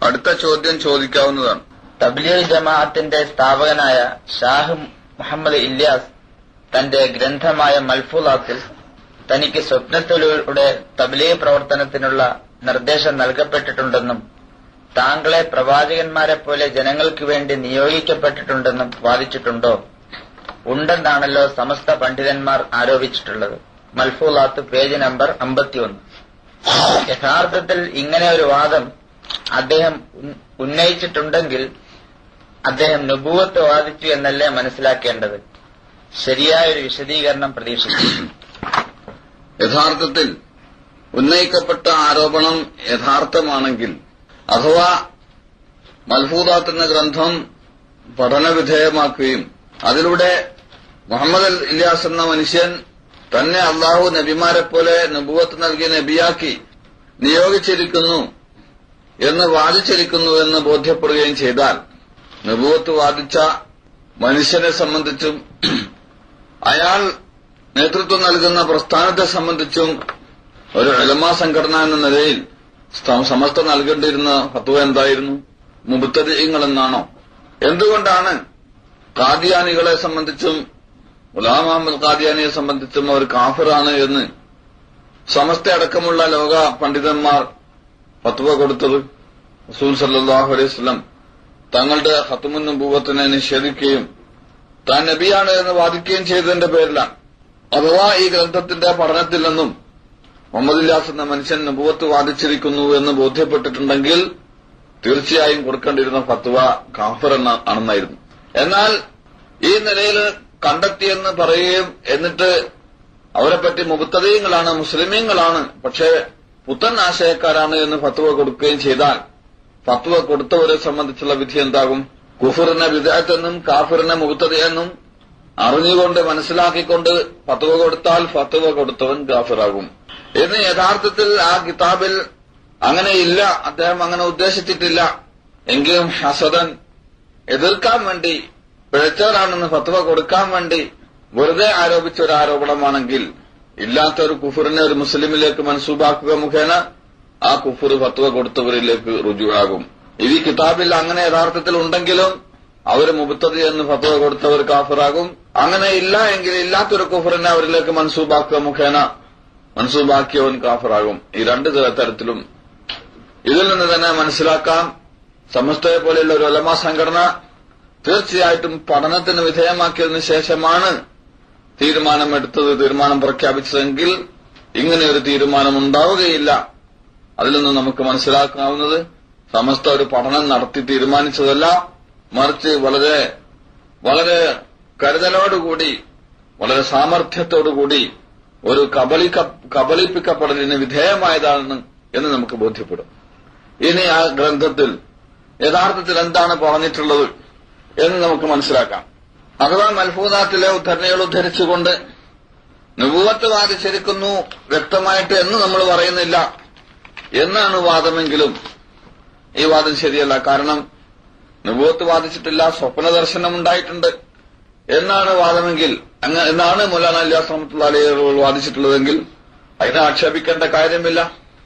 അടുത്ത ചോദ്യം ചോദിക്കാവുന്നതാണ് തബ്ലീഗ് ജമാഅത്തിന്റെ സ്ഥാപകനായ ഷാഹ് മുഹമ്മദ് ഇല്യാസ് തന്റെ ഗ്രന്ഥമായ മൽഫൂലാത്തിൽ തനിക്ക് സ്വപ്നത്തിലൂടെ തബ്ലീഗ് പ്രവർത്തനത്തിനുള്ള നിർദ്ദേശം നൽകപ്പെട്ടിട്ടുണ്ടെന്നും താങ്കളെ പ്രവാചകന്മാരെ പോലെ ജനങ്ങൾക്ക് വേണ്ടി നിയോഗിക്കപ്പെട്ടിട്ടുണ്ടെന്നും വാദിച്ചിട്ടുണ്ടോ ഉണ്ടെന്നാണല്ലോ സമസ്ത പണ്ഡിതന്മാർ ആരോപിച്ചിട്ടുള്ളത് മൽഫൂലാത്ത് പേജ് നമ്പർ അമ്പത്തിയൊന്ന് യഥാർത്ഥത്തിൽ ഇങ്ങനെ ഒരു വാദം അദ്ദേഹം ഉന്ന- ഉന്നയിച്ചിട്ടുണ്ടെങ്കിൽ അദ്ദേഹം നുബൂവത്ത് വാദിച്ചു എന്നല്ലേ മനസ്സിലാക്കേണ്ടത് ശരിയായ ഒരു വിശദീകരണം പ്രതീക്ഷിക്കുന്നു യഥാർത്ഥത്തിൽ ഉന്നയിക്കപ്പെട്ട ആരോപണം യഥാർത്ഥമാണെങ്കിൽ അഥവാ മൽഫൂദാത്ത് എന്ന ഗ്രന്ഥം പഠനവിധേയമാക്കുകയും അതിലൂടെ മുഹമ്മദ് അൽ ഇല്യാസ് എന്ന മനുഷ്യൻ തന്നെ അള്ളാഹു നബിമാരെ പോലെ നബുവത്ത് നൽകിയ നബിയാക്കി നിയോഗിച്ചിരിക്കുന്നു എന്ന് വാദിച്ചിരിക്കുന്നു എന്ന് ബോധ്യപ്പെടുകയും ചെയ്താൽ നബുവത്ത് വാദിച്ച മനുഷ്യനെ സംബന്ധിച്ചും അയാൾ നേതൃത്വം നൽകുന്ന പ്രസ്ഥാനത്തെ സംബന്ധിച്ചും ഒരു എലമാ സംഘടന എന്ന നിലയിൽ സ്ഥ- സമസ്ത നൽകേണ്ടിയിരുന്ന ഫത്വ എന്തായിരുന്നു മുബത്തരീങ്ങൾ എന്നാണോ എന്തുകൊണ്ടാണ് കാദിയാനികളെ സംബന്ധിച്ചും ഗുലാം അഹമ്മദ് കാദിയാനിയെ സംബന്ധിച്ചും അവർ കാഫിറാണ് എന്ന് സമസ്ത അടക്കമുള്ള ലോക പണ്ഡിതന്മാർ ഫത്വ കൊടുത്തത് റസൂൽ സല്ലാഹു അലൈഹി വസല്ലം തങ്ങളുടെ ഹത്തുമുൻ നബൂവത്തിനെ നിഷേധിക്കുകയും താൻ നബിയാണ് എന്ന് വാദിക്കുകയും ചെയ്തതിന്റെ പേരിലാണ് അഥവാ ഈ ഗ്രന്ഥത്തിന്റെ പഠനത്തിൽ നിന്നും മുഹമ്മദ് ഇല്ലാസ് എന്ന മനുഷ്യൻ നബുവത്ത് വാദിച്ചിരിക്കുന്നു എന്ന് ബോധ്യപ്പെട്ടിട്ടുണ്ടെങ്കിൽ തീർച്ചയായും കൊടുക്കേണ്ടിയിരുന്ന ഫത്വ കാഫർ എന്ന ആണെന്നായിരുന്നു എന്നാൽ ഈ നിലയിൽ കണ്ടെത്തിയെന്ന് പറയുകയും എന്നിട്ട് അവരെപ്പറ്റി മുബത്തതീയങ്ങളാണ് മുസ്ലിമീങ്ങളാണ് പക്ഷേ പുത്തൻ ആശയക്കാരാണ് എന്ന് ഫത്വ കൊടുക്കുകയും ചെയ്താൽ ഫത്വ കൊടുത്തവരെ സംബന്ധിച്ചുള്ള വിധി എന്താകും കുഫറിനെ വിദഗ്ധെന്നും കാഫിറിനെ മുബത്തതയെന്നും അറിഞ്ഞുകൊണ്ട് മനസ്സിലാക്കിക്കൊണ്ട് ഫത്വ കൊടുത്താൽ ഫത്വ കൊടുത്തവൻ കാഫിറാകും എന്ന് യഥാർത്ഥത്തിൽ ആ കിതാബിൽ അങ്ങനെയില്ല അദ്ദേഹം അങ്ങനെ ഉദ്ദേശിച്ചിട്ടില്ല എങ്കിലും ഹസദൻ എതിർക്കാൻ വേണ്ടി പിഴച്ചവരാണെന്ന് ഫത്വ കൊടുക്കാൻ വേണ്ടി വെറുതെ ആരോപിച്ച ഒരു ആരോപണമാണെങ്കിൽ ഇല്ലാത്ത ഒരു കുഫറിനെ ഒരു മുസ്ലിമിലേക്ക് മനസ്സൂബാക്കുക മുഖേന ആ കുഫർ ഫത്വ കൊടുത്തവരിലേക്ക് രുജുവാകും ഇത് ഈ കിതാബിൽ അങ്ങനെ യഥാർത്ഥത്തിൽ ഉണ്ടെങ്കിലും അവർ മുബത്തതി എന്ന് ഫത്വ കൊടുത്തവർ കാഫിറാകും അങ്ങനെ ഇല്ല എങ്കിൽ ഇല്ലാത്തൊരു കുഫറിനെ അവരിലേക്ക് മനസ്സൂബാക്കുക മുഖേന മനസ്സൂബാക്കിയവൻ കാഫിറാകും ഈ രണ്ട് തര- തരത്തിലും ഇതിൽ നിന്ന് തന്നെ മനസ്സിലാക്കാം സമസ്തയെ പോലെയുള്ള ഒരു ഒലമ സംഘടന തീർച്ചയായിട്ടും പഠനത്തിന് വിധേയമാക്കിയതിനു ശേഷമാണ് തീരുമാനമെടുത്തത് തീരുമാനം പ്രഖ്യാപിച്ചതെങ്കിൽ ഇങ്ങനെ ഒരു തീരുമാനം ഉണ്ടാവുകയില്ല അതിൽ നിന്ന് നമുക്ക് മനസ്സിലാക്കാവുന്നത് സമസ്ത ഒരു പഠനം നടത്തി തീരുമാനിച്ചതല്ല മറിച്ച് വളരെ വളരെ കരുതലോടുകൂടി വളരെ സാമർഥ്യത്തോടുകൂടി ഒരു കബളിക്ക കബളിപ്പിക്കപ്പെടലിന് വിധേയമായതാണ് എന്ന് നമുക്ക് ബോധ്യപ്പെടും ഇനി ആ ഗ്രന്ഥത്തിൽ യഥാർത്ഥത്തിൽ എന്താണ് പറഞ്ഞിട്ടുള്ളത് എന്ന് നമുക്ക് മനസ്സിലാക്കാം അഥവാ മൽഫൂദാത്തിലെ ഉദ്ധരണികൾ ഉദ്ധരിച്ചുകൊണ്ട് നുപൂവത്ത് വാദിച്ചിരിക്കുന്നു വ്യക്തമായിട്ട് എന്ന് നമ്മൾ പറയുന്നില്ല എന്നാണ് വാദമെങ്കിലും ഈ വാദം ശരിയല്ല കാരണം നുപൂവത്ത് വാദിച്ചിട്ടില്ല സ്വപ്ന ദർശനം ഉണ്ടായിട്ടുണ്ട് എന്നാണ് വാദമെങ്കിൽ അങ്ങ് എന്നാണ് മൗലാന അലിയാസ് റഹ്മത്തുള്ള അലികൾ വാദിച്ചിട്ടുള്ളതെങ്കിൽ അതിനെ ആക്ഷേപിക്കേണ്ട കാര്യമില്ല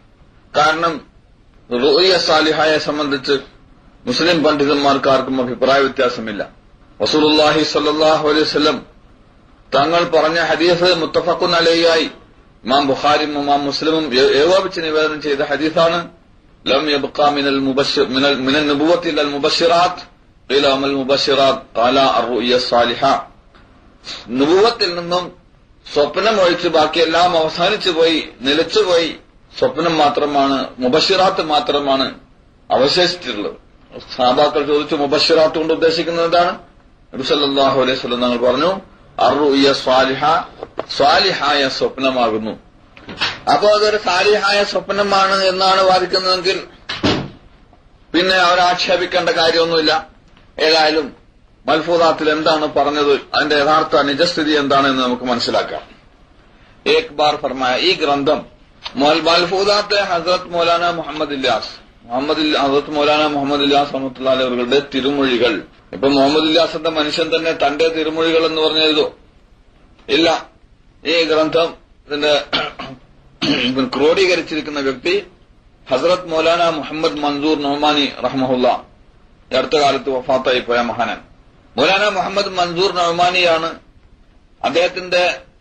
കാരണം റുയ സാലിഹായെ സംബന്ധിച്ച് മുസ്ലിം പണ്ഡിതന്മാർക്ക് ആർക്കും അഭിപ്രായ വ്യത്യാസമില്ല വസൂലുല്ലാഹി സല്ലാഹു അലൈഹി വസല്ലം തങ്ങൾ പറഞ്ഞ ഹദീസ് മുത്തഫഖുൻ അലൈയായി ഇമാം ബുഖാരിയും ഇമാം മുസ്ലിമും ഏ- ഏകോപിച്ച് നിവേദനം ചെയ്ത ഹദീസാണ് ലം യബ്ഖ മിനൽ മുബശ്ശിർ മിനൽ മിനൽ നുബുവത്തി ഇലൽ മുബശ്ശിറാത്ത് ഖീല അമൽ മുബശ്ശിറാത്ത് ഖാല അർറുയ സാലിഹ നുബുവത്തിൽ നിന്നും സ്വപ്നം ഒഴിച്ച് ബാക്കിയെല്ലാം അവസാനിച്ചു പോയി നിലച്ചുപോയി സ്വപ്നം മാത്രമാണ് മുബശ്ശിറാത്ത് മാത്രമാണ് അവശേഷിച്ചിട്ടുള്ളത് സാബാക്കൾ ചോദിച്ചു മുബശ്ശിറാത്ത് കൊണ്ട് ഉദ്ദേശിക്കുന്നത് എന്താണ് നബിസല്ലാഹു അലൈഹി സ്വലം ഞങ്ങൾ പറഞ്ഞു അറുയ സ്വാലിഹ സ്വാലിഹായ സ്വപ്നമാകുന്നു അപ്പോ അതൊരു സാലിഹായ സ്വപ്നമാണ് എന്നാണ് വാദിക്കുന്നതെങ്കിൽ പിന്നെ അവരെ ആക്ഷേപിക്കേണ്ട കാര്യമൊന്നുമില്ല ഏതായാലും മൽഫൂദാത്തിൽ എന്താണ് പറഞ്ഞത് അതിന്റെ യഥാർത്ഥ നിജസ്ഥിതി എന്താണെന്ന് നമുക്ക് മനസ്സിലാക്കാം ഏക് ബാർ ഫർമായ ഈ ഗ്രന്ഥം മൽ- മൽഫൂദാത്തെ ഹസരത് മൗലാന മുഹമ്മദ് ഇല്ലാസ് മുഹമ്മദ് ഇല്ല- ഹസരത് മൗലാന മുഹമ്മദ് ഇല്ലാസ് റഹ്മത്തുള്ള അവരുടെ തിരുമൊഴികൾ ഇപ്പൊ മുഹമ്മദ് ഇല്ലാസ് എന്ന മനുഷ്യൻ തന്നെ തന്റെ തിരുമൊഴികൾ എന്ന് പറഞ്ഞു എഴുതോ ഇല്ല ഈ ഗ്രന്ഥം ഇതിന്റെ ക്രോഡീകരിച്ചിരിക്കുന്ന വ്യക്തി ഹസ്രത് മൗലാന മുഹമ്മദ് മൻസൂർ നൊഹ്മാനി റഹ്മഹുല്ല ഈ അടുത്ത കാലത്ത് വഫാത്തായി പോയ മഹാനൻ മൗലാന മുഹമ്മദ് മൻസൂർ നൊഹ്മാനിയാണ് അദ്ദേഹത്തിന്റെ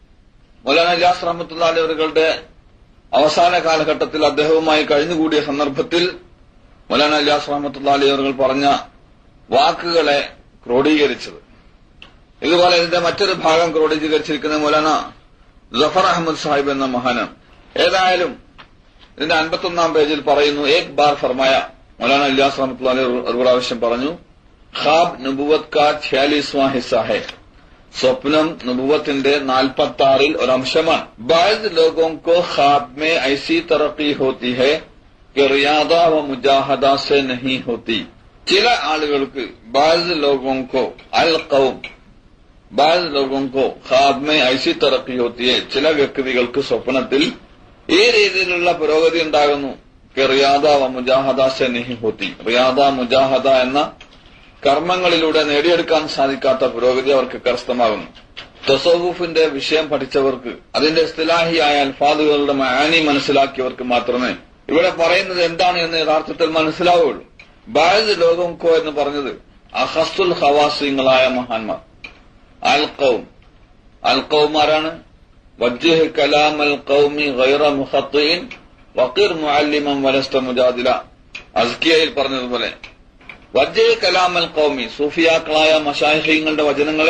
മൗലാന ഇല്ലാസ് റഹ്മത്തുള്ള അവരുടെ അവസാന കാലഘട്ടത്തിൽ അദ്ദേഹവുമായി കഴിഞ്ഞുകൂടിയ സന്ദർഭത്തിൽ മൗലാന ഇല്ലാസ് റഹ്മത്തുള്ള അവർ പറഞ്ഞ വാക്കുകളെ ക്രോഡീകരിച്ചത് ഇതുപോലെ ഇതിന്റെ മറ്റൊരു ഭാഗം ക്രോഡീകരിച്ചിരിക്കുന്ന മൗലാന ജഫർ അഹമ്മദ് സാഹിബ് എന്ന മഹാനാണ് ഏതായാലും ഇതിന്റെ അൻപത്തൊന്നാം പേജിൽ പറയുന്നു ഏക് ബാർ ഫർമായ മൗലാന ഇല്ലാസ് റഹ്മത്തുള്ള ഒരു പ്രാവശ്യം പറഞ്ഞു ഖാബ് നുബുവത് കാ ഛ്യാലിസ്വാ ഹിസ്സാഹെ സ്വപ്നം നുബുവത്തിന്റെ നാൽപ്പത്തി ആറിൽ ഒരംശമാണ് ബാദ് ലോഗോं को ख्वाब में ऐसी तरक्की होती है कि रियादा व मुजाहदा से नहीं होती ചില ആളുകൾക്ക് ബാദ് ലോഗോं को അൽ ഖൗം ബാദ് ലോഗോं को ख्वाब में ऐसी तरक्की होती है ചില വ്യക്തികൾക്ക് സ്വപ്നത്തിൽ ഈ രീതിയിലുള്ള പുരോഗതി ഉണ്ടാകുന്നു कि റിയാദ വ മുജാഹദ സെ നഹി ഹോത്തി റിയാദ മുജാഹദ എന്ന കർമ്മങ്ങളിലൂടെ നേടിയെടുക്കാൻ സാധിക്കാത്ത പുരോഗതി അവർക്ക് കരസ്ഥമാകുന്നു തസോവുഫിന്റെ വിഷയം പഠിച്ചവർക്ക് അതിന്റെ സ്ഥിലാഹിയായ അൽഫാദുകളുടെ മാനി മനസ്സിലാക്കിയവർക്ക് മാത്രമേ ഇവിടെ പറയുന്നത് എന്താണ് എന്ന് യഥാർത്ഥത്തിൽ മനസ്സിലാവുകയുള്ളൂ ബായത് ലോകം കോ എന്ന് പറഞ്ഞത് അഹസുൽ ഹവാസിങ്ങളായ മഹാന്മാർ അൽക്കവും അൽക്കവുമാരാണ് വജ്ജഹ് കലാം അൽ കൗമി ഗൈറ മുഹത്തീൻ വക്കീർ മുഅല്ലിമം വലസ്ത മുജാദില അസ്കിയയിൽ പറഞ്ഞതുപോലെ വജ്ജഹ് കലാമൽ കൗമി സൂഫിയാക്കളായ മഷാഹിങ്ങളുടെ വചനങ്ങളെ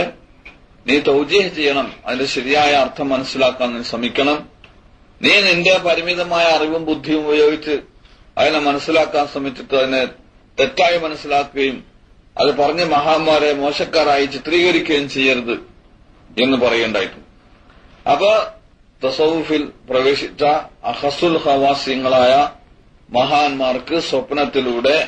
നീ തൗജീഹ് ചെയ്യണം അതിന്റെ ശരിയായ അർത്ഥം മനസ്സിലാക്കാൻ നീ ശ്രമിക്കണം നീ നിന്റെ പരിമിതമായ അറിവും ബുദ്ധിയും ഉപയോഗിച്ച് അതിനെ മനസ്സിലാക്കാൻ ശ്രമിച്ചിട്ട് അതിനെ തെറ്റായി മനസ്സിലാക്കുകയും അത് പറഞ്ഞ് മഹാന്മാരെ മോശക്കാരായി ചിത്രീകരിക്കുകയും ചെയ്യരുത് എന്ന് പറയേണ്ടായിട്ടുണ്ട് അപ്പൊ തസവുഫിൽ പ്രവേശിച്ച അഹസുൽ ഹവാസ്യങ്ങളായ മഹാന്മാർക്ക് സ്വപ്നത്തിലൂടെ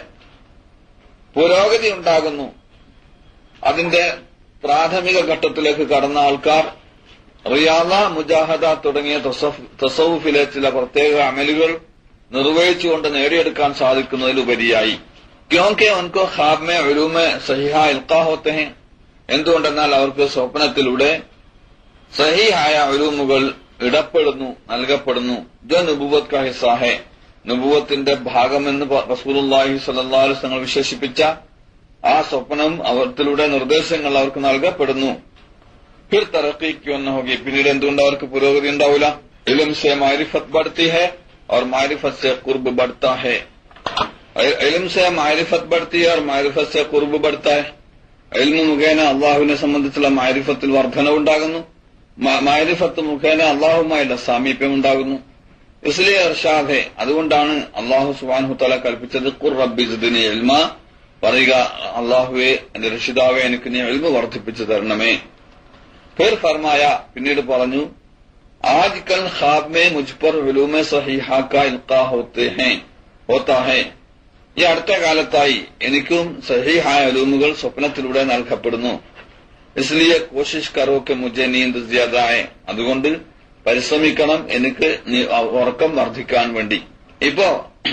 പുരോഗതി ഉണ്ടാകുന്നു അതിന്റെ പ്രാഥമിക ഘട്ടത്തിലേക്ക് കടന്ന ആൾക്കാർ റിയാദ മുജാഹദ തുടങ്ങിയ തസവുഫിലെ ചില പ്രത്യേക അമലുകൾ നിർവഹിച്ചുകൊണ്ട് നേടിയെടുക്കാൻ സാധിക്കുന്നതിലുപരിയായി ക്യോക്കെ ഉൻകോ ഖാബ് മേ ഉലൂമെ സഹിഹ ഇൽക്കാ ഹോത്തെ ഹെ എന്തുകൊണ്ടെന്നാൽ അവർക്ക് സ്വപ്നത്തിലൂടെ സഹിഹായ ഉലൂമുകൾ ഇടപെടുന്നു നൽകപ്പെടുന്നു ജോ നുബുവത് കാ ഹിസാഹെ നുബുവത്തിന്റെ ഭാഗമെന്ന് റസൂലുള്ളാഹി സ്വല്ലല്ലാഹു അലൈഹി വസല്ലം വിശേഷിപ്പിച്ച ആ സ്വപ്നം അവർത്തിലൂടെ നിർദ്ദേശങ്ങൾ അവർക്ക് നൽകപ്പെടുന്നു ഫിർ തറക്കിക്ക് ഒന്ന് ഹോഗി പിന്നീട് എന്തുകൊണ്ട് അവർക്ക് പുരോഗതി ഉണ്ടാവില്ല ഇലം സെ മാരിഫത്ത് ബഡ്ത്തി ഹെ और मारिफत से कुर्ब बढ़ता है इल्म से मारिफत बढ़ती है और मारिफत से കുർബ് बढ़ता है ഇൽമു മുഖേന അള്ളാഹുവിനെ സംബന്ധിച്ചുള്ള മാരിഫത്തിൽ വർധനവുണ്ടാകുന്നു മാരിഫത്ത് മുഖേന അള്ളാഹുമായുള്ള സാമീപ്യം ഉണ്ടാകുന്നു ഇസ്ലിയ ഇർഷാദെ അതുകൊണ്ടാണ് അള്ളാഹു സുബാൻഹു തല കൽപ്പിച്ചത് ഖുർ റബ്ബി സിദിനി എൽമ പറയുക അള്ളാഹുവെ എന്റെ രക്ഷിതാവെ എനിക്ക് നീ എൽമ വർദ്ധിപ്പിച്ചു തരണമേ ഫിർ ഫർമായ പിന്നീട് പറഞ്ഞു ആജ് കൽ ഖാബ് മേ മുജ് പർ ഉലൂമെ സഹിഹ കാ ഇൽഖാ ഹോത്തെ ഹേ ഹോത്താ ഹേ ഈ അടുത്ത കാലത്തായി എനിക്കും സഹിഹായ ഉലൂമുകൾ സ്വപ്നത്തിലൂടെ നൽകപ്പെടുന്നു ഇസ്ലിയെ കോശിഷ് കറോ കെ മുജെ നീന്ത് ജ്യാദായ അതുകൊണ്ട് പരിശ്രമിക്കണം എനിക്ക് ഉറക്കം വർദ്ധിക്കാൻ വേണ്ടി ഇപ്പോ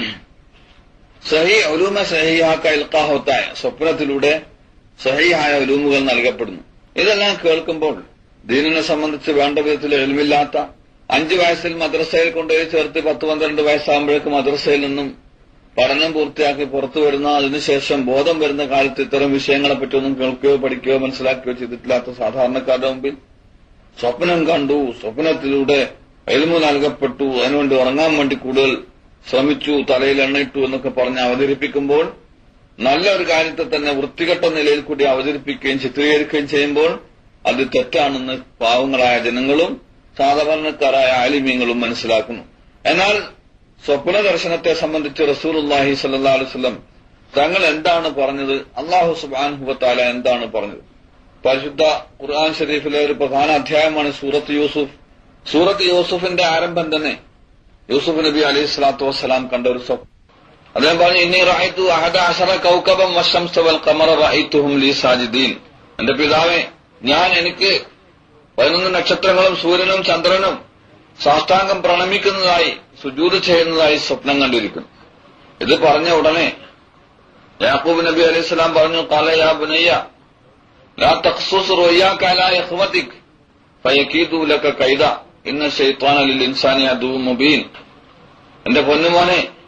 സഹി ഒലൂമ സഹിഹാക്ക ഇൽക്കാഹോത്തായ സ്വപ്നത്തിലൂടെ സഹിഹായ ഒലൂമുകൾ നൽകപ്പെടുന്നു ഇതെല്ലാം കേൾക്കുമ്പോൾ ദീനിനെ സംബന്ധിച്ച് വേണ്ട വിധത്തിൽ എളിമില്ലാത്ത അഞ്ചു വയസ്സിൽ മദ്രസയിൽ കൊണ്ടുപോയി ചേർത്ത് പത്ത് പന്ത്രണ്ട് വയസ്സാകുമ്പോഴേക്ക് മദ്രസയിൽ നിന്നും പഠനം പൂർത്തിയാക്കി പുറത്തു വരുന്ന അതിനുശേഷം ബോധം വരുന്ന കാലത്ത് ഇത്തരം വിഷയങ്ങളെ പറ്റിയൊന്നും കേൾക്കുകയോ പഠിക്കുകയോ മനസ്സിലാക്കുകയോ ചെയ്തിട്ടില്ലാത്ത സാധാരണക്കാരുടെ മുമ്പിൽ സ്വപ്നം കണ്ടു സ്വപ്നത്തിലൂടെ എൽമു നൽകപ്പെട്ടു അതിനുവേണ്ടി ഉറങ്ങാൻ വേണ്ടി കൂടുതൽ ശ്രമിച്ചു തലയിൽ എണ്ണയിട്ടു എന്നൊക്കെ പറഞ്ഞ് അവതരിപ്പിക്കുമ്പോൾ നല്ലൊരു കാര്യത്തെ തന്നെ വൃത്തികെട്ട നിലയിൽ കൂടി അവതരിപ്പിക്കുകയും ചിത്രീകരിക്കുകയും ചെയ്യുമ്പോൾ അത് തെറ്റാണെന്ന് പാവങ്ങളായ ജനങ്ങളും സാധാരണക്കാരായ ആലിമ്യങ്ങളും മനസ്സിലാക്കുന്നു എന്നാൽ സ്വപ്ന ദർശനത്തെ സംബന്ധിച്ച് റസൂലുല്ലാഹി സല്ലാ അലുവല്ലം തങ്ങൾ എന്താണ് പറഞ്ഞത് അള്ളാഹു സുബാൻഹുബത്താല എന്താണ് പറഞ്ഞത് പരിശുദ്ധ ഖുർആൻ ഷരീഫിലെ ഒരു പ്രധാന അധ്യായമാണ് സൂറത്ത് യൂസുഫ് സൂറത്ത് യൂസുഫിന്റെ ആരംഭം തന്നെ യൂസുഫ് നബി അലൈഹി സ്വലാത്തു വസ്സലാം കണ്ട ഒരു സ്വപ്നം അദ്ദേഹം പറഞ്ഞു ഇനി റായിത്തു അഹദ അഷറ കൗക്കബം വശംസ വൽ കമറ റായിത്തുഹും ലീ സാജിദീൻ എന്റെ പിതാവെ ഞാൻ എനിക്ക് പതിനൊന്ന് നക്ഷത്രങ്ങളും സൂര്യനും ചന്ദ്രനും സാഷ്ടാംഗം പ്രണമിക്കുന്നതായി സുജൂത് ചെയ്യുന്നതായി സ്വപ്നം കണ്ടിരിക്കുന്നു ഇത് പറഞ്ഞ ഉടനെ യാക്കൂബ് നബി അലൈഹി സ്വലാം പറഞ്ഞു കാല യാ ബുനയ്യ ലാ തഖ്സുസ് റുയ്യാക അലാ ഇഖ്വതിക് ഫയകീദു ലക കൈദ ഇന്ന ശൈത്താന ലിൽ ഇൻസാനി അദുവ്വു മുബീൻ എന്റെ പൊന്നുമോനെ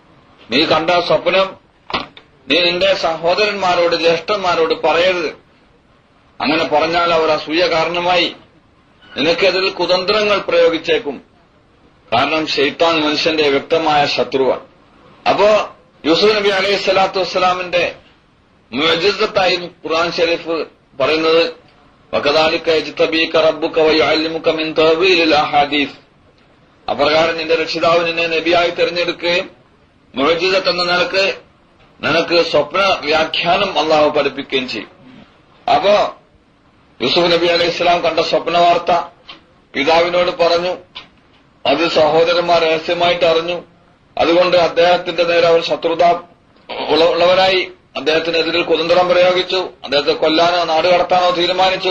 നീ കണ്ട സ്വപ്നം നീ നിന്റെ സഹോദരന്മാരോട് ജ്യേഷ്ഠന്മാരോട് പറയരുത് അങ്ങനെ പറഞ്ഞാൽ അവർ അസൂയ കാരണമായി നിനക്കെതിൽ കുതന്ത്രങ്ങൾ പ്രയോഗിച്ചേക്കും കാരണം ഷെയ്ത്താൻ മനുഷ്യന്റെ വ്യക്തമായ ശത്രുവാണ് അപ്പോ യൂസുഫ് നബി അലൈഹി സ്വലാത്തു വസ്സലാമിന്റെ മുജിസത്തായി ഖുർആൻ ഷരീഫ് പറയുന്നത് വകദാലിക യജ്തബീക റബ്ബുക വയഅല്ലിമുക മിൻ തഅവീലിൽ അഹാദീസ് അപ്രകാരം നിന്റെ രക്ഷിതാവ് നിന്നെ നബിയായി തിരഞ്ഞെടുക്കുകയും മുഴജിതത്ത് എന്ന നിലക്ക് നിനക്ക് സ്വപ്ന വ്യാഖ്യാനം അള്ളാഹു പഠിപ്പിക്കുകയും ചെയ്യും അപ്പോ യൂസുഫ് നബി അലൈഹി ഇസ്ലാം കണ്ട സ്വപ്ന വാർത്ത പിതാവിനോട് പറഞ്ഞു അത് സഹോദരന്മാർ രഹസ്യമായിട്ട് അറിഞ്ഞു അതുകൊണ്ട് അദ്ദേഹത്തിന്റെ നേരെ അവർ ശത്രുത ഉള്ള- ഉള്ളവരായി അദ്ദേഹത്തിനെതിരിൽ കുതന്ത്രം പ്രയോഗിച്ചു അദ്ദേഹത്തെ കൊല്ലാനോ നാട് കടത്താനോ തീരുമാനിച്ചു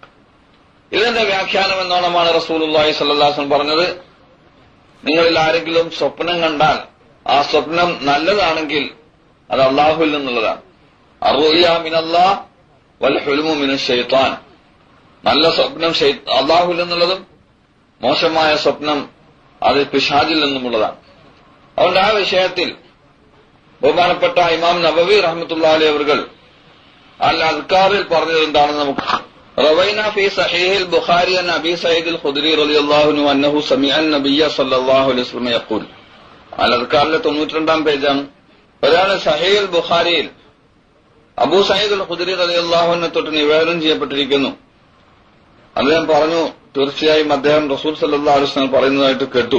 ഇതിന്റെ വ്യാഖ്യാനം എന്നോണമാണ് റസൂലുള്ളാഹി സല്ലാസ്ലം പറഞ്ഞത് നിങ്ങളിൽ ആരെങ്കിലും സ്വപ്നം കണ്ടാൽ ആ സ്വപ്നം നല്ലതാണെങ്കിൽ അത് അള്ളാഹുവിൽ നിന്നുള്ളതാണ് അറുയ മിനല്ലാ വൽ ഹുൽമു മിന ഷെയ്ത്താൻ നല്ല സ്വപ്നം ഷെയ്- അള്ളാഹുവിൽ നിന്നുള്ളതും മോശമായ സ്വപ്നം അത് പിശാജിൽ നിന്നുമുള്ളതാണ് അതുകൊണ്ട് ആ വിഷയത്തിൽ ബഹുമാനപ്പെട്ട ഇമാം നബവി റഹ്മത്തുള്ള അലി അവർ അൽ അദ്കാറിൽ പറഞ്ഞത് എന്താണെന്ന് നമുക്ക് റവൈന ഫി സഹീഹിൽ ബുഖാരി അൻ അബി സയ്യിദ് അൽ ഖുദ്രി റളിയല്ലാഹു അൻഹു അന്നഹു സമിഅ നബിയ സല്ലല്ലാഹു അലൈഹി വസല്ലം യഖൂൽ അൽ അദ്കാറിലെ 92ാം പേജാണ് ഒരാൾ സഹീൽ ബുഖാരിയിൽ അബൂ സയ്യിദ് അൽ ഖുദ്രി റളിയല്ലാഹു അൻഹു തൊട്ട് നിവേദനം ചെയ്യപ്പെട്ടിരിക്കുന്നു അദ്ദേഹം പറഞ്ഞു തീർച്ചയായും അദ്ദേഹം റസൂൽ സല്ലല്ലാഹു അലൈഹി വസല്ലം പറയുന്നതായിട്ട് കേട്ടു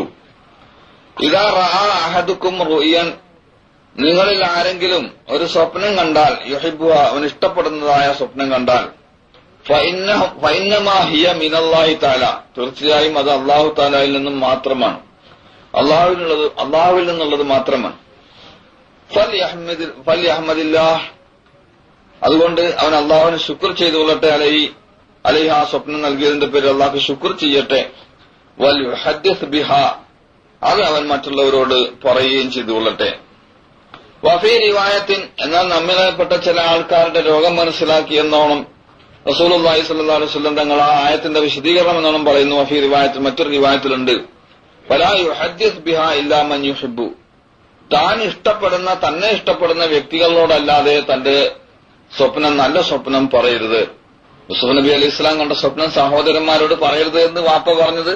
ഇതാ റഅ അഹദുക്കും റുയൻ നിങ്ങളിൽ ആരെങ്കിലും ഒരു സ്വപ്നം കണ്ടാൽ യുഹിബുഹ അവൻ ഇഷ്ടപ്പെടുന്നതായ സ്വപ്നം കണ്ടാൽ ഫഇന്ന- ഫഇന്നമാ ഹിയ മിനല്ലാഹി തആല തീർച്ചയായും അത് അള്ളാഹു താലയിൽ നിന്നും മാത്രമാണ് അള്ളാഹുവിനുള്ളത് അള്ളാഹുവിൽ നിന്നുള്ളത് മാത്രമാണ് ഫൽയഹ്മദിൽ- ഫൽയഹ്മദില്ലാഹ് അതുകൊണ്ട് അവൻ അള്ളാഹുവിന് ശുക്ർ ചെയ്തു കൊള്ളട്ടെ അലഹി അലഹി ആ സ്വപ്നം നൽകിയതിന്റെ പേരിൽ അള്ളാഹു ശുക്ർ ചെയ്യട്ടെ വൽ യുഹദ്ദിസ് ബിഹ അത് അവൻ മറ്റുള്ളവരോട് പറയുകയും ചെയ്തു കൊള്ളട്ടെ വഫി റിവായത്തിൻ എന്നാൽ നമ്മിൽപ്പെട്ട ചില ആൾക്കാരുടെ രോഗം മനസ്സിലാക്കി എന്നോണം റസൂലുള്ളാഹി സ്വല്ലല്ലാഹു അലൈഹി വസല്ലം തങ്ങൾ ആ ആയത്തിന്റെ വിശദീകരണം എന്നോണം പറയുന്നു വഫി റിവായത്തിൽ മറ്റൊരു റിവായത്തിലുണ്ട് ഫലാ യുഹദ്ദിസ് ബിഹ ഇല്ലാ മൻ യുഹിബ്ബു താൻ ഇഷ്ടപ്പെടുന്ന തന്നെ ഇഷ്ടപ്പെടുന്ന വ്യക്തികളോടല്ലാതെ തന്റെ സ്വപ്നം നല്ല സ്വപ്നം പറയരുത് യൂസുഫ് നബി അലൈഹി ഇസ്ലാം കണ്ട സ്വപ്നം സഹോദരന്മാരോട് പറയരുത് എന്ന് വാപ്പ പറഞ്ഞത്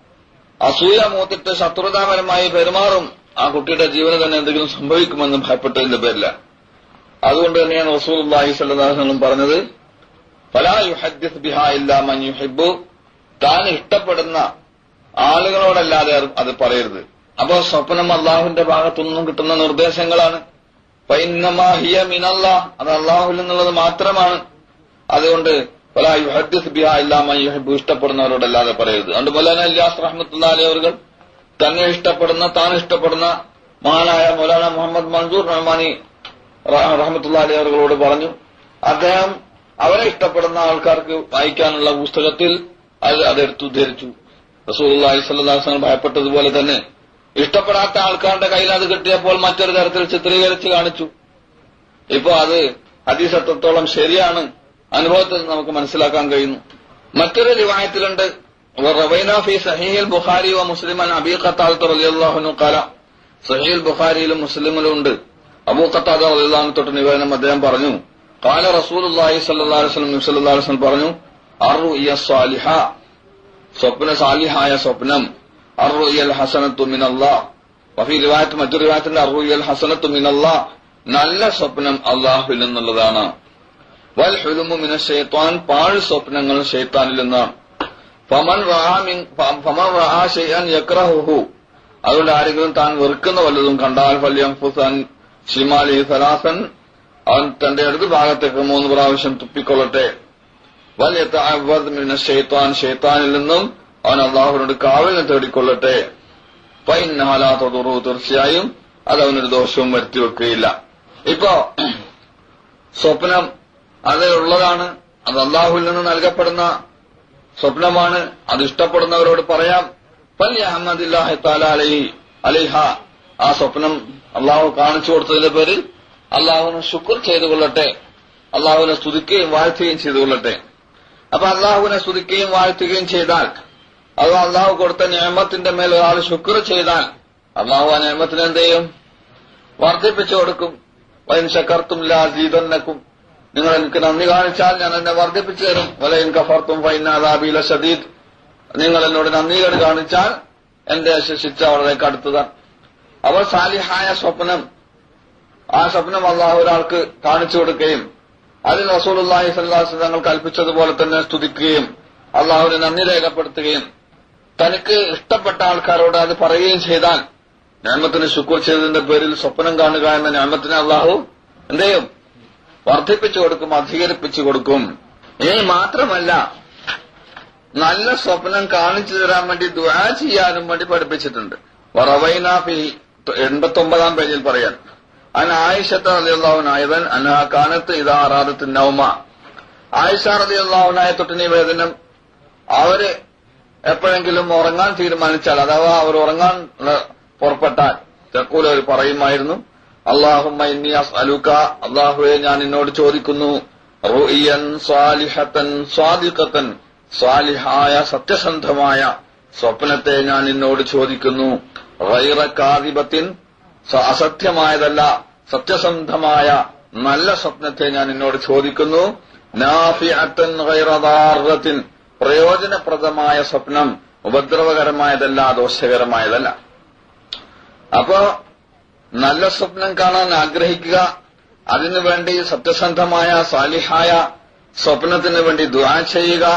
അസൂയ മൂത്തിട്ട് ശത്രുതാപരമായി പെരുമാറും ആ കുട്ടിയുടെ ജീവന് തന്നെ എന്തെങ്കിലും സംഭവിക്കുമെന്ന് ഭയപ്പെട്ടതിന്റെ പേരില്ല അതുകൊണ്ട് തന്നെയാണ് റസൂൽ അള്ളാഹി സ്വല്ലം പറഞ്ഞത് ഫലാ യുഹദ്ദിസ് ബിഹ ഇല്ലാ മൻ യുഹിബ്ബു താൻ ഇഷ്ടപ്പെടുന്ന ആളുകളോടല്ലാതെ അത് അത് പറയരുത് അപ്പോ സ്വപ്നം അള്ളാഹുവിന്റെ ഭാഗത്തുനിന്നും കിട്ടുന്ന നിർദ്ദേശങ്ങളാണ് ഫൈന്നമാ ഹിയ മിനല്ലാ അത് അള്ളാഹുവിൽ നിന്നുള്ളത് മാത്രമാണ് അതുകൊണ്ട് ഫലാ യുഹദ്ദിസ് ബിഹ ഇല്ലാ മൻ യുഹിബ്ബു ഇഷ്ടപ്പെടുന്നവരോടല്ലാതെ പറയരുത് അതുകൊണ്ട് മൗലാന ഇല്ലാസ് റഹ്മത്തുള്ള അവർ തന്നെ ഇഷ്ടപ്പെടുന്ന താൻ ഇഷ്ടപ്പെടുന്ന മഹാനായ മൗലാന മുഹമ്മദ് മൻസൂർ റഹ്മാനി റഹ്മത്തുള്ള അവர்களോട് പറഞ്ഞു അദ്ദേഹം അവരെ ഇഷ്ടപ്പെടുന്ന ആൾക്കാർക്ക് വായിക്കാനുള്ള പുസ്തകത്തിൽ അത് അതെടുത്തു ധരിച്ചു റസൂലി സ്വല്ലാസ്ലം ഭയപ്പെട്ടതുപോലെ തന്നെ ഇഷ്ടപ്പെടാത്ത ആൾക്കാരുടെ കയ്യിൽ അത് കിട്ടിയപ്പോൾ മറ്റൊരു തരത്തിൽ ചിത്രീകരിച്ച് കാണിച്ചു ഇപ്പൊ അത് ഹദീസ് എത്രത്തോളം ശരിയാണ് അനുഭവത്തിൽ നിന്ന് നമുക്ക് മനസ്സിലാക്കാൻ കഴിയുന്നു മറ്റൊരു റിവായത്തിലുണ്ട് റവൈന ഫി സഹീൽ ബുഖാരി വ മുസ്ലിമൻ അബീ ഖത്താദത്ത് റളിയല്ലാഹു അൻഹു ഖാല സഹീൽ ബുഖാരിയിലും മുസ്ലിമിലും ഉണ്ട് അബൂ ഖത്താദ റളിയല്ലാഹു അൻഹു തൊട്ട് നിവേദനം അദ്ദേഹം പറഞ്ഞു ഖാല റസൂലുള്ളാഹി സ്വല്ലല്ലാഹു അലൈഹി വസല്ലം നബി സല്ലല്ലാഹു അലൈഹി വസല്ലം പറഞ്ഞു അർറുയ സാലിഹ സ്വപ്ന സാലിഹായ സ്വപ്നം അർറുയൽ ഹസനത്തു മിനല്ലാഹ് വഫി റിവായത്ത് മറ്റൊരു റിവായത്തിന്റെ അർറുയൽ ഹസനത്തു മിനല്ലാഹ് നല്ല സ്വപ്നം അള്ളാഹുവിൽ നിന്നുള്ളതാണ് വൽ ഹുലുമു മിന ഷെയ്ത്താൻ പാഴ് സ്വപ്നങ്ങൾ ഷെയ്ത്താനിൽ നിന്നാണ് ഫമൻ റആ മിൻ ഫ- ഫമൻ റആ ഷൈഅൻ യക്റഹുഹു അതുകൊണ്ട് ആരെങ്കിലും താൻ വെറുക്കുന്ന വല്ലതും കണ്ടാൽ ഫല്യംഫുസൻ ഷിമാലി സലാസൻ അവൻ തന്റെ അടുത്ത ഭാഗത്തേക്ക് മൂന്ന് പ്രാവശ്യം തുപ്പിക്കൊള്ളട്ടെ വലിയ ഷെയ്ത്താൻ ഷെയ്ത്താനിൽ നിന്നും അവൻ അള്ളാഹുവിനോട് കാവലിനെ തേടിക്കൊള്ളട്ടെ പൈനാലാ തൊതുറു തീർച്ചയായും അത് അവനൊരു ദോഷവും വരുത്തി വെക്കുകയില്ല ഇപ്പോ സ്വപ്നം അത് ഉള്ളതാണ് അത് അള്ളാഹുവിൽ നിന്ന് നൽകപ്പെടുന്ന സ്വപ്നമാണ് അത് ഇഷ്ടപ്പെടുന്നവരോട് പറയാം പല്ലി അഹമ്മദില്ലാഹി താല അലൈഹി അലിഹ ആ സ്വപ്നം അള്ളാഹു കാണിച്ചു കൊടുത്തതിന്റെ പേരിൽ അള്ളാഹുവിന് ശുക്ർ ചെയ്തു കൊള്ളട്ടെ അള്ളാഹുവിനെ സ്തുതിക്കുകയും വാഴ്ത്തുകയും ചെയ്തു കൊള്ളട്ടെ അപ്പൊ അള്ളാഹുവിനെ സ്തുതിക്കുകയും വാഴ്ത്തുകയും ചെയ്താൽ അത് അള്ളാഹു കൊടുത്ത നിയമത്തിന്റെ മേൽ ഒരാൾ ശുക്ർ ചെയ്താൽ അള്ളാഹു ആ നിയമത്തിന് എന്ത് ചെയ്യും വർദ്ധിപ്പിച്ചു കൊടുക്കും വൈൻ ശക്കർത്തും ലാജീതന്നക്കും നിങ്ങൾ എനിക്ക് നന്ദി കാണിച്ചാൽ ഞാൻ എന്നെ വർദ്ധിപ്പിച്ചു തരും വലയിൻ കഫർത്തും ഫൈനാദാബില ഷദീദ് നിങ്ങൾ എന്നോട് നന്ദികേട് കാണിച്ചാൽ എന്റെ ശിക്ഷ വളരെ കടുത്തതാണ് അവർ സാലിഹായ സ്വപ്നം ആ സ്വപ്നം അള്ളാഹു ഒരാൾക്ക് കാണിച്ചു കൊടുക്കുകയും അതിൽ റസൂലുള്ളാഹി സ്വല്ലല്ലാഹു തങ്ങൾ കൽപ്പിച്ചതുപോലെ തന്നെ സ്തുതിക്കുകയും അള്ളാഹുവിന് നന്ദി രേഖപ്പെടുത്തുകയും തനിക്ക് ഇഷ്ടപ്പെട്ട ആൾക്കാരോട് അത് പറയുകയും ചെയ്താൽ ഞാമത്തിന് ശുക്ർ ചെയ്തതിന്റെ പേരിൽ സ്വപ്നം കാണുക എന്ന ഞാമത്തിന് അള്ളാഹു എന്ത് ചെയ്യും വർദ്ധിപ്പിച്ചു കൊടുക്കും അധികരിപ്പിച്ചു കൊടുക്കും ഇനി മാത്രമല്ല നല്ല സ്വപ്നം കാണിച്ചു തരാൻ വേണ്ടി ദുആ ചെയ്യാനും വേണ്ടി പഠിപ്പിച്ചിട്ടുണ്ട് വറവൈനാഫി എൺപത്തി ഒമ്പതാം പേജിൽ പറയാൻ അൻ ആയിഷത്ത് റളിയല്ലാഹുനായവൻ അൻഹാ കാനത്ത് ഇതാ അറാദത്ത് നൗമ ആയിഷ റളിയല്ലാഹുനായ തൊട്ട് നിവേദനം അവര് എപ്പോഴെങ്കിലും ഉറങ്ങാൻ തീരുമാനിച്ചാൽ അഥവാ അവർ ഉറങ്ങാൻ ഉള്ള- പുറപ്പെട്ടാൽ തെക്കൂല അവർ പറയുമായിരുന്നു അള്ളാഹുമ്മ ഇന്നി അസ്അലുക അള്ളാഹുവെ ഞാൻ നിന്നോട് ചോദിക്കുന്നു റുഇയൻ സ്വാലിഹത്തൻ സ്വാദിഖത്തൻ സ്വാലിഹായ സത്യസന്ധമായ സ്വപ്നത്തെ ഞാൻ നിന്നോട് ചോദിക്കുന്നു ഗൈറ കാദിബത്തിൻ സ- അസത്യമായതല്ല സത്യസന്ധമായ നല്ല സ്വപ്നത്തെ ഞാൻ നിന്നോട് ചോദിക്കുന്നു നാഫിഅത്തൻ ഗൈറ ദാറത്തിൻ പ്രയോജനപ്രദമായ സ്വപ്നം ഉപദ്രവകരമായതല്ല ദോഷകരമായതല്ല അപ്പോ നല്ല സ്വപ്നം കാണാൻ ആഗ്രഹിക്കുക അതിനുവേണ്ടി സത്യസന്ധമായ സാലിഹായ സ്വപ്നത്തിന് വേണ്ടി ദുആ ചെയ്യുക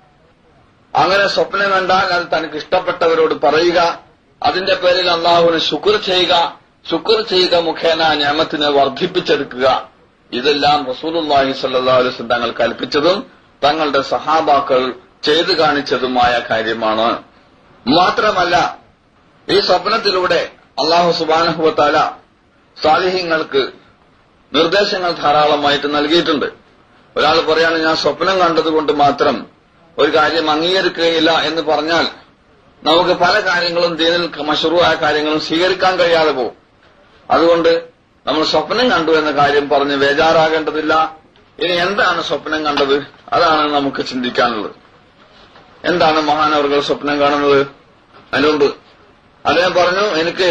അങ്ങനെ സ്വപ്നം കണ്ടാൽ അത് തനിക്ക് ഇഷ്ടപ്പെട്ടവരോട് പറയുക അതിന്റെ പേരിൽ അള്ളാഹുവിന് ശുക്ർ ചെയ്യുക ശുക്ർ ചെയ്യുക മുഖേന ഞാമത്തിനെ വർദ്ധിപ്പിച്ചെടുക്കുക ഇതെല്ലാം റസൂലുള്ളാഹി സ്വല്ലല്ലാഹു അലൈഹി വസല്ലം തങ്ങൾ കൽപ്പിച്ചതും തങ്ങളുടെ സഹാബാക്കൾ ചെയ്തു കാണിച്ചതുമായ കാര്യമാണ് മാത്രമല്ല ഈ സ്വപ്നത്തിലൂടെ അള്ളാഹു സുബാനഹുവത്താല സാലിഹ്യങ്ങൾക്ക് നിർദ്ദേശങ്ങൾ ധാരാളമായിട്ട് നൽകിയിട്ടുണ്ട് ഒരാൾ പറയാണ് ഞാൻ സ്വപ്നം കണ്ടതുകൊണ്ട് മാത്രം ഒരു കാര്യം അംഗീകരിക്കുകയില്ല എന്ന് പറഞ്ഞാൽ നമുക്ക് പല കാര്യങ്ങളും ദീനിൽ മഷറൂമായ കാര്യങ്ങളും സ്വീകരിക്കാൻ കഴിയാതെ പോകും അതുകൊണ്ട് നമ്മൾ സ്വപ്നം കണ്ടു എന്ന കാര്യം പറഞ്ഞ് ബേജാറാകേണ്ടതില്ല ഇനി എന്താണ് സ്വപ്നം കണ്ടത് അതാണ് നമുക്ക് ചിന്തിക്കാനുള്ളത് എന്താണ് മഹാനവർകൾ സ്വപ്നം കാണുന്നത് അതിനുണ്ട് അദ്ദേഹം പറഞ്ഞു എനിക്ക്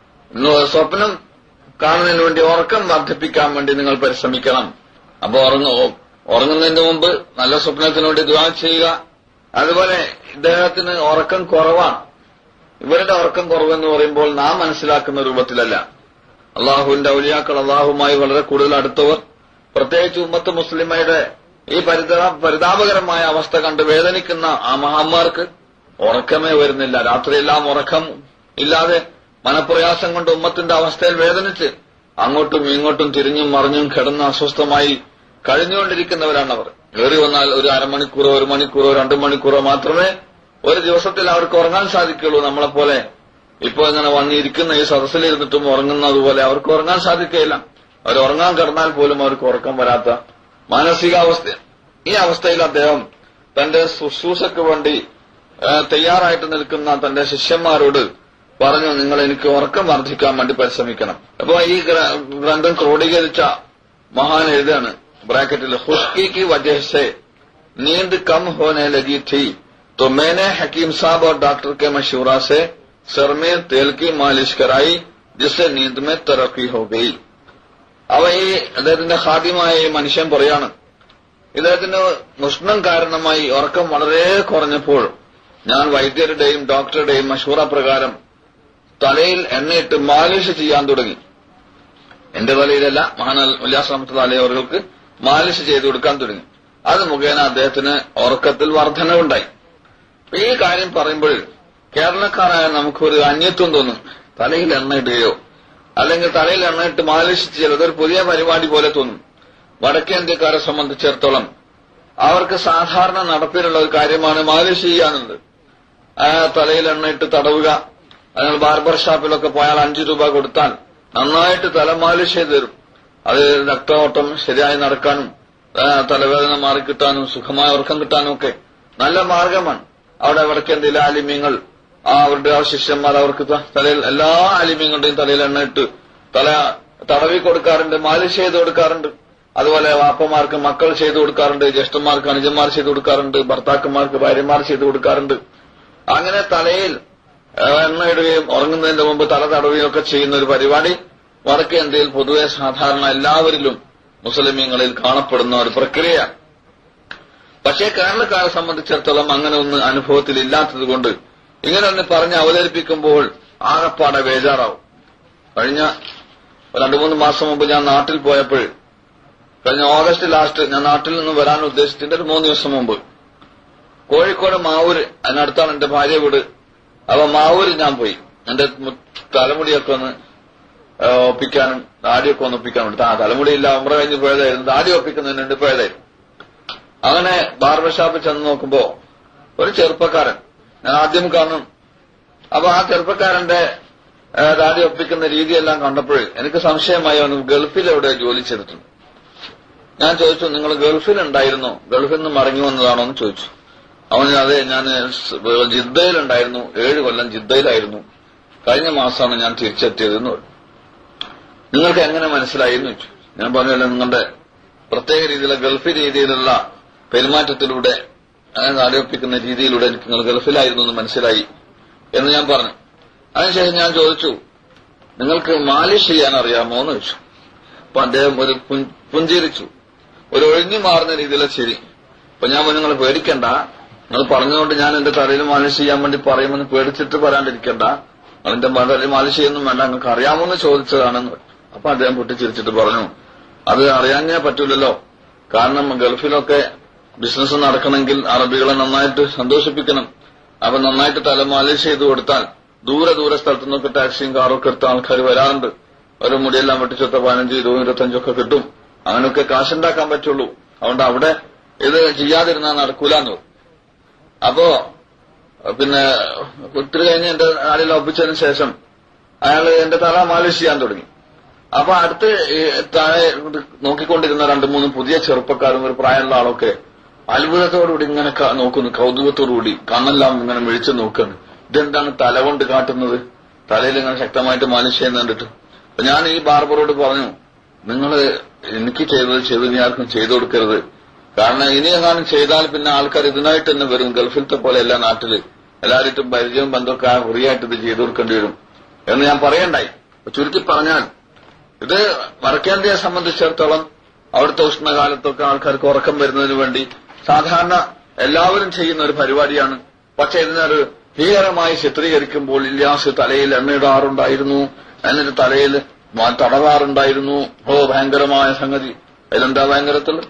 സ്വപ്നം കാണുന്നതിന് വേണ്ടി ഉറക്കം വർദ്ധിപ്പിക്കാൻ വേണ്ടി നിങ്ങൾ പരിശ്രമിക്കണം അപ്പൊ ഉറങ്ങു ഉറങ്ങുന്നതിന് മുമ്പ് നല്ല സ്വപ്നത്തിന് വേണ്ടി ദ്വാ ചെയ്യുക അതുപോലെ ഇദ്ദേഹത്തിന് ഉറക്കം കുറവാണ് ഇവരുടെ ഉറക്കം കുറവെന്ന് പറയുമ്പോൾ നാം മനസ്സിലാക്കുന്ന രൂപത്തിലല്ല അള്ളാഹുവിന്റെ ഔലിയാക്കൾ അള്ളാഹുമായി വളരെ കൂടുതൽ അടുത്തവർ പ്രത്യേകിച്ച് ഉമ്മത്ത് മുസ്ലിമയുടെ ഈ പരിതാ പരിതാപകരമായ അവസ്ഥ കണ്ട് വേദനിക്കുന്ന ആ മഹാന്മാർക്ക് ഉറക്കമേ വരുന്നില്ല രാത്രിയെല്ലാം ഉറക്കം ഇല്ലാതെ മനപ്രയാസം കൊണ്ട് ഉമ്മത്തിന്റെ അവസ്ഥയിൽ വേദനിച്ച് അങ്ങോട്ടും ഇങ്ങോട്ടും തിരിഞ്ഞും മറിഞ്ഞും കിടന്ന് അസ്വസ്ഥമായി കഴിഞ്ഞുകൊണ്ടിരിക്കുന്നവരാണ് അവർ കയറി വന്നാൽ ഒരു അരമണിക്കൂറോ ഒരു മണിക്കൂറോ രണ്ടു മണിക്കൂറോ മാത്രമേ ഒരു ദിവസത്തിൽ അവർക്ക് ഉറങ്ങാൻ സാധിക്കുള്ളൂ നമ്മളെപ്പോലെ ഇപ്പൊ ഇങ്ങനെ വന്നിരിക്കുന്ന ഈ സദസ്സിലിരുന്നിട്ടും ഉറങ്ങുന്നത് പോലെ അവർക്ക് ഉറങ്ങാൻ സാധിക്കുകയില്ല അവർ ഉറങ്ങാൻ കിടന്നാൽ പോലും അവർക്ക് ഉറക്കം വരാത്ത മാനസികാവസ്ഥ ഈ അവസ്ഥയിൽ അദ്ദേഹം തന്റെ ശുശ്രൂഷയ്ക്ക് വേണ്ടി ഏഹ്, തയ്യാറായിട്ട് നിൽക്കുന്ന തന്റെ ശിഷ്യന്മാരോട് പറഞ്ഞു നിങ്ങൾ എനിക്ക് ഉറക്കം വർദ്ധിക്കാൻ വേണ്ടി പരിശ്രമിക്കണം അപ്പൊ ഈ ഗ്ര- ഗ്രന്ഥം ക്രോഡീകരിച്ച മഹാൻ എഴുതാണ് ബ്രാക്കറ്റിൽ ഹുസ്കി की वजह से नींद कम होने लगी थी तो मैंने हकीम साहब और डॉक्टर के मशवरा से सर में तेल की मालिश कराई जिससे नींद में तरक्की हो गई അവ ഈ അദ്ദേഹത്തിന്റെ ഖാദ്യമായ ഈ മനുഷ്യൻ പറയാണ് ഇദ്ദേഹത്തിന് ഉഷ്ണം കാരണമായി ഉറക്കം വളരെ കുറഞ്ഞപ്പോൾ ഞാൻ വൈദ്യരുടെയും ഡോക്ടറുടെയും മഷൂറ പ്രകാരം തലയിൽ എണ്ണയിട്ട് മാലിഷ് ചെയ്യാൻ തുടങ്ങി എന്റെ തലയിലല്ല മഹാൻ ഉല്ലാസമത്തുള്ള അലയവർക്ക് മാലിഷ് ചെയ്തു കൊടുക്കാൻ തുടങ്ങി അത് മുഖേന അദ്ദേഹത്തിന് ഉറക്കത്തിൽ വർധനവുണ്ടായി അപ്പൊ ഈ കാര്യം പറയുമ്പോൾ കേരളക്കാരായ നമുക്കൊരു അന്യത്വം തോന്നും തലയിൽ എണ്ണയിടുകയോ അല്ലെങ്കിൽ തലയിൽ എണ്ണയിട്ട് മാലിഷ് ചെയ്യൽ അതൊരു പുതിയ പരിപാടി പോലെ തോന്നും വടക്കേ ഇന്ത്യക്കാരെ സംബന്ധിച്ചിടത്തോളം അവർക്ക് സാധാരണ നടപ്പിലുള്ള ഒരു കാര്യമാണ് മാലിഷ് ചെയ്യാനുള്ളത് ആ തലയിൽ എണ്ണയിട്ട് തടവുക നിങ്ങൾ ബാർബർ ഷാപ്പിലൊക്കെ പോയാൽ അഞ്ചു രൂപ കൊടുത്താൽ നന്നായിട്ട് തല മാലിഷ് ചെയ്ത് തരും അത് രക്തഓട്ടം ശരിയായി നടക്കാനും ആ, തലവേദന മാറിക്കിട്ടാനും സുഖമായ ഉറക്കം കിട്ടാനും ഒക്കെ നല്ല മാർഗമാണ് അവിടെ അവിടേക്ക് എന്തെങ്കിലും ആലിമ്യങ്ങൾ ആ അവരുടെ ആ ശിഷ്യന്മാർ അവർക്ക് ത- തലയിൽ എല്ലാ ആലിമ്യങ്ങളുടെയും തലയിൽ എണ്ണയിട്ട് തല തടവി കൊടുക്കാറുണ്ട് മാലിഷ് ചെയ്ത് കൊടുക്കാറുണ്ട് അതുപോലെ വാപ്പമാർക്ക് മക്കൾ ചെയ്തു കൊടുക്കാറുണ്ട് ജ്യേഷ്ഠന്മാർക്ക് അനുജന്മാർ ചെയ്തു കൊടുക്കാറുണ്ട് ഭർത്താക്കന്മാർക്ക് ഭാര്യമാർ ചെയ്തു കൊടുക്കാറുണ്ട് അങ്ങനെ തലയിൽ ഏഹ്, എണ്ണയിടുകയും ഉറങ്ങുന്നതിന് മുമ്പ് തല തടവുകയും ഒക്കെ ചെയ്യുന്ന ഒരു പരിപാടി വടക്കേ ഇന്ത്യയിൽ പൊതുവെ സാധാരണ എല്ലാവരിലും മുസ്ലിമീങ്ങളിൽ കാണപ്പെടുന്ന ഒരു പ്രക്രിയയാണ് പക്ഷേ കേരളക്കാരെ സംബന്ധിച്ചിടത്തോളം അങ്ങനെ ഒന്ന് അനുഭവത്തിൽ ഇല്ലാത്തത് കൊണ്ട് ഇങ്ങനെ ഒന്ന് പറഞ്ഞ് അവതരിപ്പിക്കുമ്പോൾ ആകപ്പാടെ ബേജാറാവും കഴിഞ്ഞ രണ്ടു മൂന്ന് മാസം മുമ്പ് ഞാൻ നാട്ടിൽ പോയപ്പോൾ കഴിഞ്ഞ ഓഗസ്റ്റ് ലാസ്റ്റ് ഞാൻ നാട്ടിൽ നിന്ന് വരാൻ ഉദ്ദേശിച്ചിട്ട് ഒരു മൂന്ന് ദിവസം മുമ്പ് കോഴിക്കോട് മാവൂര് അതിനടുത്താണ് എന്റെ ഭാര്യ വീട് അപ്പൊ മാവൂര് ഞാൻ പോയി എന്റെ മു- തലമുടിയൊക്കെ ഒന്ന് ആ, ഒപ്പിക്കാനും താടിയൊക്കെ ഒന്ന് ഒപ്പിക്കാനും എടുത്തു ആ തലമുടിയില്ല ഉമ്ര കഴിഞ്ഞ് പോയതായിരുന്നു താടി ഒപ്പിക്കുന്നതിന് വേണ്ടി പോയതായിരുന്നു അങ്ങനെ ബാർബർ ഷാപ്പിൽ ചെന്ന് നോക്കുമ്പോ ഒരു ചെറുപ്പക്കാരൻ ഞാൻ ആദ്യം കാണും അപ്പൊ ആ ചെറുപ്പക്കാരന്റെ ആ, താടി ഒപ്പിക്കുന്ന രീതിയെല്ലാം കണ്ടപ്പോൾ എനിക്ക് സംശയമായി അവന് ഗൾഫിൽ എവിടെ ജോലി ചെയ്തിട്ടുണ്ട് ഞാൻ ചോദിച്ചു നിങ്ങൾ ഗൾഫിൽ ഉണ്ടായിരുന്നോ ഗൾഫിൽ നിന്ന് മടങ്ങി വന്നതാണോ എന്ന് ചോദിച്ചു അവന് അതെ ഞാൻ ജിദ്ദയിലുണ്ടായിരുന്നു ഏഴ് കൊല്ലം ജിദ്ദയിലായിരുന്നു കഴിഞ്ഞ മാസമാണ് ഞാൻ തിരിച്ചെത്തിയതെന്ന് പറഞ്ഞു നിങ്ങൾക്ക് എങ്ങനെ മനസ്സിലായി എന്ന് ചോദിച്ചു ഞാൻ പറഞ്ഞല്ലോ നിങ്ങളുടെ പ്രത്യേക രീതിയിലുള്ള ഗൾഫ് രീതിയിലുള്ള പെരുമാറ്റത്തിലൂടെ അങ്ങനെ നാടിയൊപ്പിക്കുന്ന രീതിയിലൂടെ എനിക്ക് നിങ്ങൾ ഗൾഫിലായിരുന്നു എന്ന് മനസ്സിലായി എന്ന് ഞാൻ പറഞ്ഞു അതിനുശേഷം ഞാൻ ചോദിച്ചു നിങ്ങൾക്ക് മാലിഷ് ചെയ്യാൻ അറിയാമോ എന്ന് ചോദിച്ചു അപ്പൊ അദ്ദേഹം ഒരു പുൻ- പുഞ്ചിരിച്ചു ഒരു ഒഴിഞ്ഞു മാറുന്ന രീതിയിലുള്ള ശരി അപ്പൊ ഞാൻ പറഞ്ഞു, നിങ്ങൾ പേടിക്കണ്ട നിങ്ങൾ പറഞ്ഞുകൊണ്ട് ഞാൻ എന്റെ തലയിൽ മാലിഷ് ചെയ്യാൻ വേണ്ടി പറയുമെന്ന് പേടിച്ചിട്ട് പറയാണ്ടിരിക്കണ്ട അതിന്റെ തലയിൽ മാലിഷ് ചെയ്യുന്നു വേണ്ട നിങ്ങൾക്ക് അറിയാമോന്ന് ചോദിച്ചതാണെന്ന് പറഞ്ഞു. അപ്പൊ അദ്ദേഹം പൊട്ടിച്ചിരിച്ചിട്ട് പറഞ്ഞു അത് അറിയാഞ്ഞേ പറ്റൂലല്ലോ കാരണം ഗൾഫിലൊക്കെ ബിസിനസ് നടക്കണമെങ്കിൽ അറബികളെ നന്നായിട്ട് സന്തോഷിപ്പിക്കണം അപ്പൊ നന്നായിട്ട് തല മാലിഷ് ചെയ്ത് കൊടുത്താൽ ദൂരെ ദൂരെ സ്ഥലത്തു നിന്നൊക്കെ ടാക്സിയും കാറും ഒക്കെ എടുത്ത ആൾക്കാർ വരാറുണ്ട് ഒരു മുടിയെല്ലാം വെട്ടിച്ചൊത്ത പതിനഞ്ച് ഇരുപതും ഇരുപത്തഞ്ചൊക്കെ കിട്ടും അങ്ങനെയൊക്കെ കാശുണ്ടാക്കാൻ പറ്റുള്ളൂ അതുകൊണ്ട് അവിടെ ഇത് ചെയ്യാതിരുന്നാൽ നടക്കൂലെന്ന് പറഞ്ഞു. അപ്പോ പിന്നെ ഒത്തിരി കഴിഞ്ഞ് എന്റെ നാളിൽ ഒപ്പിച്ചതിന് ശേഷം അയാൾ എന്റെ തല മാലിഷ് ചെയ്യാൻ തുടങ്ങി അപ്പൊ അടുത്ത് ഈ താഴെ നോക്കിക്കൊണ്ടിരുന്ന രണ്ട് മൂന്ന് പുതിയ ചെറുപ്പക്കാരും ഒരു പ്രായമുള്ള ആളൊക്കെ അത്ഭുതത്തോടുകൂടി ഇങ്ങനെ ക- നോക്കുന്നു കൗതുകത്തോടുകൂടി കണ്ണെല്ലാം ഇങ്ങനെ മിഴിച്ചു നോക്കുകയാണ് ഇതെന്താണ് തല കൊണ്ട് കാട്ടുന്നത് തലയിൽ ഇങ്ങനെ ശക്തമായിട്ട് മാലിഷ് ചെയ്യുന്ന കണ്ടിട്ട് അപ്പൊ ഞാൻ ഈ ബാർബറോട് പറഞ്ഞു നിങ്ങൾ എനിക്ക് ചെയ്തത് ചെയ്ത് ഇനി ആർക്കും ചെയ്തു കൊടുക്കരുത് കാരണം ഇനി എങ്ങാനും ചെയ്താൽ പിന്നെ ആൾക്കാർ ഇതിനായിട്ട് തന്നെ വരും ഗൾഫിലത്തെ പോലെ എല്ലാ നാട്ടില് എല്ലാവരും പരിചയവും ബന്ധമൊക്കെ ഫ്രീ ആയിട്ട് ഇത് ചെയ്തു കൊടുക്കേണ്ടി വരും എന്ന് ഞാൻ പറയണ്ടായി അപ്പൊ ചുരുക്കി പറഞ്ഞാൽ ഇത് വടക്കേന്ത്യയെ സംബന്ധിച്ചിടത്തോളം അവിടുത്തെ ഉഷ്ണകാലത്തൊക്കെ ആൾക്കാർക്ക് ഉറക്കം വരുന്നതിന് വേണ്ടി സാധാരണ എല്ലാവരും ചെയ്യുന്ന ഒരു പരിപാടിയാണ് പക്ഷെ ഇതിനൊരു ഭീകരമായി ചിത്രീകരിക്കുമ്പോൾ ഇല്യാസ് തലയിൽ എണ്ണയിടാറുണ്ടായിരുന്നു എന്നിട്ട് തലയിൽ മ- തടവാറുണ്ടായിരുന്നു ഓ ഭയങ്കരമായ സംഗതി അതിലെന്താ ഭയങ്കരത്തിൽ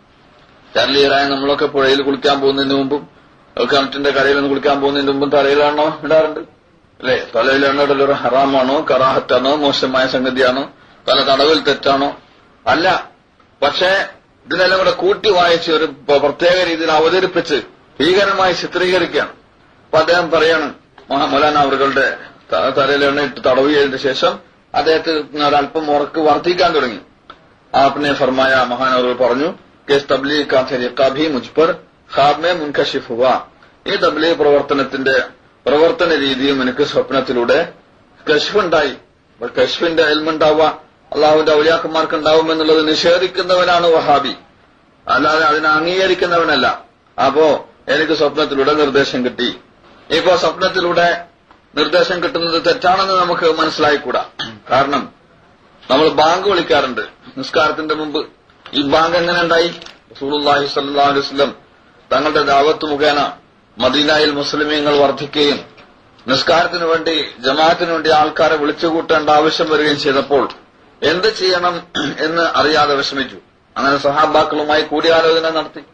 ചരലീറായ നമ്മളൊക്കെ പുഴയിൽ കുളിക്കാൻ പോകുന്നതിന് മുമ്പും കിണറ്റിന്റെ കരയിൽ നിന്ന് കുളിക്കാൻ പോകുന്നതിന് മുമ്പും തലയിലാണോ ഇടാറുണ്ട് അല്ലെ തലയിൽ എണ്ണയിടൽ ഒരു ഹറാമാണോ കറാഹത്താണോ മോശമായ സംഗതിയാണോ തല തടവിൽ തെറ്റാണോ അല്ല പക്ഷേ ഇതിനെല്ലാം കൂടെ കൂട്ടി വായിച്ച് ഒരു പ- പ്രത്യേക രീതിയിൽ അവതരിപ്പിച്ച് ഭീകരമായി ചിത്രീകരിക്കുകയാണ് അപ്പൊ അദ്ദേഹം പറയാണ് മഹാ- മൗലാന അവറുകളുടെ ത- തലയിൽ എണ്ണയിട്ട് തടവിയതിനു ശേഷം അദ്ദേഹത്തിന് ഒരല്പം ഉറക്ക് വർദ്ധിക്കാൻ തുടങ്ങി आपने फरमाया महानवर പറഞ്ഞു कि इस तबलीग का तरीका भी मुझ पर ख्वाब में मुनकशिफ हुआ ഈ തബ്ലീഗ് പ്രവർത്തനത്തിന്റെ പ്രവർത്തന രീതിയും എനിക്ക് സ്വപ്നത്തിലൂടെ കശ്ഫുണ്ടായി അപ്പോൾ കശ്ഫിന്റെ എൽമുണ്ടാവുക അള്ളാഹുവിന്റെ ഔലിയാക്കന്മാർക്ക് ഉണ്ടാവുമെന്നുള്ളത് നിഷേധിക്കുന്നവനാണ് വഹാബി അല്ലാതെ അതിനെ അംഗീകരിക്കുന്നവനല്ല അപ്പോ എനിക്ക് സ്വപ്നത്തിലൂടെ നിർദ്ദേശം കിട്ടി ഇപ്പോ സ്വപ്നത്തിലൂടെ നിർദ്ദേശം കിട്ടുന്നത് തെറ്റാണെന്ന് നമുക്ക് മനസ്സിലായിക്കൂടാ കാരണം നമ്മൾ ബാങ്ക് വിളിക്കാറുണ്ട് നിസ്കാരത്തിന്റെ മുമ്പ് ഈ ബാങ്ക് എങ്ങനെ ഉണ്ടായി റസൂലുള്ളാഹി സ്വല്ലല്ലാഹു അലൈഹി വസല്ലം തങ്ങളുടെ ദാവത്ത് മുഖേന മദീനയിൽ മുസ്ലിമീങ്ങൾ വർദ്ധിക്കുകയും നിസ്കാരത്തിന് വേണ്ടി ജമാഅത്തിന് വേണ്ടി ആൾക്കാരെ വിളിച്ചുകൂട്ടേണ്ട ആവശ്യം വരികയും ചെയ്തപ്പോൾ എന്ത് ചെയ്യണം എന്ന് അറിയാതെ വിഷമിച്ചു അങ്ങനെ സഹാബാക്കളുമായി കൂടിയാലോചന നടത്തി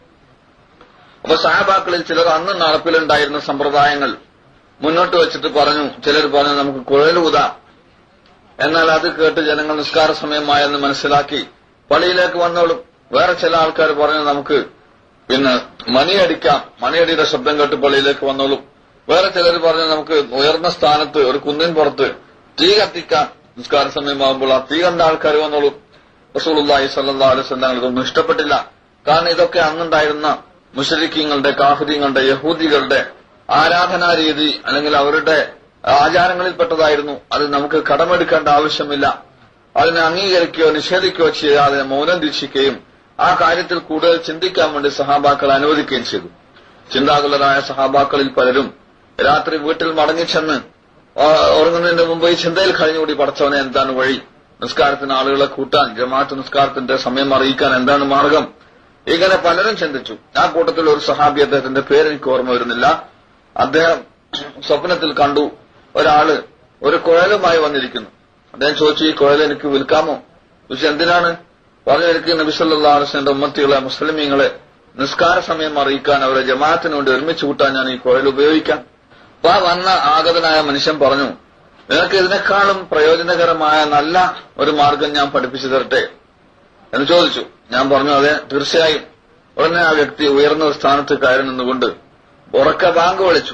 അപ്പൊ സഹാബാക്കളിൽ ചിലർ അന്ന് നടപ്പിലുണ്ടായിരുന്ന സമ്പ്രദായങ്ങൾ മുന്നോട്ട് വെച്ചിട്ട് പറഞ്ഞു ചിലർ പറഞ്ഞു നമുക്ക് കുഴലൂതാം എന്നാൽ അത് കേട്ട് ജനങ്ങൾ നിസ്കാര സമയമായെന്ന് മനസ്സിലാക്കി പള്ളിയിലേക്ക് വന്നോളും വേറെ ചില ആൾക്കാർ പറഞ്ഞു നമുക്ക് പിന്നെ മണിയടിക്കാം മണിയടിയുടെ ശബ്ദം കേട്ട് പള്ളിയിലേക്ക് വന്നോളും വേറെ ചിലർ പറഞ്ഞു നമുക്ക് ഉയർന്ന സ്ഥാനത്ത് ഒരു കുന്നിൻ പുറത്ത് തീ കത്തിക്കാം നിസ്കാര സമയമാകുമ്പോൾ ആ തീ കണ്ട ആൾക്കാർ വന്നോളും റസൂലുള്ളാഹി സ്വല്ലല്ലാഹു അലൈഹി വസല്ലം ഇതൊന്നും ഇഷ്ടപ്പെട്ടില്ല കാരണം ഇതൊക്കെ അന്നുണ്ടായിരുന്ന മുഷരിക്കീങ്ങളുടെ കാഫിര്യങ്ങളുടെ യഹൂദികളുടെ ആരാധനാ രീതി അല്ലെങ്കിൽ അവരുടെ ആചാരങ്ങളിൽപ്പെട്ടതായിരുന്നു അത് നമുക്ക് കടമെടുക്കേണ്ട ആവശ്യമില്ല അതിനെ അംഗീകരിക്കുകയോ നിഷേധിക്കുകയോ ചെയ്യാതെ മൗനം ദീക്ഷിക്കുകയും ആ കാര്യത്തിൽ കൂടുതൽ ചിന്തിക്കാൻ വേണ്ടി സഹാബാക്കൾ അനുവദിക്കുകയും ചെയ്തു ചിന്താകുലരായ സഹാബാക്കളിൽ പലരും രാത്രി വീട്ടിൽ മടങ്ങിച്ചെന്ന് ആ, ഉറങ്ങുന്നതിന് മുമ്പ് ഈ ചിന്തയിൽ കഴിഞ്ഞുകൂടി പടച്ചവനെ എന്താണ് വഴി നിസ്കാരത്തിന് ആളുകളെ കൂട്ടാൻ ജമാഅത്ത് നിസ്കാരത്തിന്റെ സമയം അറിയിക്കാൻ എന്താണ് മാർഗം ഇങ്ങനെ പലരും ചിന്തിച്ചു ആ കൂട്ടത്തിൽ ഒരു സഹാബി അദ്ദേഹത്തിന്റെ പേര് എനിക്ക് ഓർമ്മ വരുന്നില്ല അദ്ദേഹം സ്വപ്നത്തിൽ കണ്ടു ഒരാള് ഒരു കുഴലുമായി വന്നിരിക്കുന്നു അദ്ദേഹം ചോദിച്ചു ഈ കുഴൽ എനിക്ക് വിൽക്കാമോ ചോദിച്ചു എന്തിനാണ് പറഞ്ഞു എനിക്ക് നബിസല്ലാ അലസിന്റെ ഉമ്മത്തികളെ മുസ്ലിമീങ്ങളെ നിസ്കാര സമയം അറിയിക്കാൻ അവരെ ജമാഅത്തിന് വേണ്ടി ഒരുമിച്ച് കൂട്ടാൻ ഞാൻ ഈ കുഴൽ ഉപയോഗിക്കാം അപ്പൊ ആ വന്ന ആഗതനായ മനുഷ്യൻ പറഞ്ഞു നിനക്ക് ഇതിനേക്കാളും പ്രയോജനകരമായ നല്ല ഒരു മാർഗം ഞാൻ പഠിപ്പിച്ചു തരട്ടെ എന്ന് ചോദിച്ചു ഞാൻ പറഞ്ഞു അതെ തീർച്ചയായും ഉടനെ ആ വ്യക്തി ഉയർന്ന ഒരു സ്ഥാനത്ത് കയറി നിന്നുകൊണ്ട് ഉറക്ക ബാങ്ക് വിളിച്ചു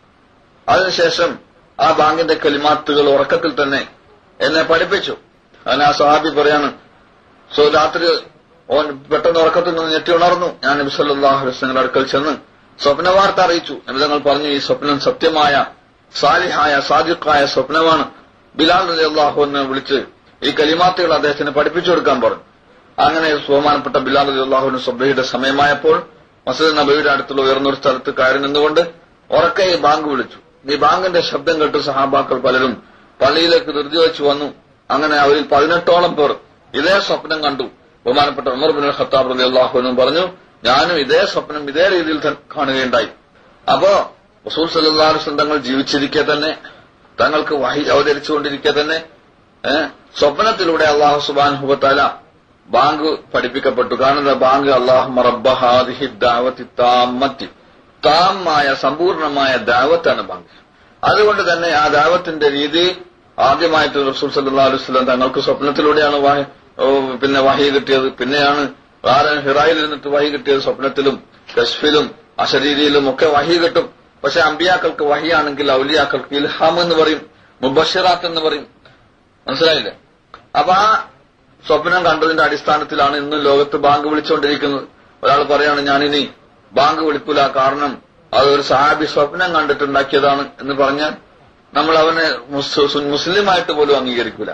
അതിനുശേഷം ആ ബാങ്കിന്റെ കലിമാത്തുകൾ ഉറക്കത്തിൽ തന്നെ എന്നെ പഠിപ്പിച്ചു അതിന് ആ സഹാബി പറയാണ് സോ രാത്രി ഓൻ പെട്ടെന്ന് ഉറക്കത്തിൽ നിന്ന് ഞെട്ടി ഉണർന്നു ഞാൻ നബി സല്ലാഹു വസ്ലങ്ങളുടെ അടുക്കൽ ചെന്ന് സ്വപ്ന വാർത്ത അറിയിച്ചു നബിതങ്ങൾ പറഞ്ഞു ഈ സ്വപ്നം സത്യമായ സാലിഹായ സാദിഖായ സ്വപ്നമാണ് ബിലാൽ അലി അള്ളാഹു എന്ന് വിളിച്ച് ഈ കലിമാത്തുകൾ അദ്ദേഹത്തിന് പഠിപ്പിച്ചു കൊടുക്കാൻ പറഞ്ഞു അങ്ങനെ ബഹുമാനപ്പെട്ട ബിലാൽ അലി അള്ളാഹുവിന് സുബൈയുടെ സമയമായപ്പോൾ മസൂദ് നബിയുടെ അടുത്തുള്ള ഉയർന്നൊരു സ്ഥലത്ത് കയറി നിന്നുകൊണ്ട് ഉറക്കെ ഈ ബാങ്ക് വിളിച്ചു ഈ ബാങ്കിന്റെ ശബ്ദം കേട്ട് സഹാബാക്കൾ പലരും പള്ളിയിലേക്ക് ധൃതി വെച്ച് വന്നു അങ്ങനെ അവരിൽ പതിനെട്ടോളം പേർ ഇതേ സ്വപ്നം കണ്ടു ബഹുമാനപ്പെട്ട ഉമർ ബിൻ ഖത്താബ് അലി അള്ളാഹുവിനും പറഞ്ഞു ഞാനും ഇതേ സ്വപ്നം ഇതേ രീതിയിൽ തന്നെ കാണുകയുണ്ടായി അപ്പോ റസൂൽ സല്ലാസ് തങ്ങൾ ജീവിച്ചിരിക്കെ തന്നെ തങ്ങൾക്ക് വഹി അവതരിച്ചുകൊണ്ടിരിക്കെ തന്നെ ഏഹ്, സ്വപ്നത്തിലൂടെ അള്ളാഹു സുബാൻ ഹുബത്താല ബാങ്ക് പഠിപ്പിക്കപ്പെട്ടു കാരണം ബാങ്ക് അള്ളാഹു റബ്ബഹാദിഹി ദാവത്തി താമത്തി താമായ സമ്പൂർണമായ ദാവത്താണ് ബാങ്ക് അതുകൊണ്ട് തന്നെ ആ ദാവത്തിന്റെ രീതി ആദ്യമായിട്ട് റസൂൽ സല്ലാ അലൈഹി സ്വലം തങ്ങൾക്ക് സ്വപ്നത്തിലൂടെയാണ് വാഹി ഓ, പിന്നെ വഹി കിട്ടിയത് പിന്നെയാണ് വേറെ ഹിറായിൽ നിന്നിട്ട് വഹി കിട്ടിയത് സ്വപ്നത്തിലും കശ്ഫിലും അശരീരിയിലും ഒക്കെ വഹി കിട്ടും പക്ഷെ അമ്പിയാക്കൾക്ക് വഹിയാണെങ്കിൽ ഔലിയാക്കൾക്ക് ഇൽഹാം എന്ന് പറയും മുബഷിറാത്ത് എന്ന് പറയും മനസ്സിലായില്ലേ അപ്പൊ ആ സ്വപ്നം കണ്ടതിന്റെ അടിസ്ഥാനത്തിലാണ് ഇന്ന് ലോകത്ത് ബാങ്ക് വിളിച്ചുകൊണ്ടിരിക്കുന്നത് ഒരാൾ പറയാണ് ഞാനിനി ബാങ്ക് വിളിക്കൂല കാരണം അത് ഒരു സഹാബി സ്വപ്നം കണ്ടിട്ടുണ്ടാക്കിയതാണ് എന്ന് പറഞ്ഞാൽ നമ്മൾ അവനെ മുസ്- സു- മുസ്ലിമായിട്ട് പോലും അംഗീകരിക്കൂല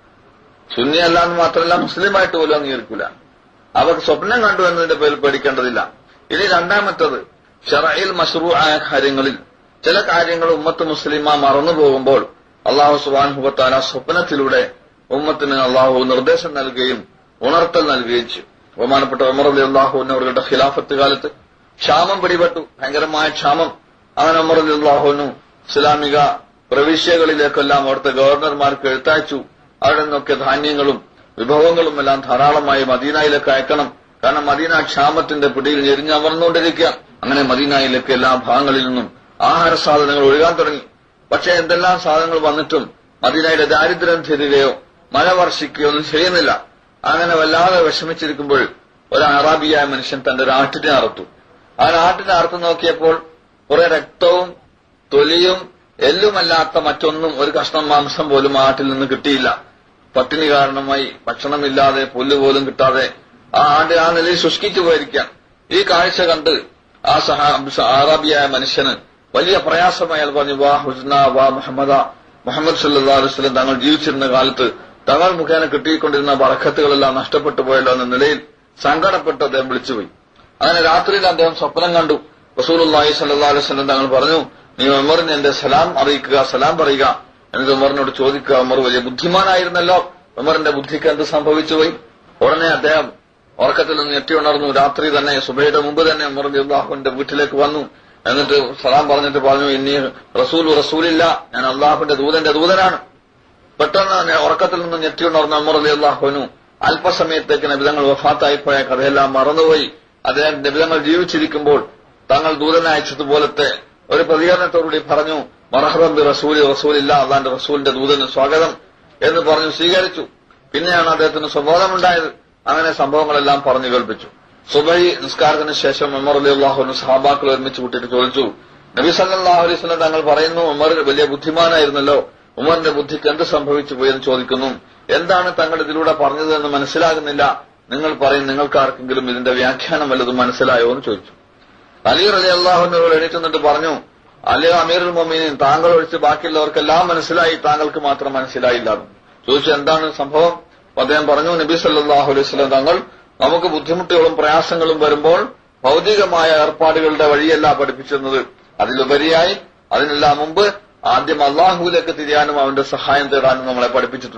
സുന്നി അല്ലാന്ന് മാത്രമല്ല മുസ്ലിമായിട്ട് പോലും അംഗീകരിക്കൂല അവർക്ക് സ്വപ്നം കണ്ടു എന്നതിന്റെ പേരിൽ പേടിക്കേണ്ടതില്ല ഇനി രണ്ടാമത്തത് ഷറയിൽ മഷ്റൂ ആയ കാര്യങ്ങളിൽ ചില കാര്യങ്ങൾ ഉമ്മത്ത് മുസ്ലിമ മറന്നു പോകുമ്പോൾ അള്ളാഹു സുബാൻഹുബത്താല സ്വപ്നത്തിലൂടെ ഉമ്മത്തിന് അള്ളാഹു നിർദ്ദേശം നൽകുകയും ഉണർത്തൽ നൽകുകയും ചെയ്യും ബഹുമാനപ്പെട്ട ഉമർ അലി അള്ളാഹുവിന് അവരുടെ ഖിലാഫത്ത് കാലത്ത് ക്ഷാമം പിടിപെട്ടു ഭയങ്കരമായ ക്ഷാമം അങ്ങനെ ഉമർ അലി അള്ളാഹുവിനു ഇസ്ലാമിക പ്രവിശ്യകളിലേക്കെല്ലാം അവിടുത്തെ ഗവർണർമാർക്ക് എഴുത്തയച്ചു അവിടെ നിന്നൊക്കെ ധാന്യങ്ങളും വിഭവങ്ങളും എല്ലാം ധാരാളമായി മദീനയിലേക്ക് അയക്കണം കാരണം മദീന ക്ഷാമത്തിന്റെ പിടിയിൽ ഞെരിഞ്ഞമർന്നുകൊണ്ടിരിക്കുക അങ്ങനെ മദീനയിലേക്ക് എല്ലാ ഭാഗങ്ങളിൽ നിന്നും ആഹാര സാധനങ്ങൾ ഒഴുകാൻ തുടങ്ങി പക്ഷെ എന്തെല്ലാം സാധനങ്ങൾ വന്നിട്ടും മദീനയുടെ ദാരിദ്ര്യം തീരുകയോ മഴ വർഷിക്കുകയോ ഒന്നും ചെയ്യുന്നില്ല അങ്ങനെ വല്ലാതെ വിഷമിച്ചിരിക്കുമ്പോൾ ഒരു അറാബിയായ മനുഷ്യൻ തന്റെ ഒരു ആട്ടിനെ അറുത്തു ആ ആട്ടിനെ അറുത്തു നോക്കിയപ്പോൾ കുറെ രക്തവും തൊലിയും എല്ലുമല്ലാത്ത മറ്റൊന്നും ഒരു കഷ്ണം മാംസം പോലും ആ ആട്ടിൽ നിന്ന് കിട്ടിയില്ല പട്ടിണി കാരണമായി ഭക്ഷണമില്ലാതെ പുല്ല് പോലും കിട്ടാതെ ആ ആണ്ട് ആ നിലയിൽ ശുഷ്കിച്ചു പോയിരിക്കാം ഈ കാഴ്ച കണ്ട് ആ സഹാ അറാബിയായ മനുഷ്യന് വലിയ പ്രയാസമായി അയാൾ പറഞ്ഞു വാ ഹുസ്ന വാ മുഹമ്മദ മുഹമ്മദ് സല്ലാ അലുസ്ലം തങ്ങൾ ജീവിച്ചിരുന്ന കാലത്ത് തങ്ങൾ മുഖേന കിട്ടിക്കൊണ്ടിരുന്ന ബറക്കത്തുകളെല്ലാം നഷ്ടപ്പെട്ടു പോയല്ലോ എന്ന നിലയിൽ സങ്കടപ്പെട്ട് അദ്ദേഹം വിളിച്ചുപോയി അങ്ങനെ രാത്രിയിൽ അദ്ദേഹം സ്വപ്നം കണ്ടു റസൂലുള്ളാഹി സല്ലല്ലാഹു അലൈഹി വസല്ലം തങ്ങൾ പറഞ്ഞു നീ ഉമറിന് എന്റെ സലാം അറിയിക്കുക സലാം പറയുക എന്നിട്ട് ഉമറിനോട് ചോദിക്കുക ഉമർ വലിയ ബുദ്ധിമാനായിരുന്നല്ലോ ഉമറിന്റെ ബുദ്ധിക്ക് എന്ത് സംഭവിച്ചുപോയി ഉടനെ അദ്ദേഹം ഉറക്കത്തിൽ നിന്ന് ഞെട്ടി ഉണർന്നു രാത്രി തന്നെ സുബൈയുടെ മുമ്പ് തന്നെ ഉമർ അള്ളാഹുവിന്റെ വീട്ടിലേക്ക് വന്നു എന്നിട്ട് സലാം പറഞ്ഞിട്ട് പറഞ്ഞു ഇനി റസൂൽ റസൂലില്ല ഞാൻ അള്ളാഹുവിന്റെ ദൂതന്റെ ദൂതനാണ് പെട്ടെന്ന് തന്നെ ഉറക്കത്തിൽ നിന്ന് ഞെട്ടി ഉണർന്ന ഉമർ അലി അള്ളാഹുവിനു അല്പസമയത്തേക്ക് നബിതങ്ങൾ വഫാത്തായിപ്പോയ കഥയെല്ലാം മറന്നുപോയി അദ്ദേഹം നബിതങ്ങൾ ജീവിച്ചിരിക്കുമ്പോൾ തങ്ങൾ ദൂതനയച്ചതുപോലത്തെ ഒരു പ്രതികരണത്തോടുകൂടി പറഞ്ഞു മറഹബം ബി റസൂലി റസൂലില്ല അള്ളാന്റെ റസൂലിന്റെ ദൂതന് സ്വാഗതം എന്ന് പറഞ്ഞു സ്വീകരിച്ചു പിന്നെയാണ് അദ്ദേഹത്തിന് സ്വബോധമുണ്ടായത് അങ്ങനെ സംഭവങ്ങളെല്ലാം പറഞ്ഞു കേൾപ്പിച്ചു സുബൈ നിസ്കാരത്തിന് ശേഷം ഉമർ അലി അള്ളാഹുവിന് സഹാബാക്കൾ ഒരുമിച്ച് കൂട്ടിയിട്ട് ചോദിച്ചു നബി സല്ലാഹു അലൈഹി സ്വലം തങ്ങൾ പറയുന്നു ഉമർ വലിയ ബുദ്ധിമാനായിരുന്നല്ലോ ഉമറിന്റെ ബുദ്ധിക്ക് എന്ത് സംഭവിച്ചു പോയെന്ന് ചോദിക്കുന്നു എന്താണ് തങ്ങൾ ഇതിലൂടെ പറഞ്ഞതെന്ന് മനസ്സിലാകുന്നില്ല നിങ്ങൾ പറയും നിങ്ങൾക്ക് ആർക്കെങ്കിലും ഇതിന്റെ വ്യാഖ്യാനം വല്ലതും മനസ്സിലായോ എന്ന് ചോദിച്ചു അലി റലി അള്ളാഹുവിനോട് എണീറ്റുന്നിട്ട് പറഞ്ഞു അലി അമീറുൽ മൊമീൻ താങ്കൾ ഒഴിച്ച് ബാക്കിയുള്ളവർക്കെല്ലാം മനസ്സിലായി താങ്കൾക്ക് മാത്രം മനസ്സിലായില്ല എന്ന്. ചോദിച്ചു എന്താണ് സംഭവം അപ്പൊ അദ്ദേഹം പറഞ്ഞു നബി സല്ലാഹു അലൈഹി സ്വലം തങ്ങൾ നമുക്ക് ബുദ്ധിമുട്ടുകളും പ്രയാസങ്ങളും വരുമ്പോൾ ഭൗതികമായ ഏർപ്പാടുകളുടെ വഴിയല്ല പഠിപ്പിച്ചിരുന്നത് അതിലുപരിയായി അതിനെല്ലാം മുമ്പ് ആദ്യം അള്ളാഹുവിലേക്ക് തിരിയാനും അവന്റെ സഹായം തേടാനും നമ്മളെ പഠിപ്പിച്ചിട്ടുണ്ട്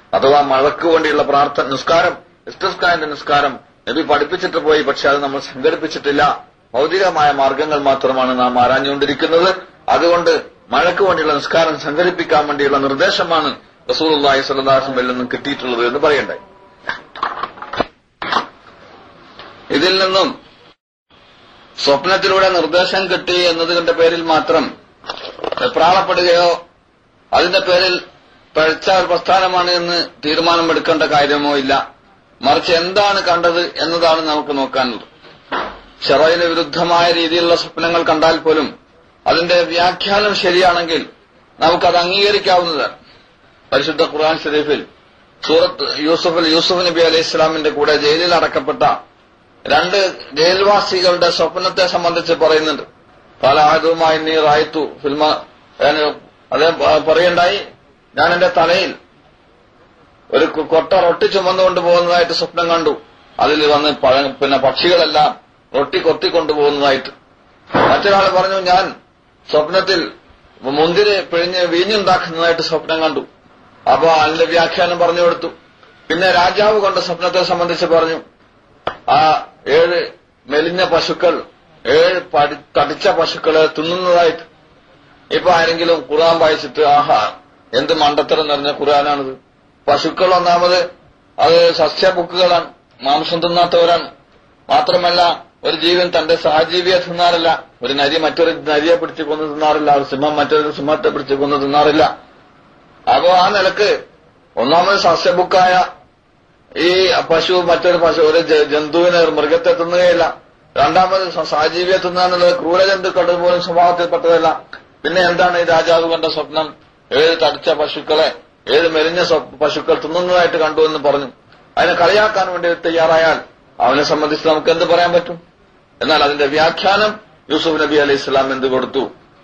അഥവാ മഴയ്ക്ക് വേണ്ടിയുള്ള പ്രാർത്ഥന നിസ്കാരം ഇസ്തസ്കാരന്റെ നിസ്കാരം നബി പഠിപ്പിച്ചിട്ട് പോയി പക്ഷെ അത് നമ്മൾ സംഘടിപ്പിച്ചിട്ടില്ല ഭൗതികമായ മാർഗങ്ങൾ മാത്രമാണ് നാം ആരാഞ്ഞുകൊണ്ടിരിക്കുന്നത് അതുകൊണ്ട് മഴയ്ക്ക് വേണ്ടിയുള്ള നിസ്കാരം സംഘടിപ്പിക്കാൻ വേണ്ടിയുള്ള നിർദ്ദേശമാണ് റസൂൽ അള്ളാഹി സ്വല്ലാസും നിന്നും കിട്ടിയിട്ടുള്ളത് എന്ന് പറയണ്ടായി ഇതിൽ നിന്നും സ്വപ്നത്തിലൂടെ നിർദ്ദേശം കിട്ടി എന്നതിന്റെ പേരിൽ മാത്രം വെപ്രാളപ്പെടുകയോ അതിന്റെ പേരിൽ പഴച്ച ഒരു പ്രസ്ഥാനമാണ് എന്ന് തീരുമാനമെടുക്കേണ്ട കാര്യമോ ഇല്ല മറിച്ച് എന്താണ് കണ്ടത് എന്നതാണ് നമുക്ക് നോക്കാനുള്ളത് ഷെറയിന് വിരുദ്ധമായ രീതിയിലുള്ള സ്വപ്നങ്ങൾ കണ്ടാൽ പോലും അതിന്റെ വ്യാഖ്യാനം ശരിയാണെങ്കിൽ നമുക്കത് അംഗീകരിക്കാവുന്നതാണ് പരിശുദ്ധ ഖുർആൻ ഷരീഫിൽ സൂറത്ത് യൂസുഫ് യൂസുഫ് നബി അലൈഹി ഇസ്ലാമിന്റെ കൂടെ ജയിലിൽ അടക്കപ്പെട്ട രണ്ട് ജയിൽവാസികളുടെ സ്വപ്നത്തെ സംബന്ധിച്ച് പറയുന്നുണ്ട് പല ആയതുമായി നീ റായത്തു ഫിൽമ അതേ പറയണ്ടായി ഞാൻ എന്റെ തലയിൽ ഒരു കൊട്ട റൊട്ടി ചുമന്നുകൊണ്ട് പോകുന്നതായിട്ട് സ്വപ്നം കണ്ടു അതിൽ വന്ന് പിന്നെ പക്ഷികളെല്ലാം റൊട്ടി കൊത്തിക്കൊണ്ടുപോകുന്നതായിട്ട് മറ്റൊരാൾ പറഞ്ഞു ഞാൻ സ്വപ്നത്തിൽ മുന്തിരി പിഴിഞ്ഞ് വീഞ്ഞുണ്ടാക്കുന്നതായിട്ട് സ്വപ്നം കണ്ടു അപ്പോ അതിന്റെ വ്യാഖ്യാനം പറഞ്ഞു കൊടുത്തു പിന്നെ രാജാവ് കണ്ട സ്വപ്നത്തെ സംബന്ധിച്ച് പറഞ്ഞു ആ ഏഴ് മെലിഞ്ഞ പശുക്കൾ ഏഴ് തടിച്ച പശുക്കളെ തിന്നുന്നതായിട്ട് ഇപ്പൊ ആരെങ്കിലും ഖുർആൻ വായിച്ചിട്ട് ആഹാ എന്ത് മണ്ടത്തരം നിറഞ്ഞ ഖുർആനാണിത് പശുക്കൾ ഒന്നാമത് അത് സസ്യബുക്കുകളാണ് മാംസം തിന്നാത്തവരാണ് മാത്രമല്ല ഒരു ജീവൻ തന്റെ സഹജീവിയെ തിന്നാറില്ല ഒരു നരി മറ്റൊരു നരിയെ പിടിച്ചു കൊന്ന് തിന്നാറില്ല ഒരു സിംഹം മറ്റൊരു സിംഹത്തെ പിടിച്ചു കൊന്ന് തിന്നാറില്ല അപ്പോ ആ നിലക്ക് ഒന്നാമത് സസ്യബുക്കായ ഈ പശു മറ്റൊരു പശു ഒരു ജന്തുവിനെ മൃഗത്തെ തിന്നുകയില്ല രണ്ടാമത് സഹജീവിയെ തിന്നാന്നുള്ളത് ക്രൂരജന്തുക്കളുടെ പോലും സ്വഭാവത്തിൽപ്പെട്ടതല്ല പിന്നെ എന്താണ് ഈ രാജാവ് കണ്ട സ്വപ്നം ഏഴ് തടിച്ച പശുക്കളെ ഏഴ് മെലിഞ്ഞ പശുക്കൾ തിന്നുന്നതായിട്ട് കണ്ടു എന്ന് പറഞ്ഞു അതിനെ കളിയാക്കാൻ വേണ്ടി തയ്യാറായാൽ അവനെ സംബന്ധിച്ച് നമുക്ക് എന്ത് പറയാൻ പറ്റും എന്നാൽ അതിന്റെ വ്യാഖ്യാനം യൂസുഫ് നബി അലൈഹി ഇസ്ലാം എന്ത് കൊടുത്തു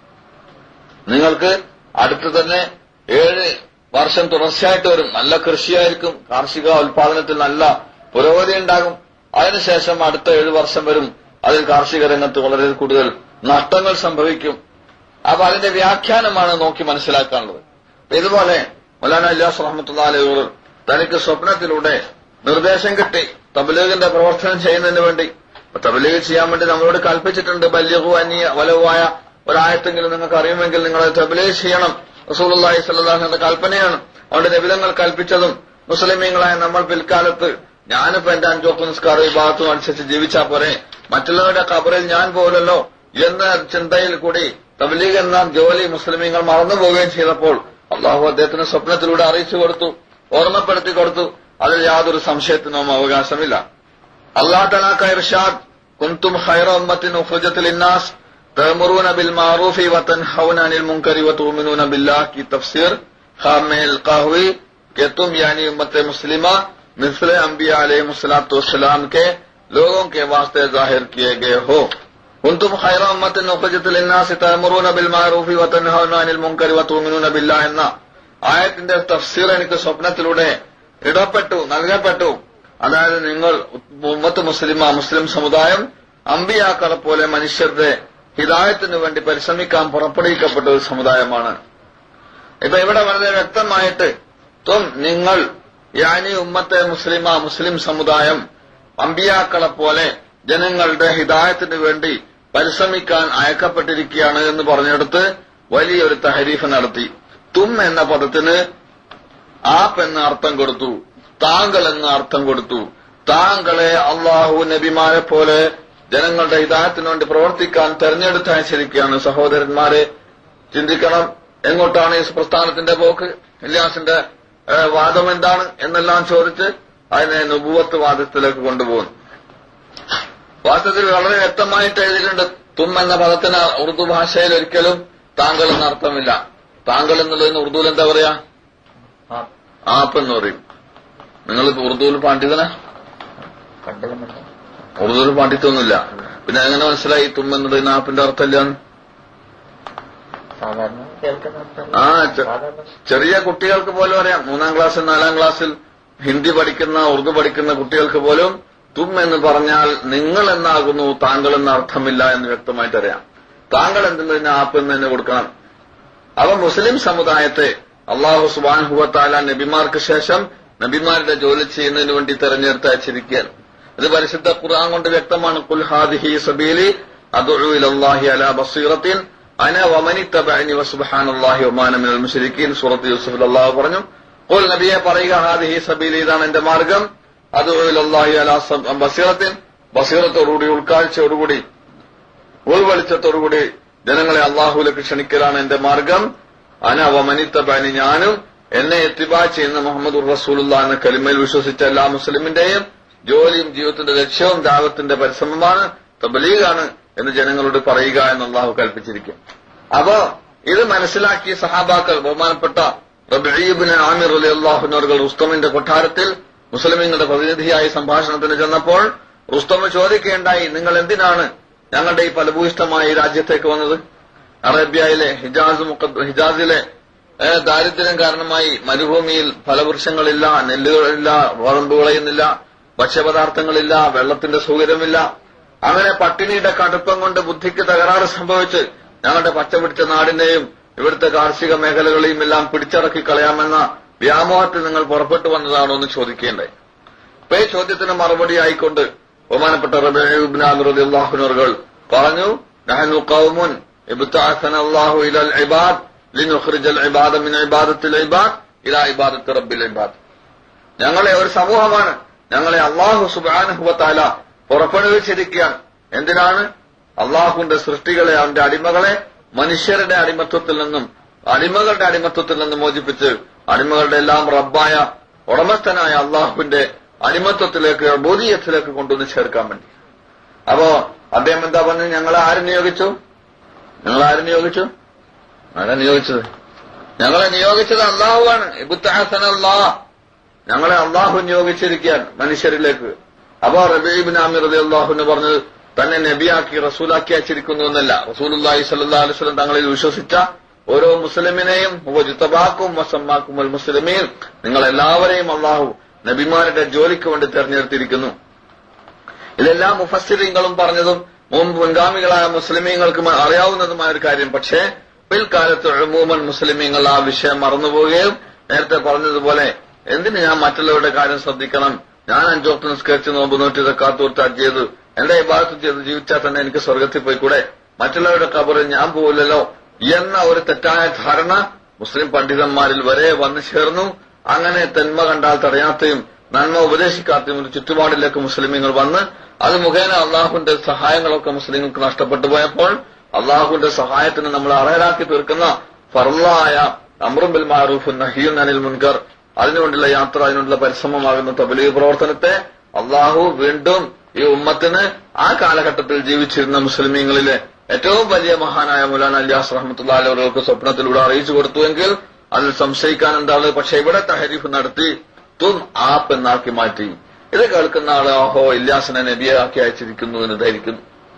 നിങ്ങൾക്ക് അടുത്ത് തന്നെ ഏഴ് വർഷം തുടർച്ചയായിട്ട് വരും നല്ല കൃഷിയായിരിക്കും കാർഷിക ഉൽപാദനത്തിൽ നല്ല പുരോഗതി ഉണ്ടാകും അതിനുശേഷം അടുത്ത ഏഴ് വർഷം വരും അതിൽ കാർഷിക രംഗത്ത് വളരെ കൂടുതൽ നഷ്ടങ്ങൾ സംഭവിക്കും അപ്പൊ അതിന്റെ വ്യാഖ്യാനമാണ് നോക്കി മനസ്സിലാക്കാനുള്ളത് ഇതുപോലെ മൗലാന അല്ലാസ് റഹമത്തുള്ള അലൈഹർ തനിക്ക് സ്വപ്നത്തിലൂടെ നിർദ്ദേശം കിട്ടി തബലീഗിന്റെ പ്രവർത്തനം ചെയ്യുന്നതിന് വേണ്ടി തബലീഗ് ചെയ്യാൻ വേണ്ടി നമ്മളോട് കൽപ്പിച്ചിട്ടുണ്ട് ബല്യഹു അന്യ വലവുമായ ഒരായത്തെങ്കിലും നിങ്ങൾക്ക് അറിയുമെങ്കിൽ നിങ്ങൾ തബലീഗ് ചെയ്യണം റസൂലി സ്വല്ലാഹിന്റെ കൽപ്പനയാണ് അതുകൊണ്ട് നബിലങ്ങൾ കൽപ്പിച്ചതും മുസ്ലിമീങ്ങളായ നമ്മൾ പിൽക്കാലത്ത് ഞാനിപ്പോ എന്റെ അഞ്ചോക്ക് നിസ്കാര വിഭാഗത്തും അനുസരിച്ച് ജീവിച്ചാൽ പോരെ മറ്റുള്ളവരുടെ കബറിൽ ഞാൻ പോലല്ലോ എന്ന ചിന്തയിൽ കൂടി തബ്ലീഗ് എന്ന ജോലി മുസ്ലിമീങ്ങൾ മറന്നു പോവുകയും ചെയ്തപ്പോൾ അള്ളാഹു അദ്ദേഹത്തിന് സ്വപ്നത്തിലൂടെ അറിയിച്ചു കൊടുത്തു ഓർമ്മപ്പെടുത്തി കൊടുത്തു അതിൽ യാതൊരു സംശയത്തിനും അവകാശമില്ല അള്ളാഹ് തലാക്ക ഇർഷാദ് കുന്തും ഖൈറ ഉമ്മത്തിൻ ഉഖ്റജത്തിൽ ഇന്നാസ് تأمرون بالمعروف وتنهون عن المنكر وتؤمنون بالله کی تفسیر خام القاہوی کہ تم یعنی امت مسلمہ مثل انبیاء علیہ السلام کے لوگوں کے واسطے ظاہر کیے گئے ہو كنتم خير أمة أخرجت للناس تأمرون بالمعروف وتنهون عن المنكر وتؤمنون بالله എന്ന ആയത്തിന്റെ തഫ്സീർ എനിക്ക് സ്വപ്നത്തിലൂടെ ഇടപെട്ടു നൽകപ്പെട്ടു അതായത് നിങ്ങൾ ഉമ്മത്ത് മുസ്ലിമ മുസ്ലിം സമുദായം അമ്പിയാക്കളെ പോലെ മനുഷ്യരുടെ ഹിദായത്തിന് വേണ്ടി പരിശ്രമിക്കാൻ പുറപ്പെടുവിക്കപ്പെട്ട ഒരു സമുദായമാണ് ഇപ്പൊ ഇവിടെ വളരെ വ്യക്തമായിട്ട് തും നിങ്ങൾ യാനി ഉമ്മത്തെ മുസ്ലിമ മുസ്ലിം സമുദായം അമ്പിയാക്കളെ പോലെ ജനങ്ങളുടെ ഹിദായത്തിന് വേണ്ടി പരിശ്രമിക്കാൻ അയക്കപ്പെട്ടിരിക്കുകയാണ് എന്ന് പറഞ്ഞെടുത്ത് വലിയൊരു തഹരീഫ് നടത്തി തും എന്ന പദത്തിന് ആപ്പ് എന്ന അർത്ഥം കൊടുത്തു താങ്കൾ എന്ന അർത്ഥം കൊടുത്തു താങ്കളെ അള്ളാഹു നബിമാരെ പോലെ ജനങ്ങളുടെ ഹിതായത്തിന് വേണ്ടി പ്രവർത്തിക്കാൻ തെരഞ്ഞെടുത്തയച്ചിരിക്കുകയാണ് സഹോദരന്മാരെ ചിന്തിക്കണം എങ്ങോട്ടാണ് ഈ പ്രസ്ഥാനത്തിന്റെ പോക്ക് ഇല്യാസിന്റെ വാദം എന്താണ് എന്നെല്ലാം ചോദിച്ച് അതിനെ നുപൂവത്ത് വാദത്തിലേക്ക് കൊണ്ടുപോകുന്നു വാസ്തവത്തിൽ വളരെ വ്യക്തമായിട്ട് എഴുതിയിട്ടുണ്ട് തും എന്ന പദത്തിന് ഉറുദു ഭാഷയിൽ ഒരിക്കലും താങ്കൾ എന്ന അർത്ഥമില്ല താങ്കൾ എന്നുള്ളതിന് ഉറുദുവിൽ എന്താ പറയാ ആപ്പ് എന്ന് പറയും നിങ്ങൾ ഉറുദുവിൽ പാണ്ഡിതനാ ഉറുദുവിൽ പാണ്ഡിത്യമൊന്നുമില്ല പിന്നെ എങ്ങനെ മനസ്സിലായി തും എന്നതിന് ആപ്പിന്റെ അർത്ഥമില്ല സാധാരണ കേൾക്കുന്ന ആ ചെ- ചെറിയ കുട്ടികൾക്ക് പോലും അറിയാം മൂന്നാം ക്ലാസ്സിൽ നാലാം ക്ലാസ്സിൽ ഹിന്ദി പഠിക്കുന്ന ഉറുദു പഠിക്കുന്ന കുട്ടികൾക്ക് പോലും തും എന്ന് പറഞ്ഞാൽ നിങ്ങൾ എന്നാകുന്നു താങ്കൾ എന്ന അർത്ഥമില്ല എന്ന് വ്യക്തമായിട്ട് അറിയാം താങ്കൾ എന്തിനു ആപ്പ് എന്ന് തന്നെ കൊടുക്കണം അവ മുസ്ലിം സമുദായത്തെ അള്ളാഹു സുബാൻഹുവത്താല നബിമാർക്ക് ശേഷം നബിമാരുടെ ജോലി ചെയ്യുന്നതിന് വേണ്ടി തെരഞ്ഞെടുത്ത് അയച്ചിരിക്കുകയാണ് ഇത് പരിശുദ്ധ ഖുർആൻ കൊണ്ട് വ്യക്തമാണ് കുൽ ഹാദിഹി സബീലി അദുഉ ഇലല്ലാഹി അലാ ബസീറത്തിൻ അന വമനി തബഅനി വസുബ്ഹാനല്ലാഹി വമാന മിനൽ മുശ്രിക്കീൻ സൂറത്ത് യൂസുഫിൽ അല്ലാഹു പറഞ്ഞു ഖുൽ നബിയെ പറയുക ഹാദിഹി സബീലി ഇതാണ് എന്റെ മാർഗം അദുഉ ഇലല്ലാഹി അലാ സബ്- ബസീറത്തിൻ ബസീറത്തോടുകൂടി ഉൾക്കാഴ്ചയോടുകൂടി ഉൾവെളിച്ചത്തോടുകൂടി ജനങ്ങളെ അള്ളാഹുലേക്ക് ക്ഷണിക്കലാണ് എന്റെ മാർഗം അന വമനിത്തബാനി ഞാനും എന്നെ എത്തിബാ ചെയ്യുന്ന മുഹമ്മദ് റസൂലുള്ള എന്ന കലിമയിൽ വിശ്വസിച്ച എല്ലാ മുസ്ലിമിന്റെയും ജോലിയും ജീവിതത്തിന്റെ ലക്ഷ്യവും ദാവത്തിന്റെ പരിശ്രമമാണ് തബലീഗാണ് എന്ന് ജനങ്ങളോട് പറയുക എന്ന് അള്ളാഹു കൽപ്പിച്ചിരിക്കും അപ്പോ ഇത് മനസ്സിലാക്കിയ സഹാബാക്കൾ ബഹുമാനപ്പെട്ട റബീബിന് ആമിർ അലി അള്ളാഹുനോറുകൾ റുസ്തമിന്റെ കൊട്ടാരത്തിൽ മുസ്ലിമീങ്ങളുടെ പ്രതിനിധിയായി സംഭാഷണത്തിന് ചെന്നപ്പോൾ റുസ്തമ ചോദിക്കേണ്ടായി നിങ്ങൾ എന്തിനാണ് ഞങ്ങളുടെ ഈ ഫലഭൂയിഷ്ടമായ ഈ രാജ്യത്തേക്ക് വന്നത് അറേബ്യയിലെ ഹിജാസ് മുഖ- ഹിജാസിലെ ഏ, ദാരിദ്ര്യം കാരണമായി മരുഭൂമിയിൽ ഫലവൃക്ഷങ്ങളില്ല നെല്ലുകളില്ല പറമ്പ് വിളയുന്നില്ല ഭക്ഷ്യപദാർത്ഥങ്ങളില്ല വെള്ളത്തിന്റെ സൗകര്യമില്ല അങ്ങനെ പട്ടിണിയുടെ കടുപ്പം കൊണ്ട് ബുദ്ധിക്ക് തകരാറ് സംഭവിച്ച് ഞങ്ങളുടെ പച്ചപിടിച്ച നാടിനെയും ഇവിടുത്തെ കാർഷിക മേഖലകളെയും എല്ലാം പിടിച്ചടക്കി കളയാമെന്ന വ്യാമോഹത്തിൽ നിങ്ങൾ പുറപ്പെട്ടു വന്നതാണോ എന്ന് ചോദിക്കേണ്ടേ അപ്പൊ ഈ ചോദ്യത്തിന് മറുപടി ആയിക്കൊണ്ട് ബഹുമാനപ്പെട്ട റബിഅള്ളാഹുനറുകൾ പറഞ്ഞു നഹനു ഖൗമുൻ ഇബ്തഅസന അല്ലാഹു ഇലൽ ഇബാദ് ലിനുഖ്രിജൽ ഇബാദ മിൻ ഇബാദത്തിൽ ഇബാദ് ഇലാ ഇബാദത്തി റബ്ബിൽ ഇബാദ് ഞങ്ങളെ ഒരു സമൂഹമാണ് ഞങ്ങളെ അള്ളാഹു സുബാനുഹുവത്താല പുറപ്പെടുവിച്ചിരിക്കുകയാണ് എന്തിനാണ് അള്ളാഹുവിന്റെ സൃഷ്ടികളെ അവന്റെ അടിമകളെ മനുഷ്യരുടെ അടിമത്വത്തിൽ നിന്നും അടിമകളുടെ അടിമത്വത്തിൽ നിന്നും മോചിപ്പിച്ച് അടിമകളുടെ എല്ലാം റബ്ബായ ഉടമസ്ഥനായ അള്ളാഹുവിന്റെ അടിമത്വത്തിലേക്ക് ബോധീയത്തിലേക്ക് കൊണ്ടുവന്ന് ചേർക്കാൻ വേണ്ടി അപ്പോ അദ്ദേഹം എന്താ പറഞ്ഞു ഞങ്ങളെ ആര് നിയോഗിച്ചു ഞങ്ങൾ ആര് നിയോഗിച്ചു ആരാ നിയോഗിച്ചത് ഞങ്ങളെ നിയോഗിച്ചത് അള്ളാഹുവാണ് ഇബുത്തഹസൻ അള്ളാഹ് ഞങ്ങളെ അള്ളാഹു നിയോഗിച്ചിരിക്കാൻ മനുഷ്യരിലേക്ക് അപ്പോ റബീബിൻ ആമിർ അലി അള്ളാഹുന്ന് പറഞ്ഞത് തന്നെ നബിയാക്കി റസൂലാക്കി അയച്ചിരിക്കുന്നു എന്നല്ല റസൂലുല്ലാഹി സല്ലാ അലുസ്ലം തങ്ങളിൽ വിശ്വസിച്ച ഓരോ മുസ്ലിമിനെയും ജിത്തബാക്കും വസമ്മാക്കും അൽ മുസ്ലിമീൻ നിങ്ങൾ എല്ലാവരെയും അള്ളാഹു നബിമാരുടെ ജോലിക്ക് വേണ്ടി തെരഞ്ഞെടുത്തിരിക്കുന്നു ഇതെല്ലാം മുഫസ്സിരിങ്ങളും പറഞ്ഞതും മുമ്പ് മുൻഗാമികളായ മുസ്ലിമീങ്ങൾക്ക് മ- അറിയാവുന്നതുമായ ഒരു കാര്യം പക്ഷേ പിൽക്കാലത്ത് ഉമൂമൻ മുസ്ലിമീങ്ങൾ ആ വിഷയം മറന്നുപോവുകയും നേരത്തെ പറഞ്ഞതുപോലെ എന്തിന് ഞാൻ മറ്റുള്ളവരുടെ കാര്യം ശ്രദ്ധിക്കണം ഞാൻ അഞ്ചോക്ത് നിസ്കരിച്ച് നോമ്പ് നോറ്റി കാത്തൂർത്താ ചെയ്തു എന്റെ വിഭാഗത്ത് ചെയ്ത് ജീവിച്ചാൽ തന്നെ എനിക്ക് സ്വർഗത്തിൽ പോയിക്കൂടെ മറ്റുള്ളവരുടെ കബറിൽ ഞാൻ പോവില്ലല്ലോ എന്ന ഒരു തെറ്റായ ധാരണ മുസ്ലിം പണ്ഡിതന്മാരിൽ വരെ വന്നു ചേർന്നു അങ്ങനെ തെന്മ കണ്ടാൽ തടയാത്തയും നന്മ ഉപദേശിക്കാത്തയും ഒരു ചുറ്റുപാടിലേക്ക് മുസ്ലിമീങ്ങൾ വന്ന് അത് മുഖേന അള്ളാഹുവിന്റെ സഹായങ്ങളൊക്കെ മുസ്ലിങ്ങൾക്ക് നഷ്ടപ്പെട്ടു പോയപ്പോൾ അള്ളാഹുവിന്റെ സഹായത്തിന് നമ്മൾ അറയരാക്കി തീർക്കുന്ന ഫർലായ അമ്രുബിൽ മാറൂഫ് നഹിയുൻ അനിൽ മുൻകർ അതിനുവേണ്ടിയുള്ള യാത്ര അതിനുള്ള പരിശ്രമമാകുന്ന തബലീഗ് പ്രവർത്തനത്തെ അള്ളാഹു വീണ്ടും ഈ ഉമ്മത്തിന് ആ കാലഘട്ടത്തിൽ ജീവിച്ചിരുന്ന മുസ്ലിമീങ്ങളിലെ ഏറ്റവും വലിയ മഹാനായ മുലാൻ അലിയാസ് റഹ്മത്തുള്ള അവർക്ക് സ്വപ്നത്തിലൂടെ അറിയിച്ചു കൊടുത്തുവെങ്കിൽ അതിൽ സംശയിക്കാൻ എന്താണ് പക്ഷെ ഇവിടെ തഹരീഫ് നടത്തി തും ആപ്പ് എന്നാക്കി മാറ്റി ഇത് കേൾക്കുന്ന ആള് ഓഹോ ഇല്യാസിനെ നബിയാക്കി അയച്ചിരിക്കുന്നു എന്ന് ധരിക്കുന്നു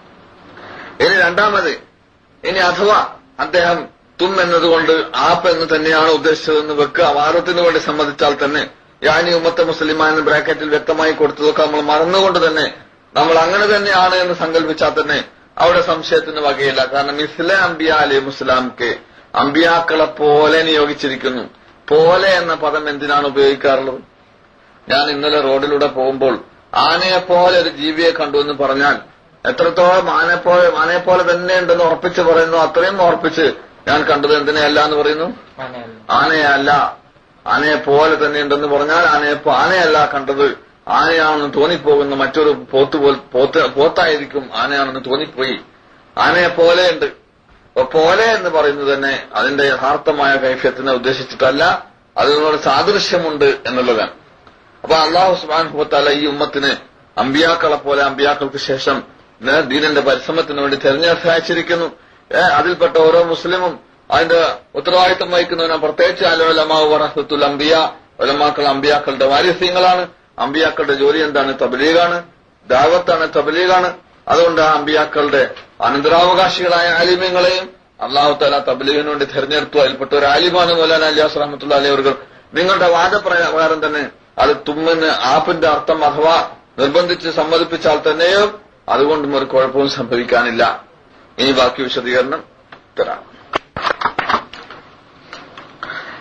ഇനി രണ്ടാമത് ഇനി അഥവാ അദ്ദേഹം തും എന്നതുകൊണ്ട് ആപ്പ് എന്ന് തന്നെയാണ് ഉദ്ദേശിച്ചതെന്ന് വെക്കുക വാദത്തിന് വേണ്ടി സമ്മതിച്ചാൽ തന്നെ യാനി ഉമ്മത്തെ മുസ്ലിമാൻ എന്ന് ബ്രാക്കറ്റിൽ വ്യക്തമായി കൊടുത്തതൊക്കെ നമ്മൾ മറന്നുകൊണ്ട് തന്നെ നമ്മൾ അങ്ങനെ തന്നെയാണ് എന്ന് സങ്കല്പിച്ചാൽ തന്നെ അവിടെ സംശയത്തിന് വകയില്ല കാരണം ഇസ്ലാം അംബിയ അലി മുസ്ലാംക്ക് അമ്പിയാക്കളെ പോലെ നിയോഗിച്ചിരിക്കുന്നു പോലെ എന്ന പദം എന്തിനാണ് ഉപയോഗിക്കാറുള്ളത് ഞാൻ ഇന്നലെ റോഡിലൂടെ പോകുമ്പോൾ ആനയെ പോലെ ഒരു ജീവിയെ കണ്ടു എന്ന് പറഞ്ഞാൽ എത്രത്തോളം ആനയെ പോലെ ആനയെ പോലെ തന്നെ ഉണ്ടെന്ന് ഉറപ്പിച്ച് പറയുന്നു അത്രയും ഉറപ്പിച്ച് ഞാൻ കണ്ടത് എന്തിനെയല്ല എന്ന് പറയുന്നു ആനയല്ല ആനയെ പോലെ തന്നെ ഉണ്ടെന്ന് പറഞ്ഞാൽ ആനയെ പോ- ആനയല്ല കണ്ടത് ആനയാണെന്ന് തോന്നിപ്പോകുന്ന മറ്റൊരു പോത്ത് പോൽ പോത്ത് പോത്തായിരിക്കും ആനയാണെന്ന് തോന്നിപ്പോയി ആനയെ പോലെയുണ്ട് അപ്പൊ പോലെ എന്ന് പറയുന്നത് തന്നെ അതിന്റെ യഥാർത്ഥമായ കൈഫ്യത്തിനെ ഉദ്ദേശിച്ചിട്ടല്ല അതിനോട് സാദൃശ്യമുണ്ട് എന്നുള്ളതാണ് അപ്പൊ അള്ളാഹു സുബാൻഹുത്താല ഈ ഉമ്മത്തിന് അമ്പിയാക്കളെ പോലെ അമ്പിയാക്കൾക്ക് ശേഷം ഏ, ദീനന്റെ പരിശ്രമത്തിന് വേണ്ടി തെരഞ്ഞെടുത്ത് അയച്ചിരിക്കുന്നു ഏ, അതിൽപ്പെട്ട ഓരോ മുസ്ലിമും അതിന്റെ ഉത്തരവാദിത്തം വഹിക്കുന്നവനാണ് പ്രത്യേകിച്ച് അലോലമാവ് വറഹത്തുൽ അമ്പിയ ഒലമാക്കൾ അമ്പിയാക്കളുടെ വാര്യസ്യങ്ങളാണ് അമ്പിയാക്കളുടെ ജോലി എന്താണ് തബലീഗാണ് ദാവത്താണ് തബലീഗാണ് അതുകൊണ്ട് ആ അമ്പിയാക്കളുടെ അനന്തരാവകാശികളായ ആലിമ്യങ്ങളെയും അള്ളാഹു താല തബലീഗിന് വേണ്ടി തെരഞ്ഞെടുത്തു അതിൽപ്പെട്ട ഒരു ആലിമാണ് മൗലാന അലിയാസ് റഹമത്തുള്ള അലിയവർകൾ നിങ്ങളുടെ വാദപ്രകാരം തന്നെ അത് തുമ്മിന് ആപ്പിന്റെ അർത്ഥം അഥവാ നിർബന്ധിച്ച് സമ്മതിപ്പിച്ചാൽ തന്നെയോ അതുകൊണ്ടും ഒരു കുഴപ്പവും സംഭവിക്കാനില്ല ഇനി ബാക്കി വിശദീകരണം തരാം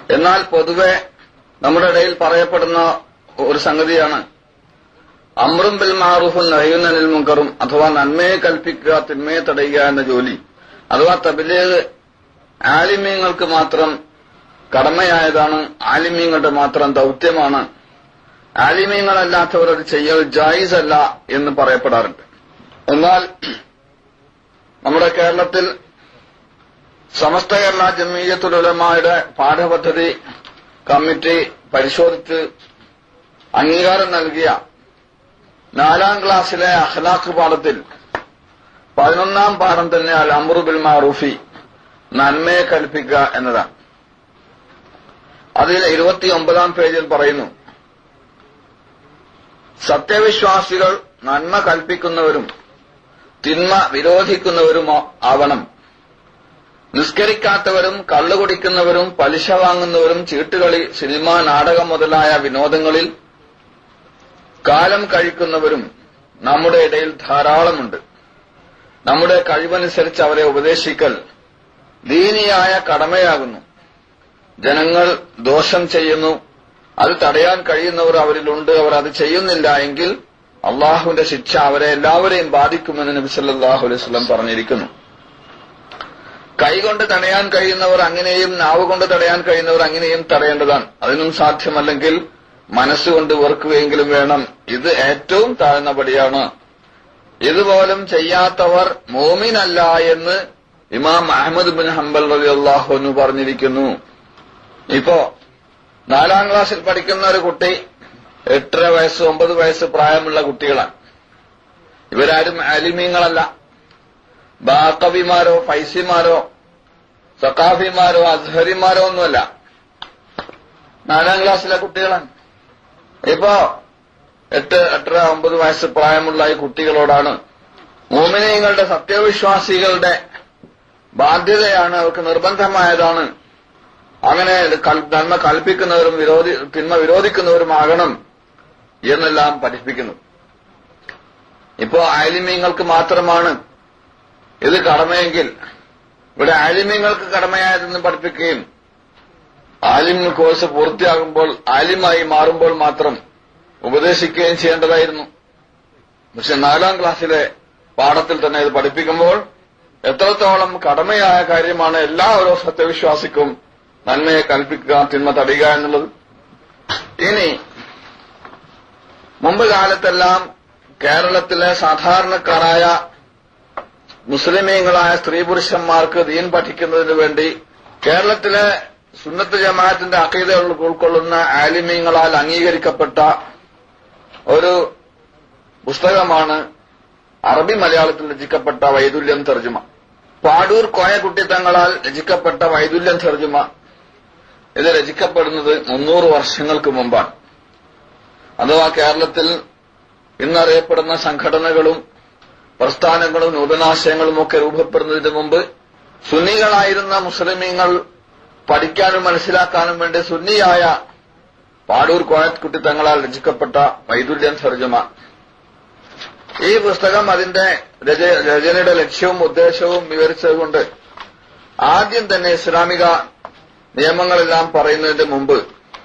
എന്നാൽ പൊതുവെ നമ്മുടെ ഇടയിൽ പറയപ്പെടുന്ന ഒരു സംഗതിയാണ് അമ്രും ബിൽ മാറൂഫും നഹയുനനിൽ മുങ്കറും അഥവാ നന്മയെ കൽപ്പിക്കുക തിന്മയെ തടയുക എന്ന ജോലി അഥവാ തബിലേഗ് ആലിമ്യങ്ങൾക്ക് മാത്രം കടമയായതാണ് ആലിമ്യങ്ങളുടെ മാത്രം ദൗത്യമാണ് ആലിമ്യങ്ങളല്ലാത്തവർ അത് ചെയ്യൽ ജായിസ് അല്ല എന്ന് പറയപ്പെടാറുണ്ട് എന്നാൽ നമ്മുടെ കേരളത്തിൽ സമസ്ത കേരള ജമീയത്തുലമായുടെ പാഠപദ്ധതി കമ്മിറ്റി പരിശോധിച്ച് അംഗീകാരം നൽകിയ നാലാം ക്ലാസ്സിലെ അഖ്ലാഖ് പാഠത്തിൽ പതിനൊന്നാം പാഠം തന്നെ അൽ അമ്രു ബിൽ മാറൂഫി നന്മയെ കൽപ്പിക്കുക എന്നതാണ് അതിൽ ഇരുപത്തിയൊമ്പതാം പേജിൽ പറയുന്നു സത്യവിശ്വാസികൾ നന്മ കൽപ്പിക്കുന്നവരും തിന്മ വിരോധിക്കുന്നവരും ആവണം നിസ്കരിക്കാത്തവരും കള്ളുകുടിക്കുന്നവരും പലിശ വാങ്ങുന്നവരും ചീട്ടുകളി സിനിമ നാടകം മുതലായ വിനോദങ്ങളിൽ കാലം കഴിക്കുന്നവരും നമ്മുടെ ഇടയിൽ ധാരാളമുണ്ട് നമ്മുടെ കഴിവനുസരിച്ച് അവരെ ഉപദേശിക്കൽ ദീനിയായ കടമയാകുന്നു ജനങ്ങൾ ദോഷം ചെയ്യുന്നു അത് തടയാൻ കഴിയുന്നവർ അവരിലുണ്ട് അവർ അത് ചെയ്യുന്നില്ല എങ്കിൽ അള്ളാഹുവിന്റെ ശിക്ഷ അവരെ എല്ലാവരെയും ബാധിക്കുമെന്ന് നബി സല്ലല്ലാഹു അലൈഹി വസല്ലം പറഞ്ഞിരിക്കുന്നു കൈകൊണ്ട് തടയാൻ കഴിയുന്നവർ അങ്ങനെയും നാവ് കൊണ്ട് തടയാൻ കഴിയുന്നവർ അങ്ങനെയും തടയേണ്ടതാണ് അതിനും സാധ്യമല്ലെങ്കിൽ മനസ്സുകൊണ്ട് വെറുക്കുകയെങ്കിലും വേണം ഇത് ഏറ്റവും താഴ്ന്ന പടിയാണ് ഇതുപോലും ചെയ്യാത്തവർ മോമിനല്ല എന്ന് ഇമാം അഹമ്മദ് ബിൻ ഹംബൽ റബി അള്ളാഹുനു പറഞ്ഞിരിക്കുന്നു ഇപ്പോ നാലാം ക്ലാസ്സിൽ പഠിക്കുന്ന ഒരു കുട്ടി എട്ടര വയസ്സ് ഒമ്പത് വയസ്സ് പ്രായമുള്ള കുട്ടികളാണ് ഇവരാരും അലിമീങ്ങളല്ല ബാക്കവിമാരോ ഫൈസിമാരോ സക്കാഫിമാരോ അസ്ഹരിമാരോ ഒന്നുമല്ല നാലാം ക്ലാസ്സിലെ കുട്ടികളാണ് ഇപ്പോ എട്ട് എട്ടര ഒമ്പത് വയസ്സ് പ്രായമുള്ള ഈ കുട്ടികളോടാണ് മോമിനിയങ്ങളുടെ സത്യവിശ്വാസികളുടെ ബാധ്യതയാണ് അവർക്ക് നിർബന്ധമായതാണ് അങ്ങനെ കൽ- നന്മ കൽപ്പിക്കുന്നവരും വിരോധി തിന്മ വിരോധിക്കുന്നവരുമാകണം എന്നെല്ലാം പഠിപ്പിക്കുന്നു ഇപ്പോ ആലിമ്യങ്ങൾക്ക് മാത്രമാണ് ഇത് കടമയെങ്കിൽ ഇവിടെ ആലിമ്യങ്ങൾക്ക് കടമയായതെന്ന് പഠിപ്പിക്കുകയും ആലിം കോഴ്സ് പൂർത്തിയാകുമ്പോൾ ആലിമായി മാറുമ്പോൾ മാത്രം ഉപദേശിക്കുകയും ചെയ്യേണ്ടതായിരുന്നു പക്ഷെ നാലാം ക്ലാസ്സിലെ പാഠത്തിൽ തന്നെ ഇത് പഠിപ്പിക്കുമ്പോൾ എത്രത്തോളം കടമയായ കാര്യമാണ് എല്ലാ ഓരോ സത്യവിശ്വാസിക്കും നന്മയെ കൽപ്പിക്കുക തിന്മ തടയുക എന്നുള്ളത് ഇനി മുമ്പ് കാലത്തെല്ലാം കേരളത്തിലെ സാധാരണക്കാരായ മുസ്ലിമീങ്ങളായ സ്ത്രീ പുരുഷന്മാർക്ക് ദീൻ പഠിക്കുന്നതിന് വേണ്ടി കേരളത്തിലെ സുന്നത്ത് ജമാഅത്തിന്റെ അക്കീത ഉൾക്കൊള്ളുന്ന ആലിമീങ്ങളാൽ അംഗീകരിക്കപ്പെട്ട ഒരു പുസ്തകമാണ് അറബി മലയാളത്തിൽ രചിക്കപ്പെട്ട വൈദുല്യം തർജുമ പാടൂർ കോയക്കുട്ടി തങ്ങളാൽ രചിക്കപ്പെട്ട വൈദുല്യം തർജുമ ഇത് രചിക്കപ്പെടുന്നത് മുന്നൂറ് വർഷങ്ങൾക്ക് മുമ്പാണ് അഥവാ കേരളത്തിൽ ഇന്നറിയപ്പെടുന്ന സംഘടനകളും പ്രസ്ഥാനങ്ങളും നൂതനാശയങ്ങളും ഒക്കെ രൂപപ്പെടുന്നതിന് മുമ്പ് സുന്നികളായിരുന്ന മുസ്ലിമീങ്ങൾ പഠിക്കാനും മനസ്സിലാക്കാനും വേണ്ടി സുന്നിയായ പാടൂർ കോയക്കുട്ടി തങ്ങളാൽ രചിക്കപ്പെട്ട വൈദുല്യം തർജുമ ഈ പുസ്തകം അതിന്റെ രച- രചനയുടെ ലക്ഷ്യവും ഉദ്ദേശവും വിവരിച്ചതുകൊണ്ട് ആദ്യം തന്നെ ഇസ്ലാമിക നിയമങ്ങളെല്ലാം പറയുന്നതിന് മുമ്പ്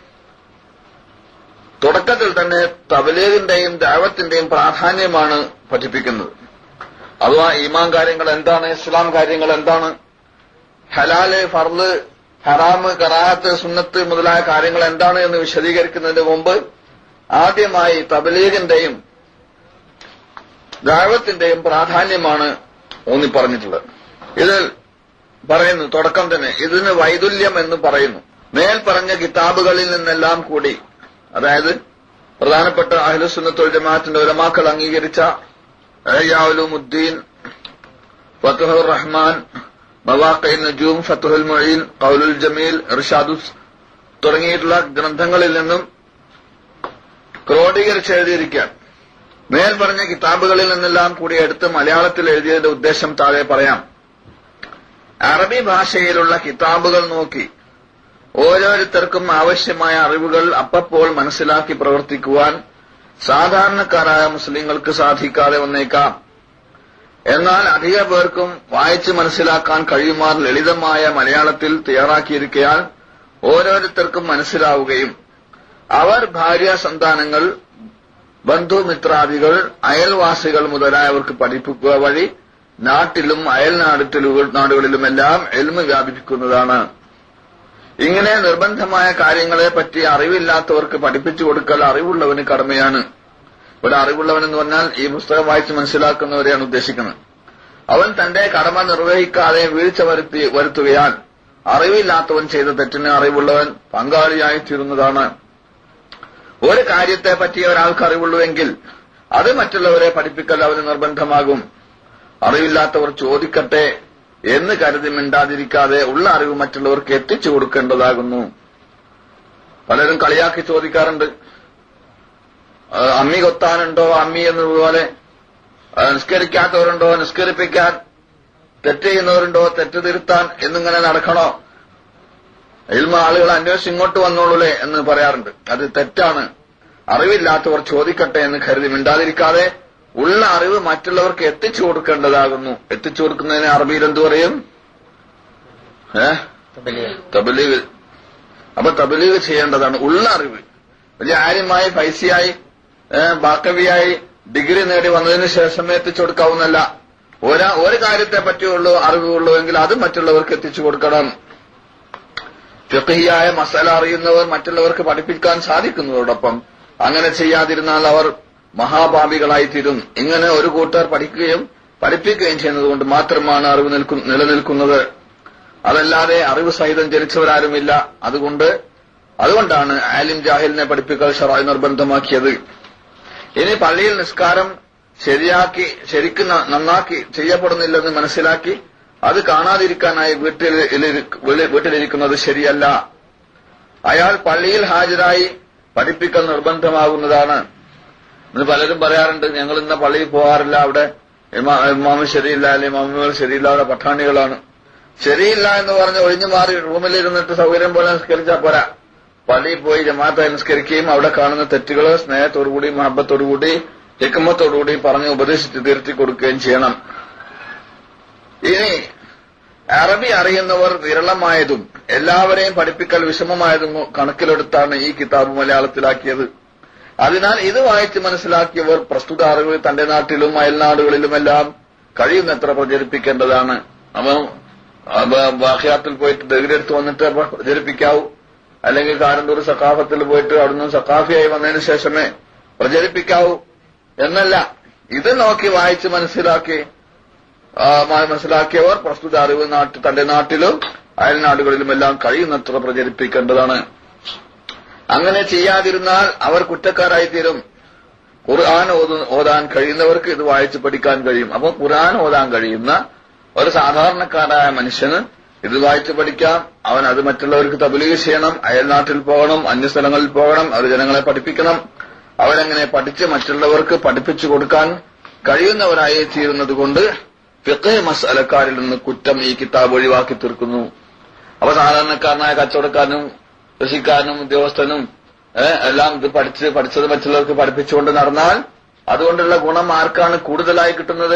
തുടക്കത്തിൽ തന്നെ തബലീഗിന്റെയും ദാവത്തിന്റെയും പ്രാധാന്യമാണ് പഠിപ്പിക്കുന്നത് അഥവാ ഈമാൻ കാര്യങ്ങൾ എന്താണ് ഇസ്ലാം കാര്യങ്ങൾ എന്താണ് ഹലാല് ഫർള് ഹറാമ് കറാഹത്ത് സുന്നത്ത് മുതലായ കാര്യങ്ങൾ എന്താണ് എന്ന് വിശദീകരിക്കുന്നതിന് മുമ്പ് ആദ്യമായി തബലീഗിന്റെയും ദാവത്തിന്റെയും പ്രാധാന്യമാണ് ഊന്നി പറഞ്ഞിട്ടുള്ളത് ഇതിൽ പറയുന്നു തുടക്കം തന്നെ ഇതിന് വൈദുല്യം എന്ന് പറയുന്നു മേൽ പറഞ്ഞ കിതാബുകളിൽ നിന്നെല്ലാം കൂടി അതായത് പ്രധാനപ്പെട്ട അഹ്ലുസുന്നത്തുൽ ജമാഅത്തിന്റെ ഉലമാക്കൾ അംഗീകരിച്ച അയ്യാവുലുദ്ദീൻ ഫത്തുഹുർ റഹ്മാൻ മവാഖൈ നജൂം ഫത്തുഹുൽ മൊയ്ൻ കൗലുൽ ജമീൽ ഇർഷാദുസ് തുടങ്ങിയിട്ടുള്ള ഗ്രന്ഥങ്ങളിൽ നിന്നും ക്രോഡീകരിച്ച് എഴുതിയിരിക്കുകയാണ് മേൽ പറഞ്ഞ കിതാബുകളിൽ നിന്നെല്ലാം കൂടി എടുത്ത് മലയാളത്തിൽ എഴുതിയതിന്റെ ഉദ്ദേശം താഴെ പറയാം അറബി ഭാഷയിലുള്ള കിതാബുകൾ നോക്കി ഓരോരുത്തർക്കും ആവശ്യമായ അറിവുകൾ അപ്പപ്പോൾ മനസ്സിലാക്കി പ്രവർത്തിക്കുവാൻ സാധാരണക്കാരായ മുസ്ലിങ്ങൾക്ക് സാധിക്കാതെ വന്നേക്കാം എന്നാൽ അധിക പേർക്കും വായിച്ച് മനസ്സിലാക്കാൻ കഴിയുമാർ ലളിതമായ മലയാളത്തിൽ തയ്യാറാക്കിയിരിക്കയാൽ ഓരോരുത്തർക്കും മനസ്സിലാവുകയും അവർ ഭാര്യ സന്താനങ്ങൾ ബന്ധുമിത്രാദികൾ അയൽവാസികൾ മുതലായവർക്ക് പഠിപ്പിക്കുക വഴി നാട്ടിലും അയൽനാടുകളിലും നാടുകളിലുമെല്ലാം എൽമ വ്യാപിപ്പിക്കുന്നതാണ് ഇങ്ങനെ നിർബന്ധമായ കാര്യങ്ങളെ പറ്റി അറിവില്ലാത്തവർക്ക് പഠിപ്പിച്ചു കൊടുക്കൽ അറിവുള്ളവന് കടമയാണ് ഇവിടെ അറിവുള്ളവൻ എന്ന് പറഞ്ഞാൽ ഈ പുസ്തകം വായിച്ച് മനസ്സിലാക്കുന്നവരെയാണ് ഉദ്ദേശിക്കുന്നത് അവൻ തന്റെ കടമ നിർവഹിക്കാതെ വീഴ്ച വരുത്തി വരുത്തുകയാൽ അറിവില്ലാത്തവൻ ചെയ്ത തെറ്റിന് അറിവുള്ളവൻ പങ്കാളിയായി തീരുന്നതാണ് ഒരു കാര്യത്തെ പറ്റി ഒരാൾക്ക് അറിവുള്ളുവെങ്കിൽ അത് മറ്റുള്ളവരെ പഠിപ്പിക്കൽ അവന് നിർബന്ധമാകും അറിവില്ലാത്തവർ ചോദിക്കട്ടെ എന്ന് കരുതി മിണ്ടാതിരിക്കാതെ ഉള്ള അറിവ് മറ്റുള്ളവർക്ക് എത്തിച്ചു കൊടുക്കേണ്ടതാകുന്നു പലരും കളിയാക്കി ചോദിക്കാറുണ്ട് ആ, അമ്മി കൊത്താനുണ്ടോ അമ്മി എന്നതുപോലെ ആ, നിസ്കരിക്കാത്തവരുണ്ടോ നിസ്കരിപ്പിക്കാൻ തെറ്റ് ചെയ്യുന്നവരുണ്ടോ തെറ്റ് തിരുത്താൻ എന്നിങ്ങനെ നടക്കണോ ഇൽമ ആളുകൾ അന്വേഷിച്ച് ഇങ്ങോട്ട് വന്നോളൂലേ എന്ന് പറയാറുണ്ട് അത് തെറ്റാണ് അറിവില്ലാത്തവർ ചോദിക്കട്ടെ എന്ന് കരുതി മിണ്ടാതിരിക്കാതെ ഉള്ള അറിവ് മറ്റുള്ളവർക്ക് എത്തിച്ചു കൊടുക്കേണ്ടതാകുന്നു എത്തിച്ചു കൊടുക്കുന്നതിന് അറബിയിൽ എന്തു പറയും ഏഹ് തബ്ലീഗ്. തബലീഗ് അപ്പൊ തബലീഗ് ചെയ്യേണ്ടതാണ് ഉള്ള അറിവ് വലിയ ആര്യമായി പൈസയായി ഏഹ്, ബാക്കവിയായി ഡിഗ്രി നേടി വന്നതിന് ശേഷമേ എത്തിച്ചു കൊടുക്കാവുന്നല്ല ഒരാ ഒരു കാര്യത്തെ പറ്റിയുള്ളൂ അറിവുള്ളൂ എങ്കിൽ അത് മറ്റുള്ളവർക്ക് എത്തിച്ചു കൊടുക്കണം ഫിഖഹിയായ മസാല അറിയുന്നവർ മറ്റുള്ളവർക്ക് പഠിപ്പിക്കാൻ സാധിക്കുന്നതോടൊപ്പം അങ്ങനെ ചെയ്യാതിരുന്നാൽ അവർ മഹാഭാവികളായി തീരും ഇങ്ങനെ ഒരു കൂട്ടർ പഠിക്കുകയും പഠിപ്പിക്കുകയും ചെയ്യുന്നത് കൊണ്ട് മാത്രമാണ് അറിവ് നിൽക്കു- നിലനിൽക്കുന്നത് അതല്ലാതെ അറിവ് സഹിതം ജനിച്ചവരാരുമില്ല അതുകൊണ്ട് അതുകൊണ്ടാണ് ആലിം ജാഹിലിനെ പഠിപ്പിക്കൽ ഷറായി നിർബന്ധമാക്കിയത് ഇനി പള്ളിയിൽ നിസ്കാരം ശരിയാക്കി ശരിക്കും ന- നന്നാക്കി ചെയ്യപ്പെടുന്നില്ലെന്ന് മനസ്സിലാക്കി അത് കാണാതിരിക്കാനായി വീട്ടിൽ ഇലിരി- വീ- വീട്ടിലിരിക്കുന്നത് ശരിയല്ല അയാൾ പള്ളിയിൽ ഹാജരായി പഠിപ്പിക്കൽ നിർബന്ധമാകുന്നതാണ് ഇന്ന് പലരും പറയാറുണ്ട് ഞങ്ങൾ ഇന്ന പള്ളിയിൽ പോകാറില്ല അവിടെ ഇമാ- ഇമാമ് ശരിയില്ല അല്ലെങ്കിൽ മമ്മികൾ ശരിയില്ല അവിടെ പട്ടാണികളാണ് ശരിയില്ല എന്ന് പറഞ്ഞ് ഒഴിഞ്ഞു മാറി റൂമിലിരുന്നിട്ട് സൗകര്യം പോലെ നിസ്കരിച്ചാൽ പോരാ പള്ളിയിൽ പോയി ജമാഅത്തായി നിസ്കരിക്കുകയും അവിടെ കാണുന്ന തെറ്റുകൾ സ്നേഹത്തോടുകൂടി മഹബത്തോടുകൂടി ഹിക്കുമത്തോടുകൂടി പറഞ്ഞ് ഉപദേശിച്ച് തിരുത്തി കൊടുക്കുകയും ചെയ്യണം ഇനി അറബി അറിയുന്നവർ വിരളമായതും എല്ലാവരെയും പഠിപ്പിക്കൽ വിഷമമായതും കണക്കിലെടുത്താണ് ഈ കിതാബ് മലയാളത്തിലാക്കിയത് അതിനാൽ ഇത് വായിച്ച് മനസ്സിലാക്കിയവർ പ്രസ്തുത അറിവ് തന്റെ നാട്ടിലും അയൽനാടുകളിലുമെല്ലാം കഴിയുന്നത്ര പ്രചരിപ്പിക്കേണ്ടതാണ് അപ്പം ബാഹ്യാത്തിൽ പോയിട്ട് ഡിഗ്രി എടുത്ത് വന്നിട്ട് അപ്പൊ പ്രചരിപ്പിക്കാവൂ അല്ലെങ്കിൽ കാരന്തൂർ സക്കാഫത്തിൽ പോയിട്ട് അവിടുന്ന് സക്കാഫിയായി വന്നതിന് ശേഷമേ പ്രചരിപ്പിക്കാവൂ എന്നല്ല ഇത് നോക്കി വായിച്ച് മനസ്സിലാക്കി ആ, മ- മനസ്സിലാക്കിയവർ പ്രസ്തുത അറിവ് നാട്ടി തന്റെ നാട്ടിലും അയൽനാടുകളിലുമെല്ലാം കഴിയുന്നത്ര പ്രചരിപ്പിക്കേണ്ടതാണ് അങ്ങനെ ചെയ്യാതിരുന്നാൽ അവർ കുറ്റക്കാരായി തീരും ഖുർആൻ ഓതു- ഓതാൻ കഴിയുന്നവർക്ക് ഇത് വായിച്ച് പഠിക്കാൻ കഴിയും അപ്പോൾ ഖുർആൻ ഓതാൻ കഴിയുന്ന ഒരു സാധാരണക്കാരായ മനുഷ്യന് ഇത് വായിച്ച് പഠിക്കാം അവൻ അത് മറ്റുള്ളവർക്ക് തബലീഗ് ചെയ്യണം അയൽനാട്ടിൽ പോകണം അന്യസ്ഥലങ്ങളിൽ പോകണം അവർ ജനങ്ങളെ പഠിപ്പിക്കണം അവരങ്ങനെ പഠിച്ച് മറ്റുള്ളവർക്ക് പഠിപ്പിച്ചു കൊടുക്കാൻ കഴിയുന്നവരായി തീരുന്നത് കൊണ്ട് ഫിഖ് മസലക്കാരിൽ നിന്ന് കുറ്റം ഈ കിതാബ് ഒഴിവാക്കി തീർക്കുന്നു അപ്പൊ സാധാരണക്കാരനായ കച്ചവടക്കാരനും കൃഷിക്കാരനും ഉദ്യോഗസ്ഥനും ഏഹ്, എല്ലാം ഇത് പഠിച്ച് പഠിച്ചത് മറ്റുള്ളവർക്ക് പഠിപ്പിച്ചുകൊണ്ട് നടന്നാൽ അതുകൊണ്ടുള്ള ഗുണം ആർക്കാണ് കൂടുതലായി കിട്ടുന്നത്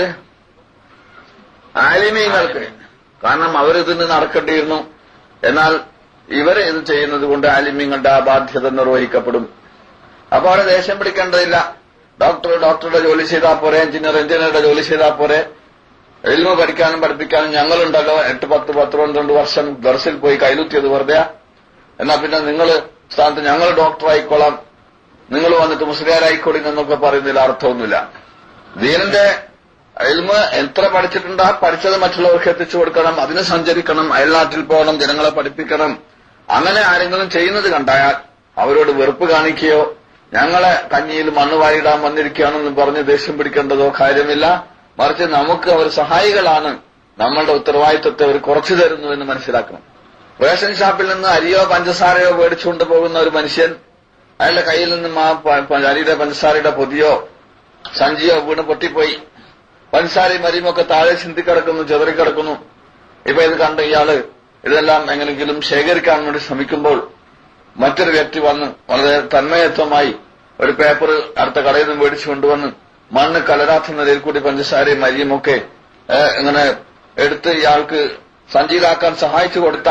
ആലിമീങ്ങൾക്ക് കാരണം അവരിതിന് നടക്കേണ്ടിയിരുന്നു എന്നാൽ ഇവർ ഇത് ചെയ്യുന്നത് കൊണ്ട് ആലിമ്യങ്ങളുടെ ആ ബാധ്യത നിർവഹിക്കപ്പെടും അപ്പൊ അവിടെ ദേഷ്യം പിടിക്കേണ്ടതില്ല ഡോക്ടർ ഡോക്ടറുടെ ജോലി ചെയ്താൽ പോരെ എഞ്ചിനീയർ എഞ്ചിനീയറുടെ ജോലി ചെയ്താൽ പോരെ എൽമ പഠിക്കാനും പഠിപ്പിക്കാനും ഞങ്ങളുണ്ടല്ലോ എട്ട് പത്ത് പത്ത് പന്ത്രണ്ട് വർഷം ദർസിൽ പോയി കൈലുത്തിയത് വെറുതെ എന്നാ പിന്നെ നിങ്ങൾ സ്ഥാനത്ത് ഞങ്ങൾ ഡോക്ടർ ആയിക്കോളാം നിങ്ങൾ വന്നിട്ട് മുസ്ലിയാരായിക്കോളി എന്നൊക്കെ പറയുന്നതിൽ അർത്ഥമൊന്നുമില്ല ദീനിന്റെ എൽമ എത്ര പഠിച്ചിട്ടുണ്ടാ പഠിച്ചത് മറ്റുള്ളവർക്ക് എത്തിച്ചു കൊടുക്കണം അതിന് സഞ്ചരിക്കണം അയൽനാട്ടിൽ പോകണം ജനങ്ങളെ പഠിപ്പിക്കണം അങ്ങനെ ആരെങ്കിലും ചെയ്യുന്നത് കണ്ടായാൽ അവരോട് വെറുപ്പ് കാണിക്കുകയോ ഞങ്ങളെ കഞ്ഞിയിൽ മണ്ണ് വാരിടാൻ വന്നിരിക്കുകയാണെന്ന് പറഞ്ഞ് ദേഷ്യം പിടിക്കേണ്ടതോ കാര്യമില്ല മറിച്ച് നമുക്ക് അവർ സഹായികളാണ് നമ്മളുടെ ഉത്തരവാദിത്വത്തെ അവർ കുറച്ചു തരുന്നു എന്ന് മനസ്സിലാക്കണം റേഷൻ ഷാപ്പിൽ നിന്ന് അരിയോ പഞ്ചസാരയോ മേടിച്ചുകൊണ്ട് പോകുന്ന ഒരു മനുഷ്യൻ അയാളുടെ കയ്യിൽ നിന്നും ആ പ- പ- അരിയുടെ പഞ്ചസാരയുടെ പൊതിയോ സഞ്ചിയോ വീണ് പൊട്ടിപ്പോയി പഞ്ചസാരയും അരിയും ഒക്കെ താഴെ ചിന്തിക്കിടക്കുന്നു ചെതറിക്കിടക്കുന്നു ഇപ്പൊ ഇത് കണ്ട് ഇയാള് ഇതെല്ലാം എങ്ങനെങ്കിലും ശേഖരിക്കാൻ വേണ്ടി ശ്രമിക്കുമ്പോൾ മറ്റൊരു വ്യക്തി വന്ന് വളരെ തന്മയത്വമായി ഒരു പേപ്പർ അടുത്ത കടയിൽ നിന്ന് മേടിച്ചു കൊണ്ടുവന്ന് മണ്ണ് കലരാത്ത നിലയിൽ കൂടി പഞ്ചസാരയും അരിയും ഒക്കെ ഏഹ്, ഇങ്ങനെ എടുത്ത് ഇയാൾക്ക് സഞ്ചിയിലാക്കാൻ സഹായിച്ചു കൊടുത്താൽ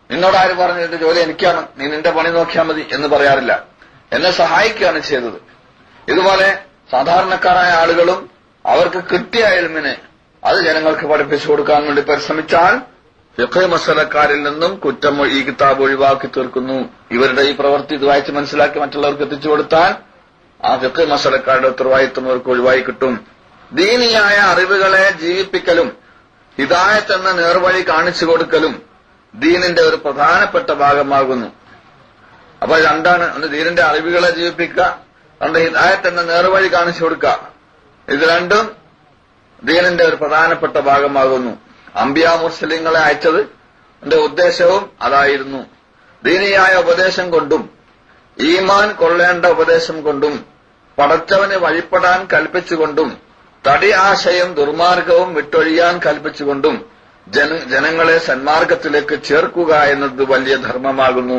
നിന്നോട് ആര് പറഞ്ഞു എന്റെ ജോലി എനിക്കാണ് നീ നിന്റെ പണി നോക്കിയാൽ മതി എന്ന് പറയാറില്ല എന്നെ സഹായിക്കുകയാണ് ചെയ്തത് ഇതുപോലെ സാധാരണക്കാരായ ആളുകളും അവർക്ക് കിട്ടിയ എൽമിനെ അത് ജനങ്ങൾക്ക് പഠിപ്പിച്ചു കൊടുക്കാൻ വേണ്ടി പരിശ്രമിച്ചാൽ ഫിഖ് മസലക്കാരിൽ നിന്നും കുറ്റം ഈ കിതാബ് ഒഴിവാക്കി തീർക്കുന്നു ഇവരുടെ ഈ പ്രവൃത്തി ഇത് വായിച്ച് മനസ്സിലാക്കി മറ്റുള്ളവർക്ക് എത്തിച്ചു കൊടുത്താൽ ആ ഫിഖ് മസലക്കാരുടെ ഉത്തരവാദിത്വം അവർക്ക് ഒഴിവായി കിട്ടും ദീനിയായ അറിവുകളെ ജീവിപ്പിക്കലും ഹിദായത്ത് എന്ന നേർവഴി കാണിച്ചു കൊടുക്കലും ദീനിന്റെ ഒരു പ്രധാനപ്പെട്ട ഭാഗമാകുന്നു അപ്പൊ രണ്ടാണ് ഒന്ന് ദീനിന്റെ അറിവുകളെ ജീവിപ്പിക്കുക രണ്ട് ഹിദായത്ത് എന്ന നേർവഴി കാണിച്ചു കൊടുക്കുക ഇത് രണ്ടും ദീനിന്റെ ഒരു പ്രധാനപ്പെട്ട ഭാഗമാകുന്നു അംബിയ മുസ്ലിങ്ങളെ അയച്ചത് എന്റെ ഉദ്ദേശവും അതായിരുന്നു ദീനിയായ ഉപദേശം കൊണ്ടും ഈമാൻ കൊള്ളേണ്ട ഉപദേശം കൊണ്ടും പടച്ചവന് വഴിപ്പെടാൻ കൽപ്പിച്ചുകൊണ്ടും തടി ആശയം ദുർമാർഗവും വിട്ടൊഴിയാൻ കൽപ്പിച്ചുകൊണ്ടും ജന ജനങ്ങളെ സന്മാർഗത്തിലേക്ക് ചേർക്കുക എന്നത് വലിയ ധർമ്മമാകുന്നു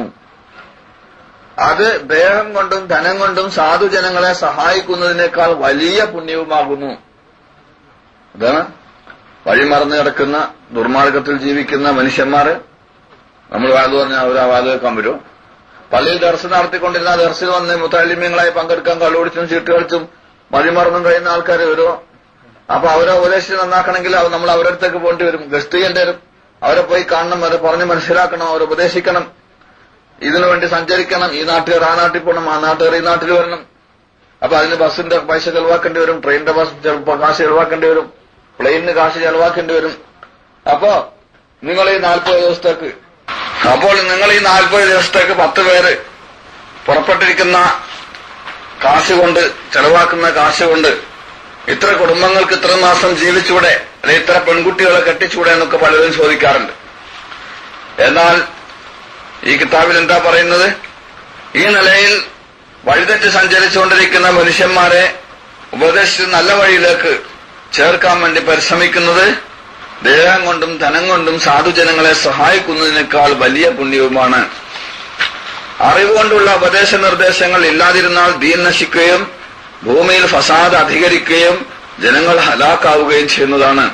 അത് ദേഹം കൊണ്ടും ധനം കൊണ്ടും സാധുജനങ്ങളെ സഹായിക്കുന്നതിനേക്കാൾ വലിയ പുണ്യവുമാകുന്നു അതാണ് വഴിമറന്നു കിടക്കുന്ന ദുർമാർഗത്തിൽ ജീവിക്കുന്ന മനുഷ്യന്മാര് നമ്മൾ വാത് പറഞ്ഞാൽ അവർ ആ വാത് വെക്കാൻ വരും പള്ളിയിൽ ദർശനം നടത്തിക്കൊണ്ടിരുന്ന ആ ദർശനം വന്ന് മുത്താലിമ്യങ്ങളായി പങ്കെടുക്കാൻ കള്ളുപിടിച്ചും ചീട്ട് കളിച്ചും വഴിമറന്നും കഴിയുന്ന ആൾക്കാർ വരുമോ അപ്പൊ അവരെ ഉപദേശിച്ച് നന്നാക്കണമെങ്കിൽ അവ- നമ്മൾ അവരുടെ അടുത്തേക്ക് പോകേണ്ടി വരും ഗസ്റ്റ് ചെയ്യേണ്ടി വരും അവരെ പോയി കാണണം അവരെ പറഞ്ഞ് മനസ്സിലാക്കണം അവരെ ഉപദേശിക്കണം ഇതിനു വേണ്ടി സഞ്ചരിക്കണം ഈ നാട്ടുകാർ ആ നാട്ടിൽ പോകണം ആ നാട്ടുകാർ ഈ നാട്ടിൽ വരണം അപ്പൊ അതിന് ബസ്സിന്റെ പൈസ ചെലവാക്കേണ്ടി വരും ട്രെയിനിന്റെ ബസ് ചെലപ്പോ കാശ് ചെലവാക്കേണ്ടി വരും പ്ലെയിനിന് കാശ് ചെലവാക്കേണ്ടി വരും അപ്പോ നിങ്ങൾ ഈ നാൽപ്പത് ദിവസത്തേക്ക് അപ്പോൾ നിങ്ങൾ ഈ നാൽപ്പത് ദിവസത്തേക്ക് പത്ത് പേര് പുറപ്പെട്ടിരിക്കുന്ന കാശ് കൊണ്ട് ചെലവാക്കുന്ന കാശ് കൊണ്ട് ഇത്ര കുടുംബങ്ങൾക്ക് ഇത്ര മാസം ജീവിച്ചൂടെ അല്ലെ ഇത്ര പെൺകുട്ടികളെ കെട്ടിച്ചൂടെ എന്നൊക്കെ പലരും ചോദിക്കാറുണ്ട് എന്നാൽ ഈ കിതാബിൽ എന്താ പറയുന്നത് ഈ നിലയിൽ വഴിതെറ്റ് സഞ്ചരിച്ചുകൊണ്ടിരിക്കുന്ന മനുഷ്യന്മാരെ ഉപദേശിച്ച് നല്ല വഴിയിലേക്ക് ചേർക്കാൻ വേണ്ടി പരിശ്രമിക്കുന്നത് ദേഹം കൊണ്ടും ധനം കൊണ്ടും സാധുജനങ്ങളെ സഹായിക്കുന്നതിനേക്കാൾ വലിയ പുണ്യവുമാണ് അറിവ് കൊണ്ടുള്ള ഉപദേശ നിർദ്ദേശങ്ങൾ ഇല്ലാതിരുന്നാൽ ദീൻ നശിക്കുകയും ഭൂമിയിൽ ഫസാദ് അധികരിക്കുകയും ജനങ്ങൾ ഹലാക്കാവുകയും ചെയ്യുന്നതാണ്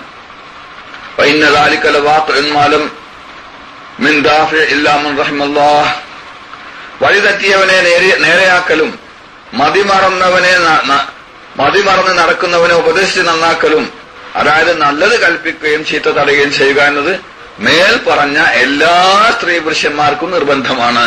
വൈന്നതാലിക്കലവാത്തുമാലും മിൻ ദാഫി ഇല്ലാമൻ റഹിമല്ലാഹ് വഴിതെറ്റിയവനെ നേരെ- നേരെയാക്കലും മതിമറന്നവനെ ന- ന- മതിമറന്ന് നടക്കുന്നവനെ ഉപദേശിച്ച് നന്നാക്കലും അതായത് നല്ലത് കൽപ്പിക്കുകയും ചീത്ത തടയുകയും ചെയ്യുക എന്നത് മേൽ പറഞ്ഞ എല്ലാ സ്ത്രീ പുരുഷന്മാർക്കും നിർബന്ധമാണ്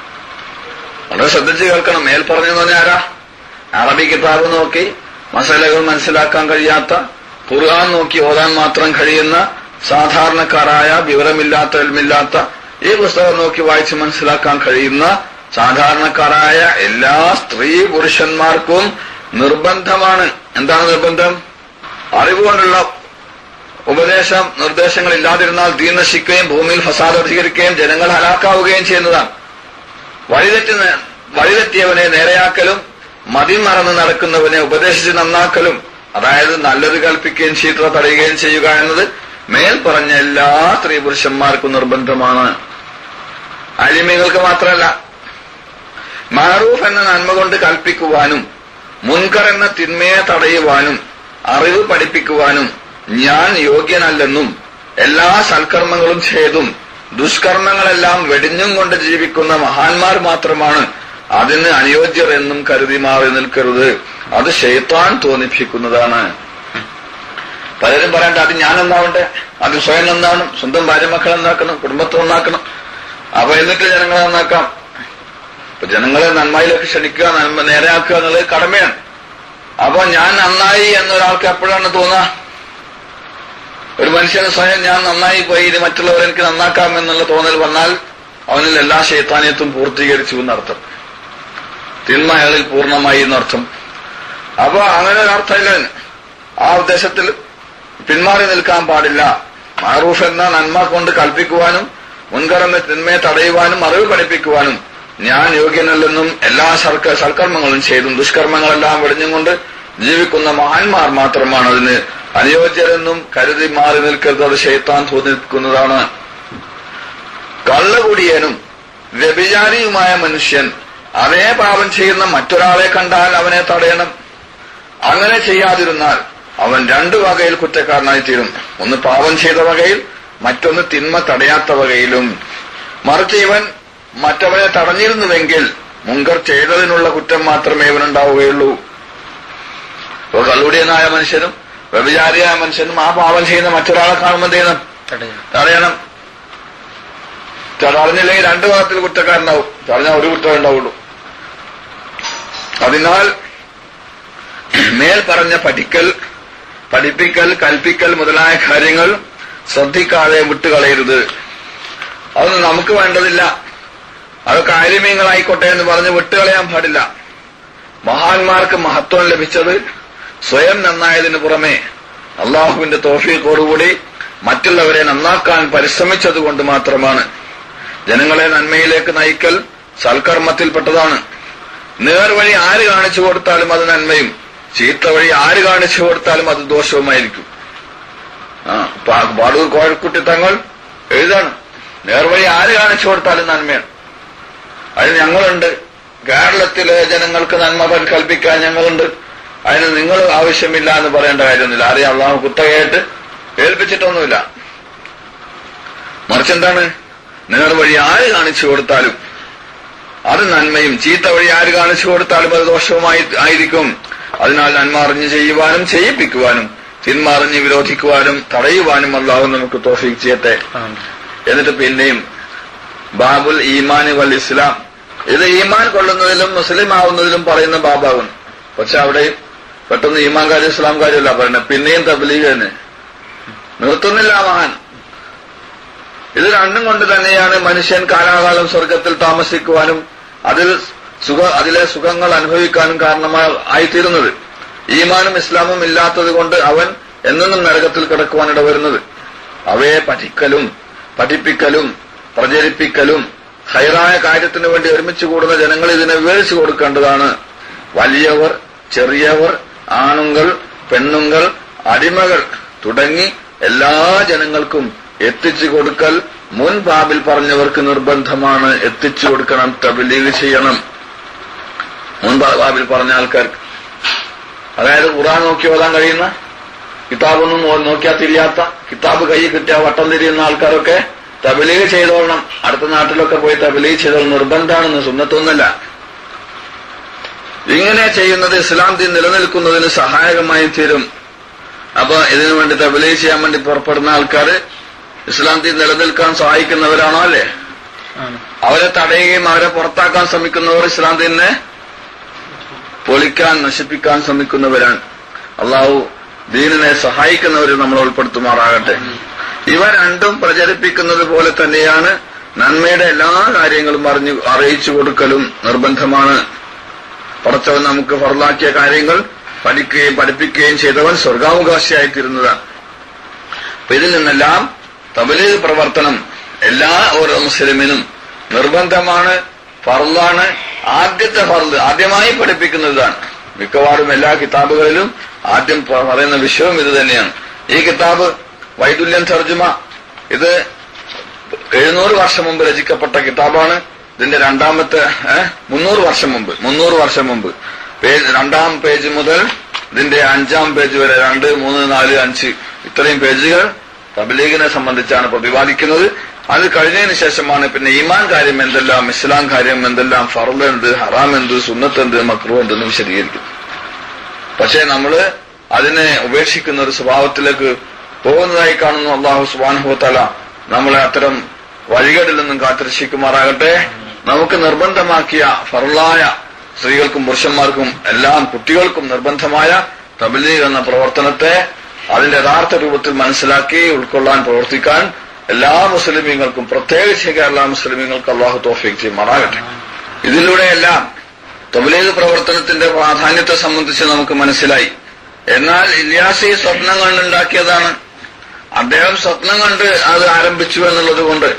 വളരെ ശ്രദ്ധിച്ച് കേൾക്കണം മേൽ പറഞ്ഞെന്ന് പറഞ്ഞാൽ ആരാ അറബി കിതാബ് നോക്കി മസാലകൾ മനസ്സിലാക്കാൻ കഴിയാത്ത ഖുർആൻ നോക്കി ഓതാൻ മാത്രം കഴിയുന്ന സാധാരണക്കാരായ വിവരമില്ലാത്ത എൽമില്ലാത്ത ഈ പുസ്തകം നോക്കി വായിച്ച് മനസ്സിലാക്കാൻ കഴിയുന്ന സാധാരണക്കാരായ എല്ലാ സ്ത്രീ പുരുഷന്മാർക്കും നിർബന്ധമാണ് എന്താണ് നിർബന്ധം അറിവുകൊണ്ടുള്ള ഉപദേശം നിർദ്ദേശങ്ങൾ ഇല്ലാതിരുന്നാൽ ദീൻ നശിക്കുകയും ഭൂമിയിൽ ഫസാദ് അധികരിക്കുകയും ജനങ്ങൾ ഹലാക്കാവുകയും ചെയ്യുന്നതാണ് വഴിതെറ്റി വഴിതെറ്റിയവനെ നേരെയാക്കലും മതിമറന്ന് നടക്കുന്നവനെ ഉപദേശിച്ച് നന്നാക്കലും അതായത് നല്ലത് കൽപ്പിക്കുകയും ചീത്ത തടയുകയും ചെയ്യുക എന്നത് മേൽ പറഞ്ഞ എല്ലാ സ്ത്രീ പുരുഷന്മാർക്കും നിർബന്ധമാണ് അലിമികൾക്ക് മാത്രമല്ല മാറൂഫ് എന്ന നന്മ കൊണ്ട് കൽപ്പിക്കുവാനും മുൻകർ എന്ന തിന്മയെ തടയുവാനും അറിവ് പഠിപ്പിക്കുവാനും ഞാൻ യോഗ്യനല്ലെന്നും എല്ലാ സൽക്കർമ്മങ്ങളും ചെയ്തും ദുഷ്കർമ്മങ്ങളെല്ലാം വെടിഞ്ഞും കൊണ്ട് ജീവിക്കുന്ന മഹാന്മാർ മാത്രമാണ് അതിന് അനുയോജ്യർ എന്നും കരുതി മാറി നിൽക്കരുത് അത് ഷെയ്ത്താൻ തോന്നിപ്പിക്കുന്നതാണ് പലരും പറയണ്ട അത് ഞാൻ എന്താവട്ടെ അത് സ്വയം നന്നാവണം സ്വന്തം ഭാര്യ മക്കളെ നന്നാക്കണം കുടുംബത്തെ നന്നാക്കണം അപ്പൊ എന്നിട്ട് ജനങ്ങളെ നന്നാക്കാം അപ്പൊ ജനങ്ങളെ നന്മയിലേക്ക് ക്ഷണിക്കുക നന്മ നേരെയാക്കുക എന്നുള്ളത് കടമയാണ് അപ്പൊ ഞാൻ നന്നായി എന്നൊരാൾക്ക് എപ്പോഴാണ് തോന്നുക ഒരു മനുഷ്യന് സ്വയം ഞാൻ നന്നായി പോയി ഇനി മറ്റുള്ളവരെ എനിക്ക് നന്നാക്കാം എന്നുള്ള തോന്നൽ വന്നാൽ അവനിൽ എല്ലാ ശൈത്താന്യത്തും പൂർത്തീകരിച്ചു എന്നർത്ഥം തിന്മ അയാളിൽ പൂർണ്ണമായി എന്നർത്ഥം അപ്പൊ അങ്ങനെ ഒരു അർത്ഥമില്ല അതിന്. ആ ഉദ്ദേശത്തിൽ പിന്മാറി നിൽക്കാൻ പാടില്ല മാറൂഫ് എന്ന നന്മ കൊണ്ട് കൽപ്പിക്കുവാനും മുൻകറന്ന തിന്മയെ തടയുവാനും അറിവ് പഠിപ്പിക്കുവാനും ഞാൻ യോഗ്യനല്ലെന്നും എല്ലാ സർക്ക സൽക്കർമ്മങ്ങളും ചെയ്തും ദുഷ്കർമ്മങ്ങളെല്ലാം വെടിഞ്ഞും കൊണ്ട് ജീവിക്കുന്ന മഹാന്മാർ മാത്രമാണ് അതിന് അനുയോജ്യരെന്നും കരുതി മാറി നിൽക്കരുത് അത് ശൈത്താൻ തോന്നിക്കുന്നതാണ് കള്ളുകുടിയനും വ്യഭിചാരിയുമായ മനുഷ്യൻ അതേ പാപം ചെയ്യുന്ന മറ്റൊരാളെ കണ്ടാൽ അവനെ തടയണം അങ്ങനെ ചെയ്യാതിരുന്നാൽ അവൻ രണ്ടു വകയിൽ കുറ്റക്കാരനായി തീരും ഒന്ന് പാപം ചെയ്ത വകയിൽ മറ്റൊന്ന് തിന്മ തടയാത്ത വകയിലും മറിച്ച് ഇവൻ മറ്റവനെ തടഞ്ഞിരുന്നുവെങ്കിൽ മുങ്കർ ചെയ്തതിനുള്ള കുറ്റം മാത്രമേ ഇവനുണ്ടാവുകയുള്ളൂ ഇപ്പൊ കള്ളുടിയനായ മനുഷ്യനും വ്യഭിചാരിയായ മനുഷ്യനും ആ പാപം ചെയ്യുന്ന മറ്റൊരാളെ കാണുമ്പോൾ എന്ത് ചെയ്യണം തടയുന്നു തടയണം തടഞ്ഞില്ലെങ്കിൽ രണ്ടു ഭാഗത്തിൽ കുറ്റക്കാരനാവും തടഞ്ഞാൽ ഒരു കുറ്റം ഉണ്ടാവുള്ളൂ അതിനാൽ മേൽ പറഞ്ഞ പഠിക്കൽ പഠിപ്പിക്കൽ കൽപ്പിക്കൽ മുതലായ കാര്യങ്ങൾ ശ്രദ്ധിക്കാതെ വിട്ടുകളയരുത് അതൊന്നും നമുക്ക് വേണ്ടതില്ല അത് കാര്യമീങ്ങളായിക്കോട്ടെ എന്ന് പറഞ്ഞ് വിട്ടുകളയാൻ പാടില്ല മഹാന്മാർക്ക് മഹത്വം ലഭിച്ചത് സ്വയം നന്നായതിനു പുറമെ അള്ളാഹുവിന്റെ തോഫീക്കോടുകൂടി മറ്റുള്ളവരെ നന്നാക്കാൻ പരിശ്രമിച്ചത് കൊണ്ട് മാത്രമാണ് ജനങ്ങളെ നന്മയിലേക്ക് നയിക്കൽ സൽക്കർമ്മത്തിൽപ്പെട്ടതാണ് നേർവഴി ആര് കാണിച്ചു കൊടുത്താലും അത് നന്മയും ചീത്ത വഴി ആര് കാണിച്ചു കൊടുത്താലും അത് ദോഷവുമായിരിക്കും ആ പാ- പാടൂർ കോഴക്കുട്ടി തങ്ങൾ എഴുതാണ് നേർവഴി ആര് കാണിച്ചു കൊടുത്താലും നന്മയാണ് അതിന് ഞങ്ങളുണ്ട് കേരളത്തിലെ ജനങ്ങൾക്ക് നന്മ കൽപ്പിക്കാൻ ഞങ്ങളുണ്ട് അതിന് നിങ്ങൾ ആവശ്യമില്ല എന്ന് പറയേണ്ട കാര്യമൊന്നുമില്ല ആരെയും അള്ളാഹു കുത്തകയായിട്ട് ഏൽപ്പിച്ചിട്ടൊന്നുമില്ല മറിച്ച് എന്താണ് നേർവഴി ആര് കാണിച്ചു കൊടുത്താലും അത് നന്മയും ചീത്ത വഴി ആര് കാണിച്ചു കൊടുത്താലും അത് ദോഷവുമായി ആയിരിക്കും അതിനാൽ നന്മ അറിഞ്ഞ് ചെയ്യുവാനും ചെയ്യിപ്പിക്കുവാനും തിന്മ അറിഞ്ഞ് വിരോധിക്കുവാനും തടയുവാനും അള്ളാഹു നമുക്ക് തോഫീക്ക് ചെയ്യട്ടെ എന്നിട്ട് പിന്നെയും ബാബുൽ ഈമാൻ വൽ ഇസ്ലാം ഇത് ഈമാൻ കൊള്ളുന്നതിലും മുസ്ലിം ആവുന്നതിലും പറയുന്ന ബാബാകുന്നു പക്ഷെ അവിടെ പെട്ടെന്ന് ഈമാൻ കാര്യം ഇസ്ലാം കാര്യമല്ല പറയുന്നത് പിന്നെയും തബ്ലീഗ് തന്നെ നിർത്തുന്നില്ല മഹാൻ ഇത് രണ്ടും കൊണ്ട് തന്നെയാണ് മനുഷ്യൻ കാലാകാലം സ്വർഗത്തിൽ താമസിക്കുവാനും അതിൽ സുഖ അതിലെ സുഖങ്ങൾ അനുഭവിക്കാനും കാരണമായി ആയിത്തീരുന്നത് ഈമാനും ഇസ്ലാമും ഇല്ലാത്തത് കൊണ്ട് അവൻ എന്നെന്നും നരകത്തിൽ കിടക്കുവാൻ ഇടവരുന്നത് അവയെ പഠിക്കലും പഠിപ്പിക്കലും പ്രചരിപ്പിക്കലും ഹൈറായ കാര്യത്തിനു വേണ്ടി ഒരുമിച്ച് കൂടുന്ന ജനങ്ങൾ ഇതിനെ വിവരിച്ചു കൊടുക്കേണ്ടതാണ് വലിയവർ ചെറിയവർ ആണുങ്ങൾ പെണ്ണുങ്ങൾ അടിമകൾ തുടങ്ങി എല്ലാ ജനങ്ങൾക്കും എത്തിച്ചു കൊടുക്കൽ മുൻ ബാബിൽ പറഞ്ഞവർക്ക് നിർബന്ധമാണ് എത്തിച്ചു കൊടുക്കണം തബലീഗ് ചെയ്യണം മുൻ ബാബിൽ പറഞ്ഞ ആൾക്കാർക്ക് അതായത് ഖുറാൻ നോക്കി ഓതാൻ കഴിയുന്ന കിതാബൊന്നും നോ- നോക്കിയാൽ തിരിയാത്ത കിതാബ് കൈ കിട്ടിയ വട്ടം തിരിയുന്ന ആൾക്കാരൊക്കെ തബലീഗ് ചെയ്തോളണം അടുത്ത നാട്ടിലൊക്കെ പോയി തബലീഗ് ചെയ്തോളണം നിർബന്ധമാണെന്ന് സുന്നത്തൊന്നല്ല ഇങ്ങനെ ചെയ്യുന്നത് ഇസ്ലാം ദീൻ നിലനിൽക്കുന്നതിന് സഹായകമായി തീരും അപ്പൊ ഇതിനു വേണ്ടി തബലീഗ് ചെയ്യാൻ വേണ്ടി പുറപ്പെടുന്ന ആൾക്കാർ ഇസ്ലാം ദീൻ നിലനിൽക്കാൻ സഹായിക്കുന്നവരാണോ അല്ലേ ആണ് അവരെ തടയുകയും അവരെ പുറത്താക്കാൻ ശ്രമിക്കുന്നവർ ഇസ്ലാം ദീനിനെ പൊളിക്കാൻ നശിപ്പിക്കാൻ ശ്രമിക്കുന്നവരാണ് അള്ളാഹു ദീനിനെ സഹായിക്കുന്നവരെ നമ്മൾ ഉൾപ്പെടുത്തുമാറാകട്ടെ ഇവ രണ്ടും പ്രചരിപ്പിക്കുന്നത് പോലെ തന്നെയാണ് നന്മയുടെ എല്ലാ കാര്യങ്ങളും അറിഞ്ഞു അറിയിച്ചു കൊടുക്കലും നിർബന്ധമാണ് പടച്ചവൻ നമുക്ക് ഫറലാക്കിയ കാര്യങ്ങൾ പഠിക്കുകയും പഠിപ്പിക്കുകയും ചെയ്തവൻ സ്വർഗാവകാശിയായിത്തീരുന്നതാണ് അപ്പൊ ഇതിൽ നിന്നെല്ലാം തബലീഗ് പ്രവർത്തനം എല്ലാ ഓരോ മുസ്ലിമിനും നിർബന്ധമാണ് ഫർലാണ് ആദ്യത്തെ ഫർദ് ആദ്യമായി പഠിപ്പിക്കുന്നതാണ് മിക്കവാറും എല്ലാ കിതാബുകളിലും ആദ്യം പ- പറയുന്ന വിഷയവും ഇത് തന്നെയാണ് ഈ കിതാബ് വൈദുല്യം തർജുമ ഇത് എഴുന്നൂറ് വർഷം മുമ്പ് രചിക്കപ്പെട്ട കിതാബാണ് ഇതിന്റെ രണ്ടാമത്തെ ഏഹ്, മുന്നൂറ് വർഷം മുമ്പ് മുന്നൂറ് വർഷം മുമ്പ് പേജ് രണ്ടാം പേജ് മുതൽ ഇതിന്റെ അഞ്ചാം പേജ് വരെ രണ്ട് മൂന്ന് നാല് അഞ്ച് ഇത്രയും പേജുകൾ തബ്ലീഗിനെ സംബന്ധിച്ചാണ് പ്രതിപാദിക്കുന്നത് അത് കഴിഞ്ഞതിന് ശേഷമാണ് പിന്നെ ഈമാൻ കാര്യം എന്തെല്ലാം ഇസ്ലാം കാര്യം എന്തെല്ലാം ഫർദ് എന്ത് ഹറാം എന്ത് സുന്നത്ത് എന്ത് മക്രു എന്തെന്ന് വിശദീകരിക്കും പക്ഷേ നമ്മള് അതിനെ ഉപേക്ഷിക്കുന്ന ഒരു സ്വഭാവത്തിലേക്ക് പോകുന്നതായി കാണുന്നു അള്ളാഹു സുബാനുഭവത്തല നമ്മളെ അത്തരം വഴികളിൽ നിന്നും കാത്തിരക്ഷിക്കുമാറാകട്ടെ നമുക്ക് നിർബന്ധമാക്കിയ ഫറലായ സ്ത്രീകൾക്കും പുരുഷന്മാർക്കും എല്ലാം കുട്ടികൾക്കും നിർബന്ധമായ തബലീഗ് എന്ന പ്രവർത്തനത്തെ അതിന്റെ യഥാർത്ഥ രൂപത്തിൽ മനസ്സിലാക്കി ഉൾക്കൊള്ളാൻ പ്രവർത്തിക്കാൻ എല്ലാ മുസ്ലിമീങ്ങൾക്കും പ്രത്യേകിച്ച് കേരള മുസ്ലിമീങ്ങൾക്ക് അള്ളാഹു തോഫീക്ക് ചെയ്യുമാറാകട്ടെ ഇതിലൂടെയെല്ലാം തബ്ലീഗ് പ്രവർത്തനത്തിന്റെ പ്രാധാന്യത്തെ സംബന്ധിച്ച് നമുക്ക് മനസ്സിലായി എന്നാൽ ഇല്യാസി സ്വപ്നം കണ്ടുണ്ടാക്കിയതാണ് അദ്ദേഹം സ്വപ്നം കണ്ട് അത് ആരംഭിച്ചു എന്നുള്ളത് കൊണ്ട്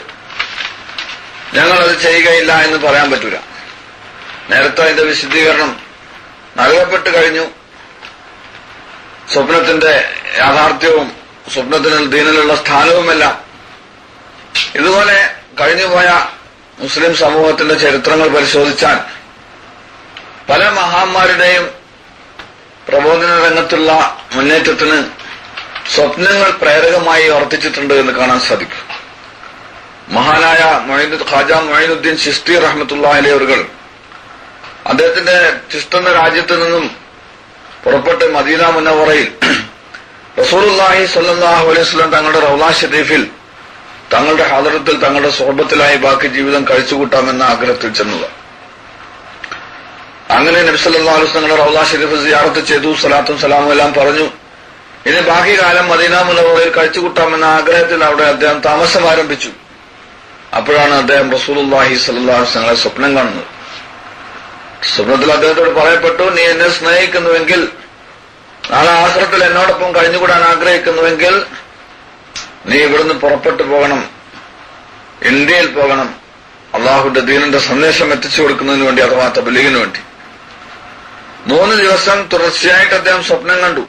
ഞങ്ങൾ അത് ചെയ്യുകയില്ല എന്ന് പറയാൻ പറ്റൂല നേരത്തെ അതിന്റെ വിശദീകരണം നൽകപ്പെട്ട് കഴിഞ്ഞു സ്വപ്നത്തിന്റെ യാഥാർത്ഥ്യവും സ്വപ്നത്തിന് ദീനിലുള്ള സ്ഥാനവുമെല്ലാം ഇതുപോലെ കഴിഞ്ഞുപോയ മുസ്ലിം സമൂഹത്തിന്റെ ചരിത്രങ്ങൾ പരിശോധിച്ചാൽ പല മഹാന്മാരുടെയും പ്രബോധന രംഗത്തുള്ള മുന്നേറ്റത്തിന് സ്വപ്നങ്ങൾ പ്രേരകമായി വർദ്ധിച്ചിട്ടുണ്ട് എന്ന് കാണാൻ സാധിക്കും മഹാനായ മൊയ്നു ഖാജ മൊയ്നുദ്ദീൻ ചിസ്തി റഹ്മത്തുള്ള അലയവറുകൾ അദ്ദേഹത്തിന്റെ ചിസ്തെന്ന രാജ്യത്ത് നിന്നും പുറപ്പെട്ട് മദീന മുന്നവറയിൽ റസൂലുല്ലാഹി സല്ലാഹു അലൈഹി സ്വലം തങ്ങളുടെ റൗലാ ഷരീഫിൽ തങ്ങളുടെ ഹാദറത്തിൽ തങ്ങളുടെ സ്വഹബത്തിലായി ബാക്കി ജീവിതം കഴിച്ചുകൂട്ടാമെന്ന ആഗ്രഹത്തിൽ ചെന്നത് അങ്ങനെ നബ്സല്ലാ അലൈഹി തങ്ങളുടെ റൗലാ ഷരീഫ് സിയാറത്ത് ചെയ്തു സലാത്തും സലാമും എല്ലാം പറഞ്ഞു ഇനി ബാക്കി കാലം മദീന മുന്നവറയിൽ കഴിച്ചുകൂട്ടാമെന്ന ആഗ്രഹത്തിൽ അവിടെ അദ്ദേഹം താമസം ആരംഭിച്ചു അപ്പോഴാണ് അദ്ദേഹം റസൂലുല്ലാഹി സല്ലാഹു തങ്ങളെ സ്വപ്നം കാണുന്നത് സ്വപ്നത്തിൽ അദ്ദേഹത്തോട് പറയപ്പെട്ടു നീ എന്നെ സ്നേഹിക്കുന്നുവെങ്കിൽ നാളെ ആശ്രത്തിൽ എന്നോടൊപ്പം കഴിഞ്ഞുകൂടാൻ ആഗ്രഹിക്കുന്നുവെങ്കിൽ നീ ഇവിടുന്ന് പുറപ്പെട്ടു പോകണം ഇന്ത്യയിൽ പോകണം അള്ളാഹുന്റെ ദീനിന്റെ സന്ദേശം എത്തിച്ചു കൊടുക്കുന്നതിന് വേണ്ടി അഥവാ തബലീഗിന് വേണ്ടി മൂന്ന് ദിവസം തുടർച്ചയായിട്ട് അദ്ദേഹം സ്വപ്നം കണ്ടു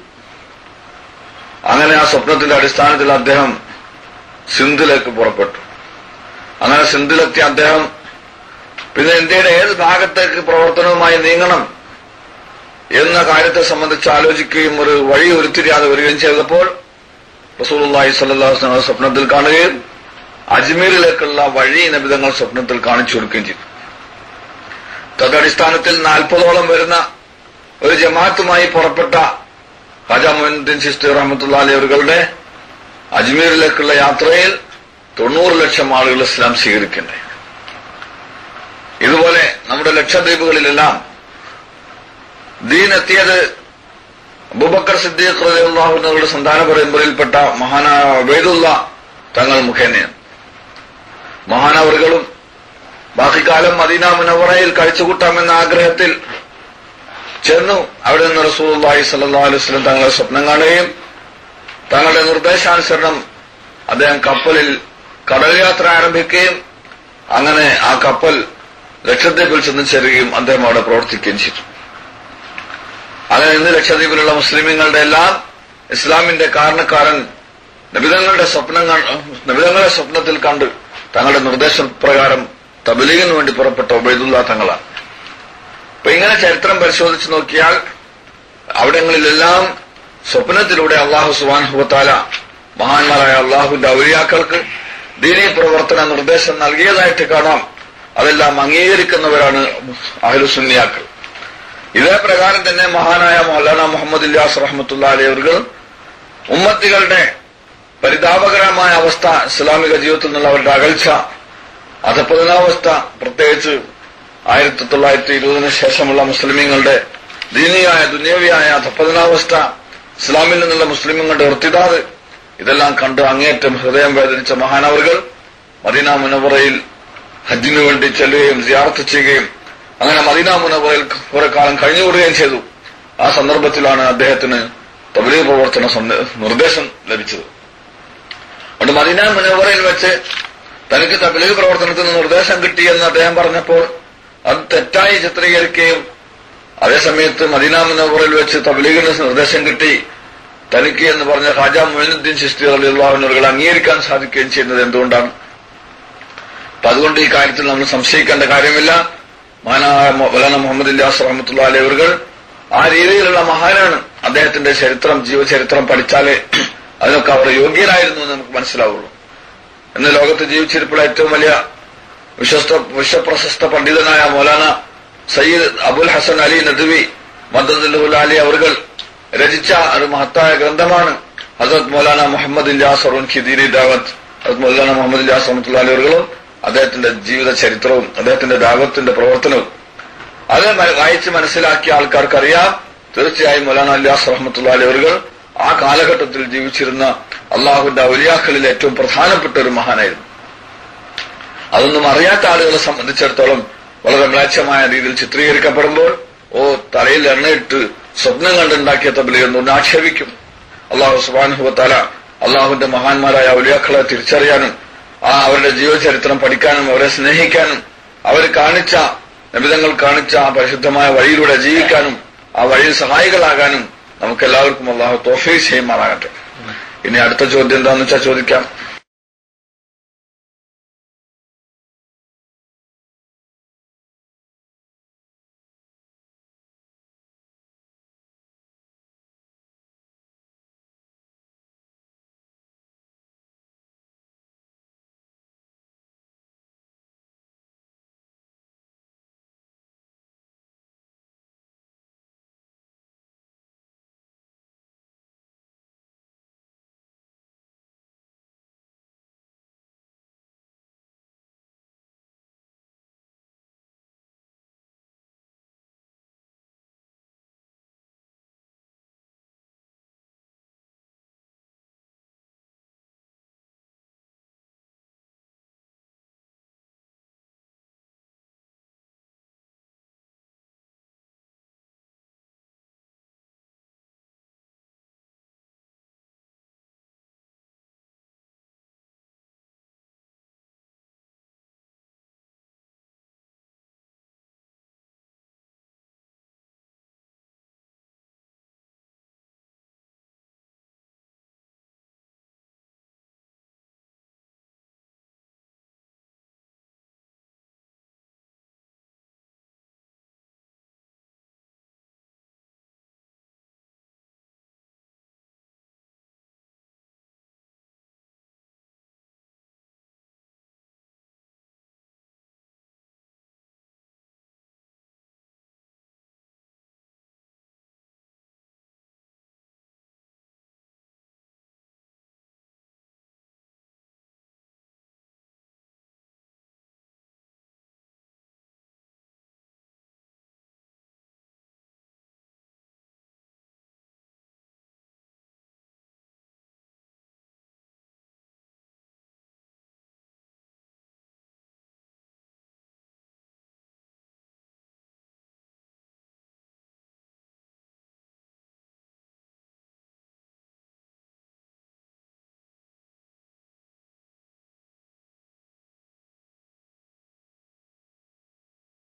അങ്ങനെ ആ സ്വപ്നത്തിന്റെ അടിസ്ഥാനത്തിൽ അദ്ദേഹം സിന്ധിലേക്ക് പുറപ്പെട്ടു അങ്ങനെ സിന്ധിലെത്തിയ അദ്ദേഹം പിന്നെ ഇന്ത്യയുടെ ഏത് ഭാഗത്തേക്ക് പ്രവർത്തനവുമായി നീങ്ങണം എന്ന കാര്യത്തെ സംബന്ധിച്ച് ആലോചിക്കുകയും ഒരു വഴി ഉരുത്തിരിയാതെ വരികയും ചെയ്തപ്പോൾ റസൂലുള്ളാഹി സ്വല്ലല്ലാഹു അലൈഹി വസല്ലം സ്വപ്നത്തിൽ കാണുകയും അജ്മീറിലേക്കുള്ള വഴി നബിതങ്ങൾ സ്വപ്നത്തിൽ കാണിച്ചു കൊടുക്കുകയും ചെയ്തു തദടിസ്ഥാനത്തിൽ നാൽപ്പതോളം വരുന്ന ഒരു ജമാഅത്തുമായി പുറപ്പെട്ട ഖാജ മൊയിനുദ്ദീൻ ചിസ്തി റഹ്മത്തുള്ള അലിയവരുടെ അജ്മീറിലേക്കുള്ള യാത്രയിൽ തൊണ്ണൂറ് ലക്ഷം ആളുകൾ ഇസ്ലാം സ്വീകരിക്കണ്ടേ ഇതുപോലെ നമ്മുടെ ലക്ഷദ്വീപുകളിലെല്ലാം ദീൻ എത്തിയത് അബൂബക്കർ സിദ്ദീഖ് റളിയല്ലാഹുവിന്റെ സന്താന പരമ്പരയിൽപ്പെട്ട മഹാനായ അബൈദുള്ള തങ്ങൾ മുഖേനയാണ് മഹാനവറുകളും ബാക്കിക്കാലം മദീന മുനവറയിൽ കഴിച്ചുകൂട്ടാമെന്ന ആഗ്രഹത്തിൽ ചെന്നു അവിടെ നിന്ന് റസൂലുള്ളാഹി സ്വല്ലല്ലാഹു അലൈഹി വസല്ലം തങ്ങളെ സ്വപ്നം കാണുകയും തങ്ങളുടെ നിർദ്ദേശാനുസരണം അദ്ദേഹം കപ്പലിൽ കടൽ യാത്ര ആരംഭിക്കുകയും അങ്ങനെ ആ കപ്പൽ ലക്ഷദ്വീപിൽ ചെന്ന് ചേരുകയും അദ്ദേഹം അവിടെ പ്രവർത്തിക്കുകയും ചെയ്തു അങ്ങനെ ഇന്ന് ലക്ഷദ്വീപിലുള്ള മുസ്ലിമീങ്ങളുടെ എല്ലാം ഇസ്ലാമിന്റെ കാരണക്കാരൻ നബിതങ്ങളുടെ സ്വപ്നം നബിതങ്ങളുടെ സ്വപ്നത്തിൽ കണ്ട് തങ്ങളുടെ നിർദ്ദേശപ്രകാരം തബലീഗിന് വേണ്ടി പുറപ്പെട്ട ഉബൈദുല്ല തങ്ങളാണ് അപ്പൊ ഇങ്ങനെ ചരിത്രം പരിശോധിച്ച് നോക്കിയാൽ അവിടങ്ങളിലെല്ലാം സ്വപ്നത്തിലൂടെ അള്ളാഹു സുബാൻഹുബത്താല മഹാന്മാരായ അള്ളാഹുവിന്റെ ഔലിയാക്കൾക്ക് ദീനീ പ്രവർത്തന നിർദ്ദേശം നൽകിയതായിട്ട് കാണാം അതെല്ലാം അംഗീകരിക്കുന്നവരാണ് അഹ്ലുസുന്നിയാക്കൾ ഇതേ പ്രകാരം തന്നെ മഹാനായ മൗലാന മുഹമ്മദ് ഇല്ലാസ് റഹ്മത്തുള്ള അലയവர்கள் ഉമ്മത്തികളുടെ പരിതാപകരമായ അവസ്ഥ ഇസ്ലാമിക ജീവിതത്തിൽ നിന്നുള്ള അവരുടെ അകൽച്ച അധപതനാവസ്ഥ പ്രത്യേകിച്ച് ആയിരത്തി തൊള്ളായിരത്തി ഇരുപതിനു ശേഷമുള്ള മുസ്ലിമീങ്ങളുടെ ദീനിയായ ദുന്യവിയായ അധപതനാവസ്ഥ ഇസ്ലാമിൽ നിന്നുള്ള മുസ്ലിമുകളുടെ വൃത്തിതാത് ഇതെല്ലാം കണ്ട് അങ്ങേറ്റം ഹൃദയം വേദനിച്ച മഹാനവറുകൾ മദീന മുനവറയിൽ ഹജ്ജിനു വേണ്ടി ചെല്ലുകയും സിയാർത്ത് ചെയ്യുകയും അങ്ങനെ മദീന മുനവറയിൽ കുറെ കാലം കഴിഞ്ഞുകൂടുകയും ചെയ്തു ആ സന്ദർഭത്തിലാണ് അദ്ദേഹത്തിന് തബലീഗ് പ്രവർത്തന നിർദ്ദേശം ലഭിച്ചത് അതുകൊണ്ട് മദീന മുനവറയിൽ വെച്ച് തനിക്ക് തബലീഗ് പ്രവർത്തനത്തിന് നിർദ്ദേശം കിട്ടിയെന്ന് അദ്ദേഹം പറഞ്ഞപ്പോൾ അത് തെറ്റായി ചിത്രീകരിക്കുകയും അതേസമയത്ത് മദീന മുനവറയിൽ വെച്ച് തബലീഗിന് നിർദ്ദേശം കിട്ടി തനിക്ക് എന്ന് പറഞ്ഞ ഖാജ മൊയിനുദ്ദീൻ ചിസ്തി അലിള്ളാഹുനുകൾ അംഗീകരിക്കാൻ സാധിക്കുകയും ചെയ്യുന്നത് എന്തുകൊണ്ടാണ് അപ്പൊ അതുകൊണ്ട് ഈ കാര്യത്തിൽ നമ്മൾ സംശയിക്കേണ്ട കാര്യമില്ല മഹാനായ മൗലാന മുഹമ്മദ് ഇല്ലാസ് റഹമത്തുള്ള അലൈവറുകൾ ആ രീതിയിലുള്ള മഹാനാണ് അദ്ദേഹത്തിന്റെ ചരിത്രം ജീവചരിത്രം പഠിച്ചാലേ അതിനൊക്കെ അവർ യോഗ്യരായിരുന്നു എന്ന് നമുക്ക് മനസ്സിലാവുള്ളൂ ഇന്ന് ലോകത്ത് ജീവിച്ചിരിപ്പുള്ള ഏറ്റവും വലിയ വിശ്വസ്ത വിശ്വപ്രശസ്ത പണ്ഡിതനായ മൗലാന സയ്യിദ് അബുൽ ഹസൻ അലി നദ്വി മദ്ദുൽ അലി അവറുകൾ രചിച്ച ഒരു മഹത്തായ ഗ്രന്ഥമാണ് ഹസരത് മൗലാന മുഹമ്മദ് ഇല്ലാസ് അറുൻ ഖിദീരി ദാവത്ത് ഹസരത് മൗലാന മുഹമ്മദ് ഇല്ലാസ് റഹമത്തുള്ള അലി അവറുകളും അദ്ദേഹത്തിന്റെ ജീവിത ചരിത്രവും അദ്ദേഹത്തിന്റെ ദാവത്തിന്റെ പ്രവർത്തനവും അത് വായിച്ച് മനസ്സിലാക്കിയ ആൾക്കാർക്കറിയാം തീർച്ചയായും മൗലാന അല്ലാസ് റഹമത്തുള്ള അലി അവറുകൾ ആ കാലഘട്ടത്തിൽ ജീവിച്ചിരുന്ന അള്ളാഹുന്റെ ഔലിയാക്കളിൽ ഏറ്റവും പ്രധാനപ്പെട്ട ഒരു മഹാനായിരുന്നു അതൊന്നും അറിയാത്ത ആളുകളെ സംബന്ധിച്ചിടത്തോളം വളരെ മ്ലേച്ഛമായ രീതിയിൽ ചിത്രീകരിക്കപ്പെടുമ്പോൾ ഓ തലയിൽ എണ്ണയിട്ട് സ്വപ്നം കണ്ടുണ്ടാക്കിയ തബലിയെന്ന് ആക്ഷേപിക്കും അള്ളാഹു സുബാനുഹുവത്താല അള്ളാഹുവിന്റെ മഹാന്മാരായ ഔലിയാക്കളെ തിരിച്ചറിയാനും ആ അവരുടെ ജീവചരിത്രം പഠിക്കാനും അവരെ സ്നേഹിക്കാനും അവർ കാണിച്ച നബിതങ്ങൾ കാണിച്ച ആ പരിശുദ്ധമായ വഴിയിലൂടെ ജീവിക്കാനും ആ വഴിയിൽ സഹായികളാകാനും നമുക്ക് എല്ലാവർക്കും അള്ളാഹു തോഫീ ചെയ്യുമാറാകട്ടെ ഇനി അടുത്ത ചോദ്യം എന്താണെന്ന് വെച്ചാൽ ചോദിക്കാം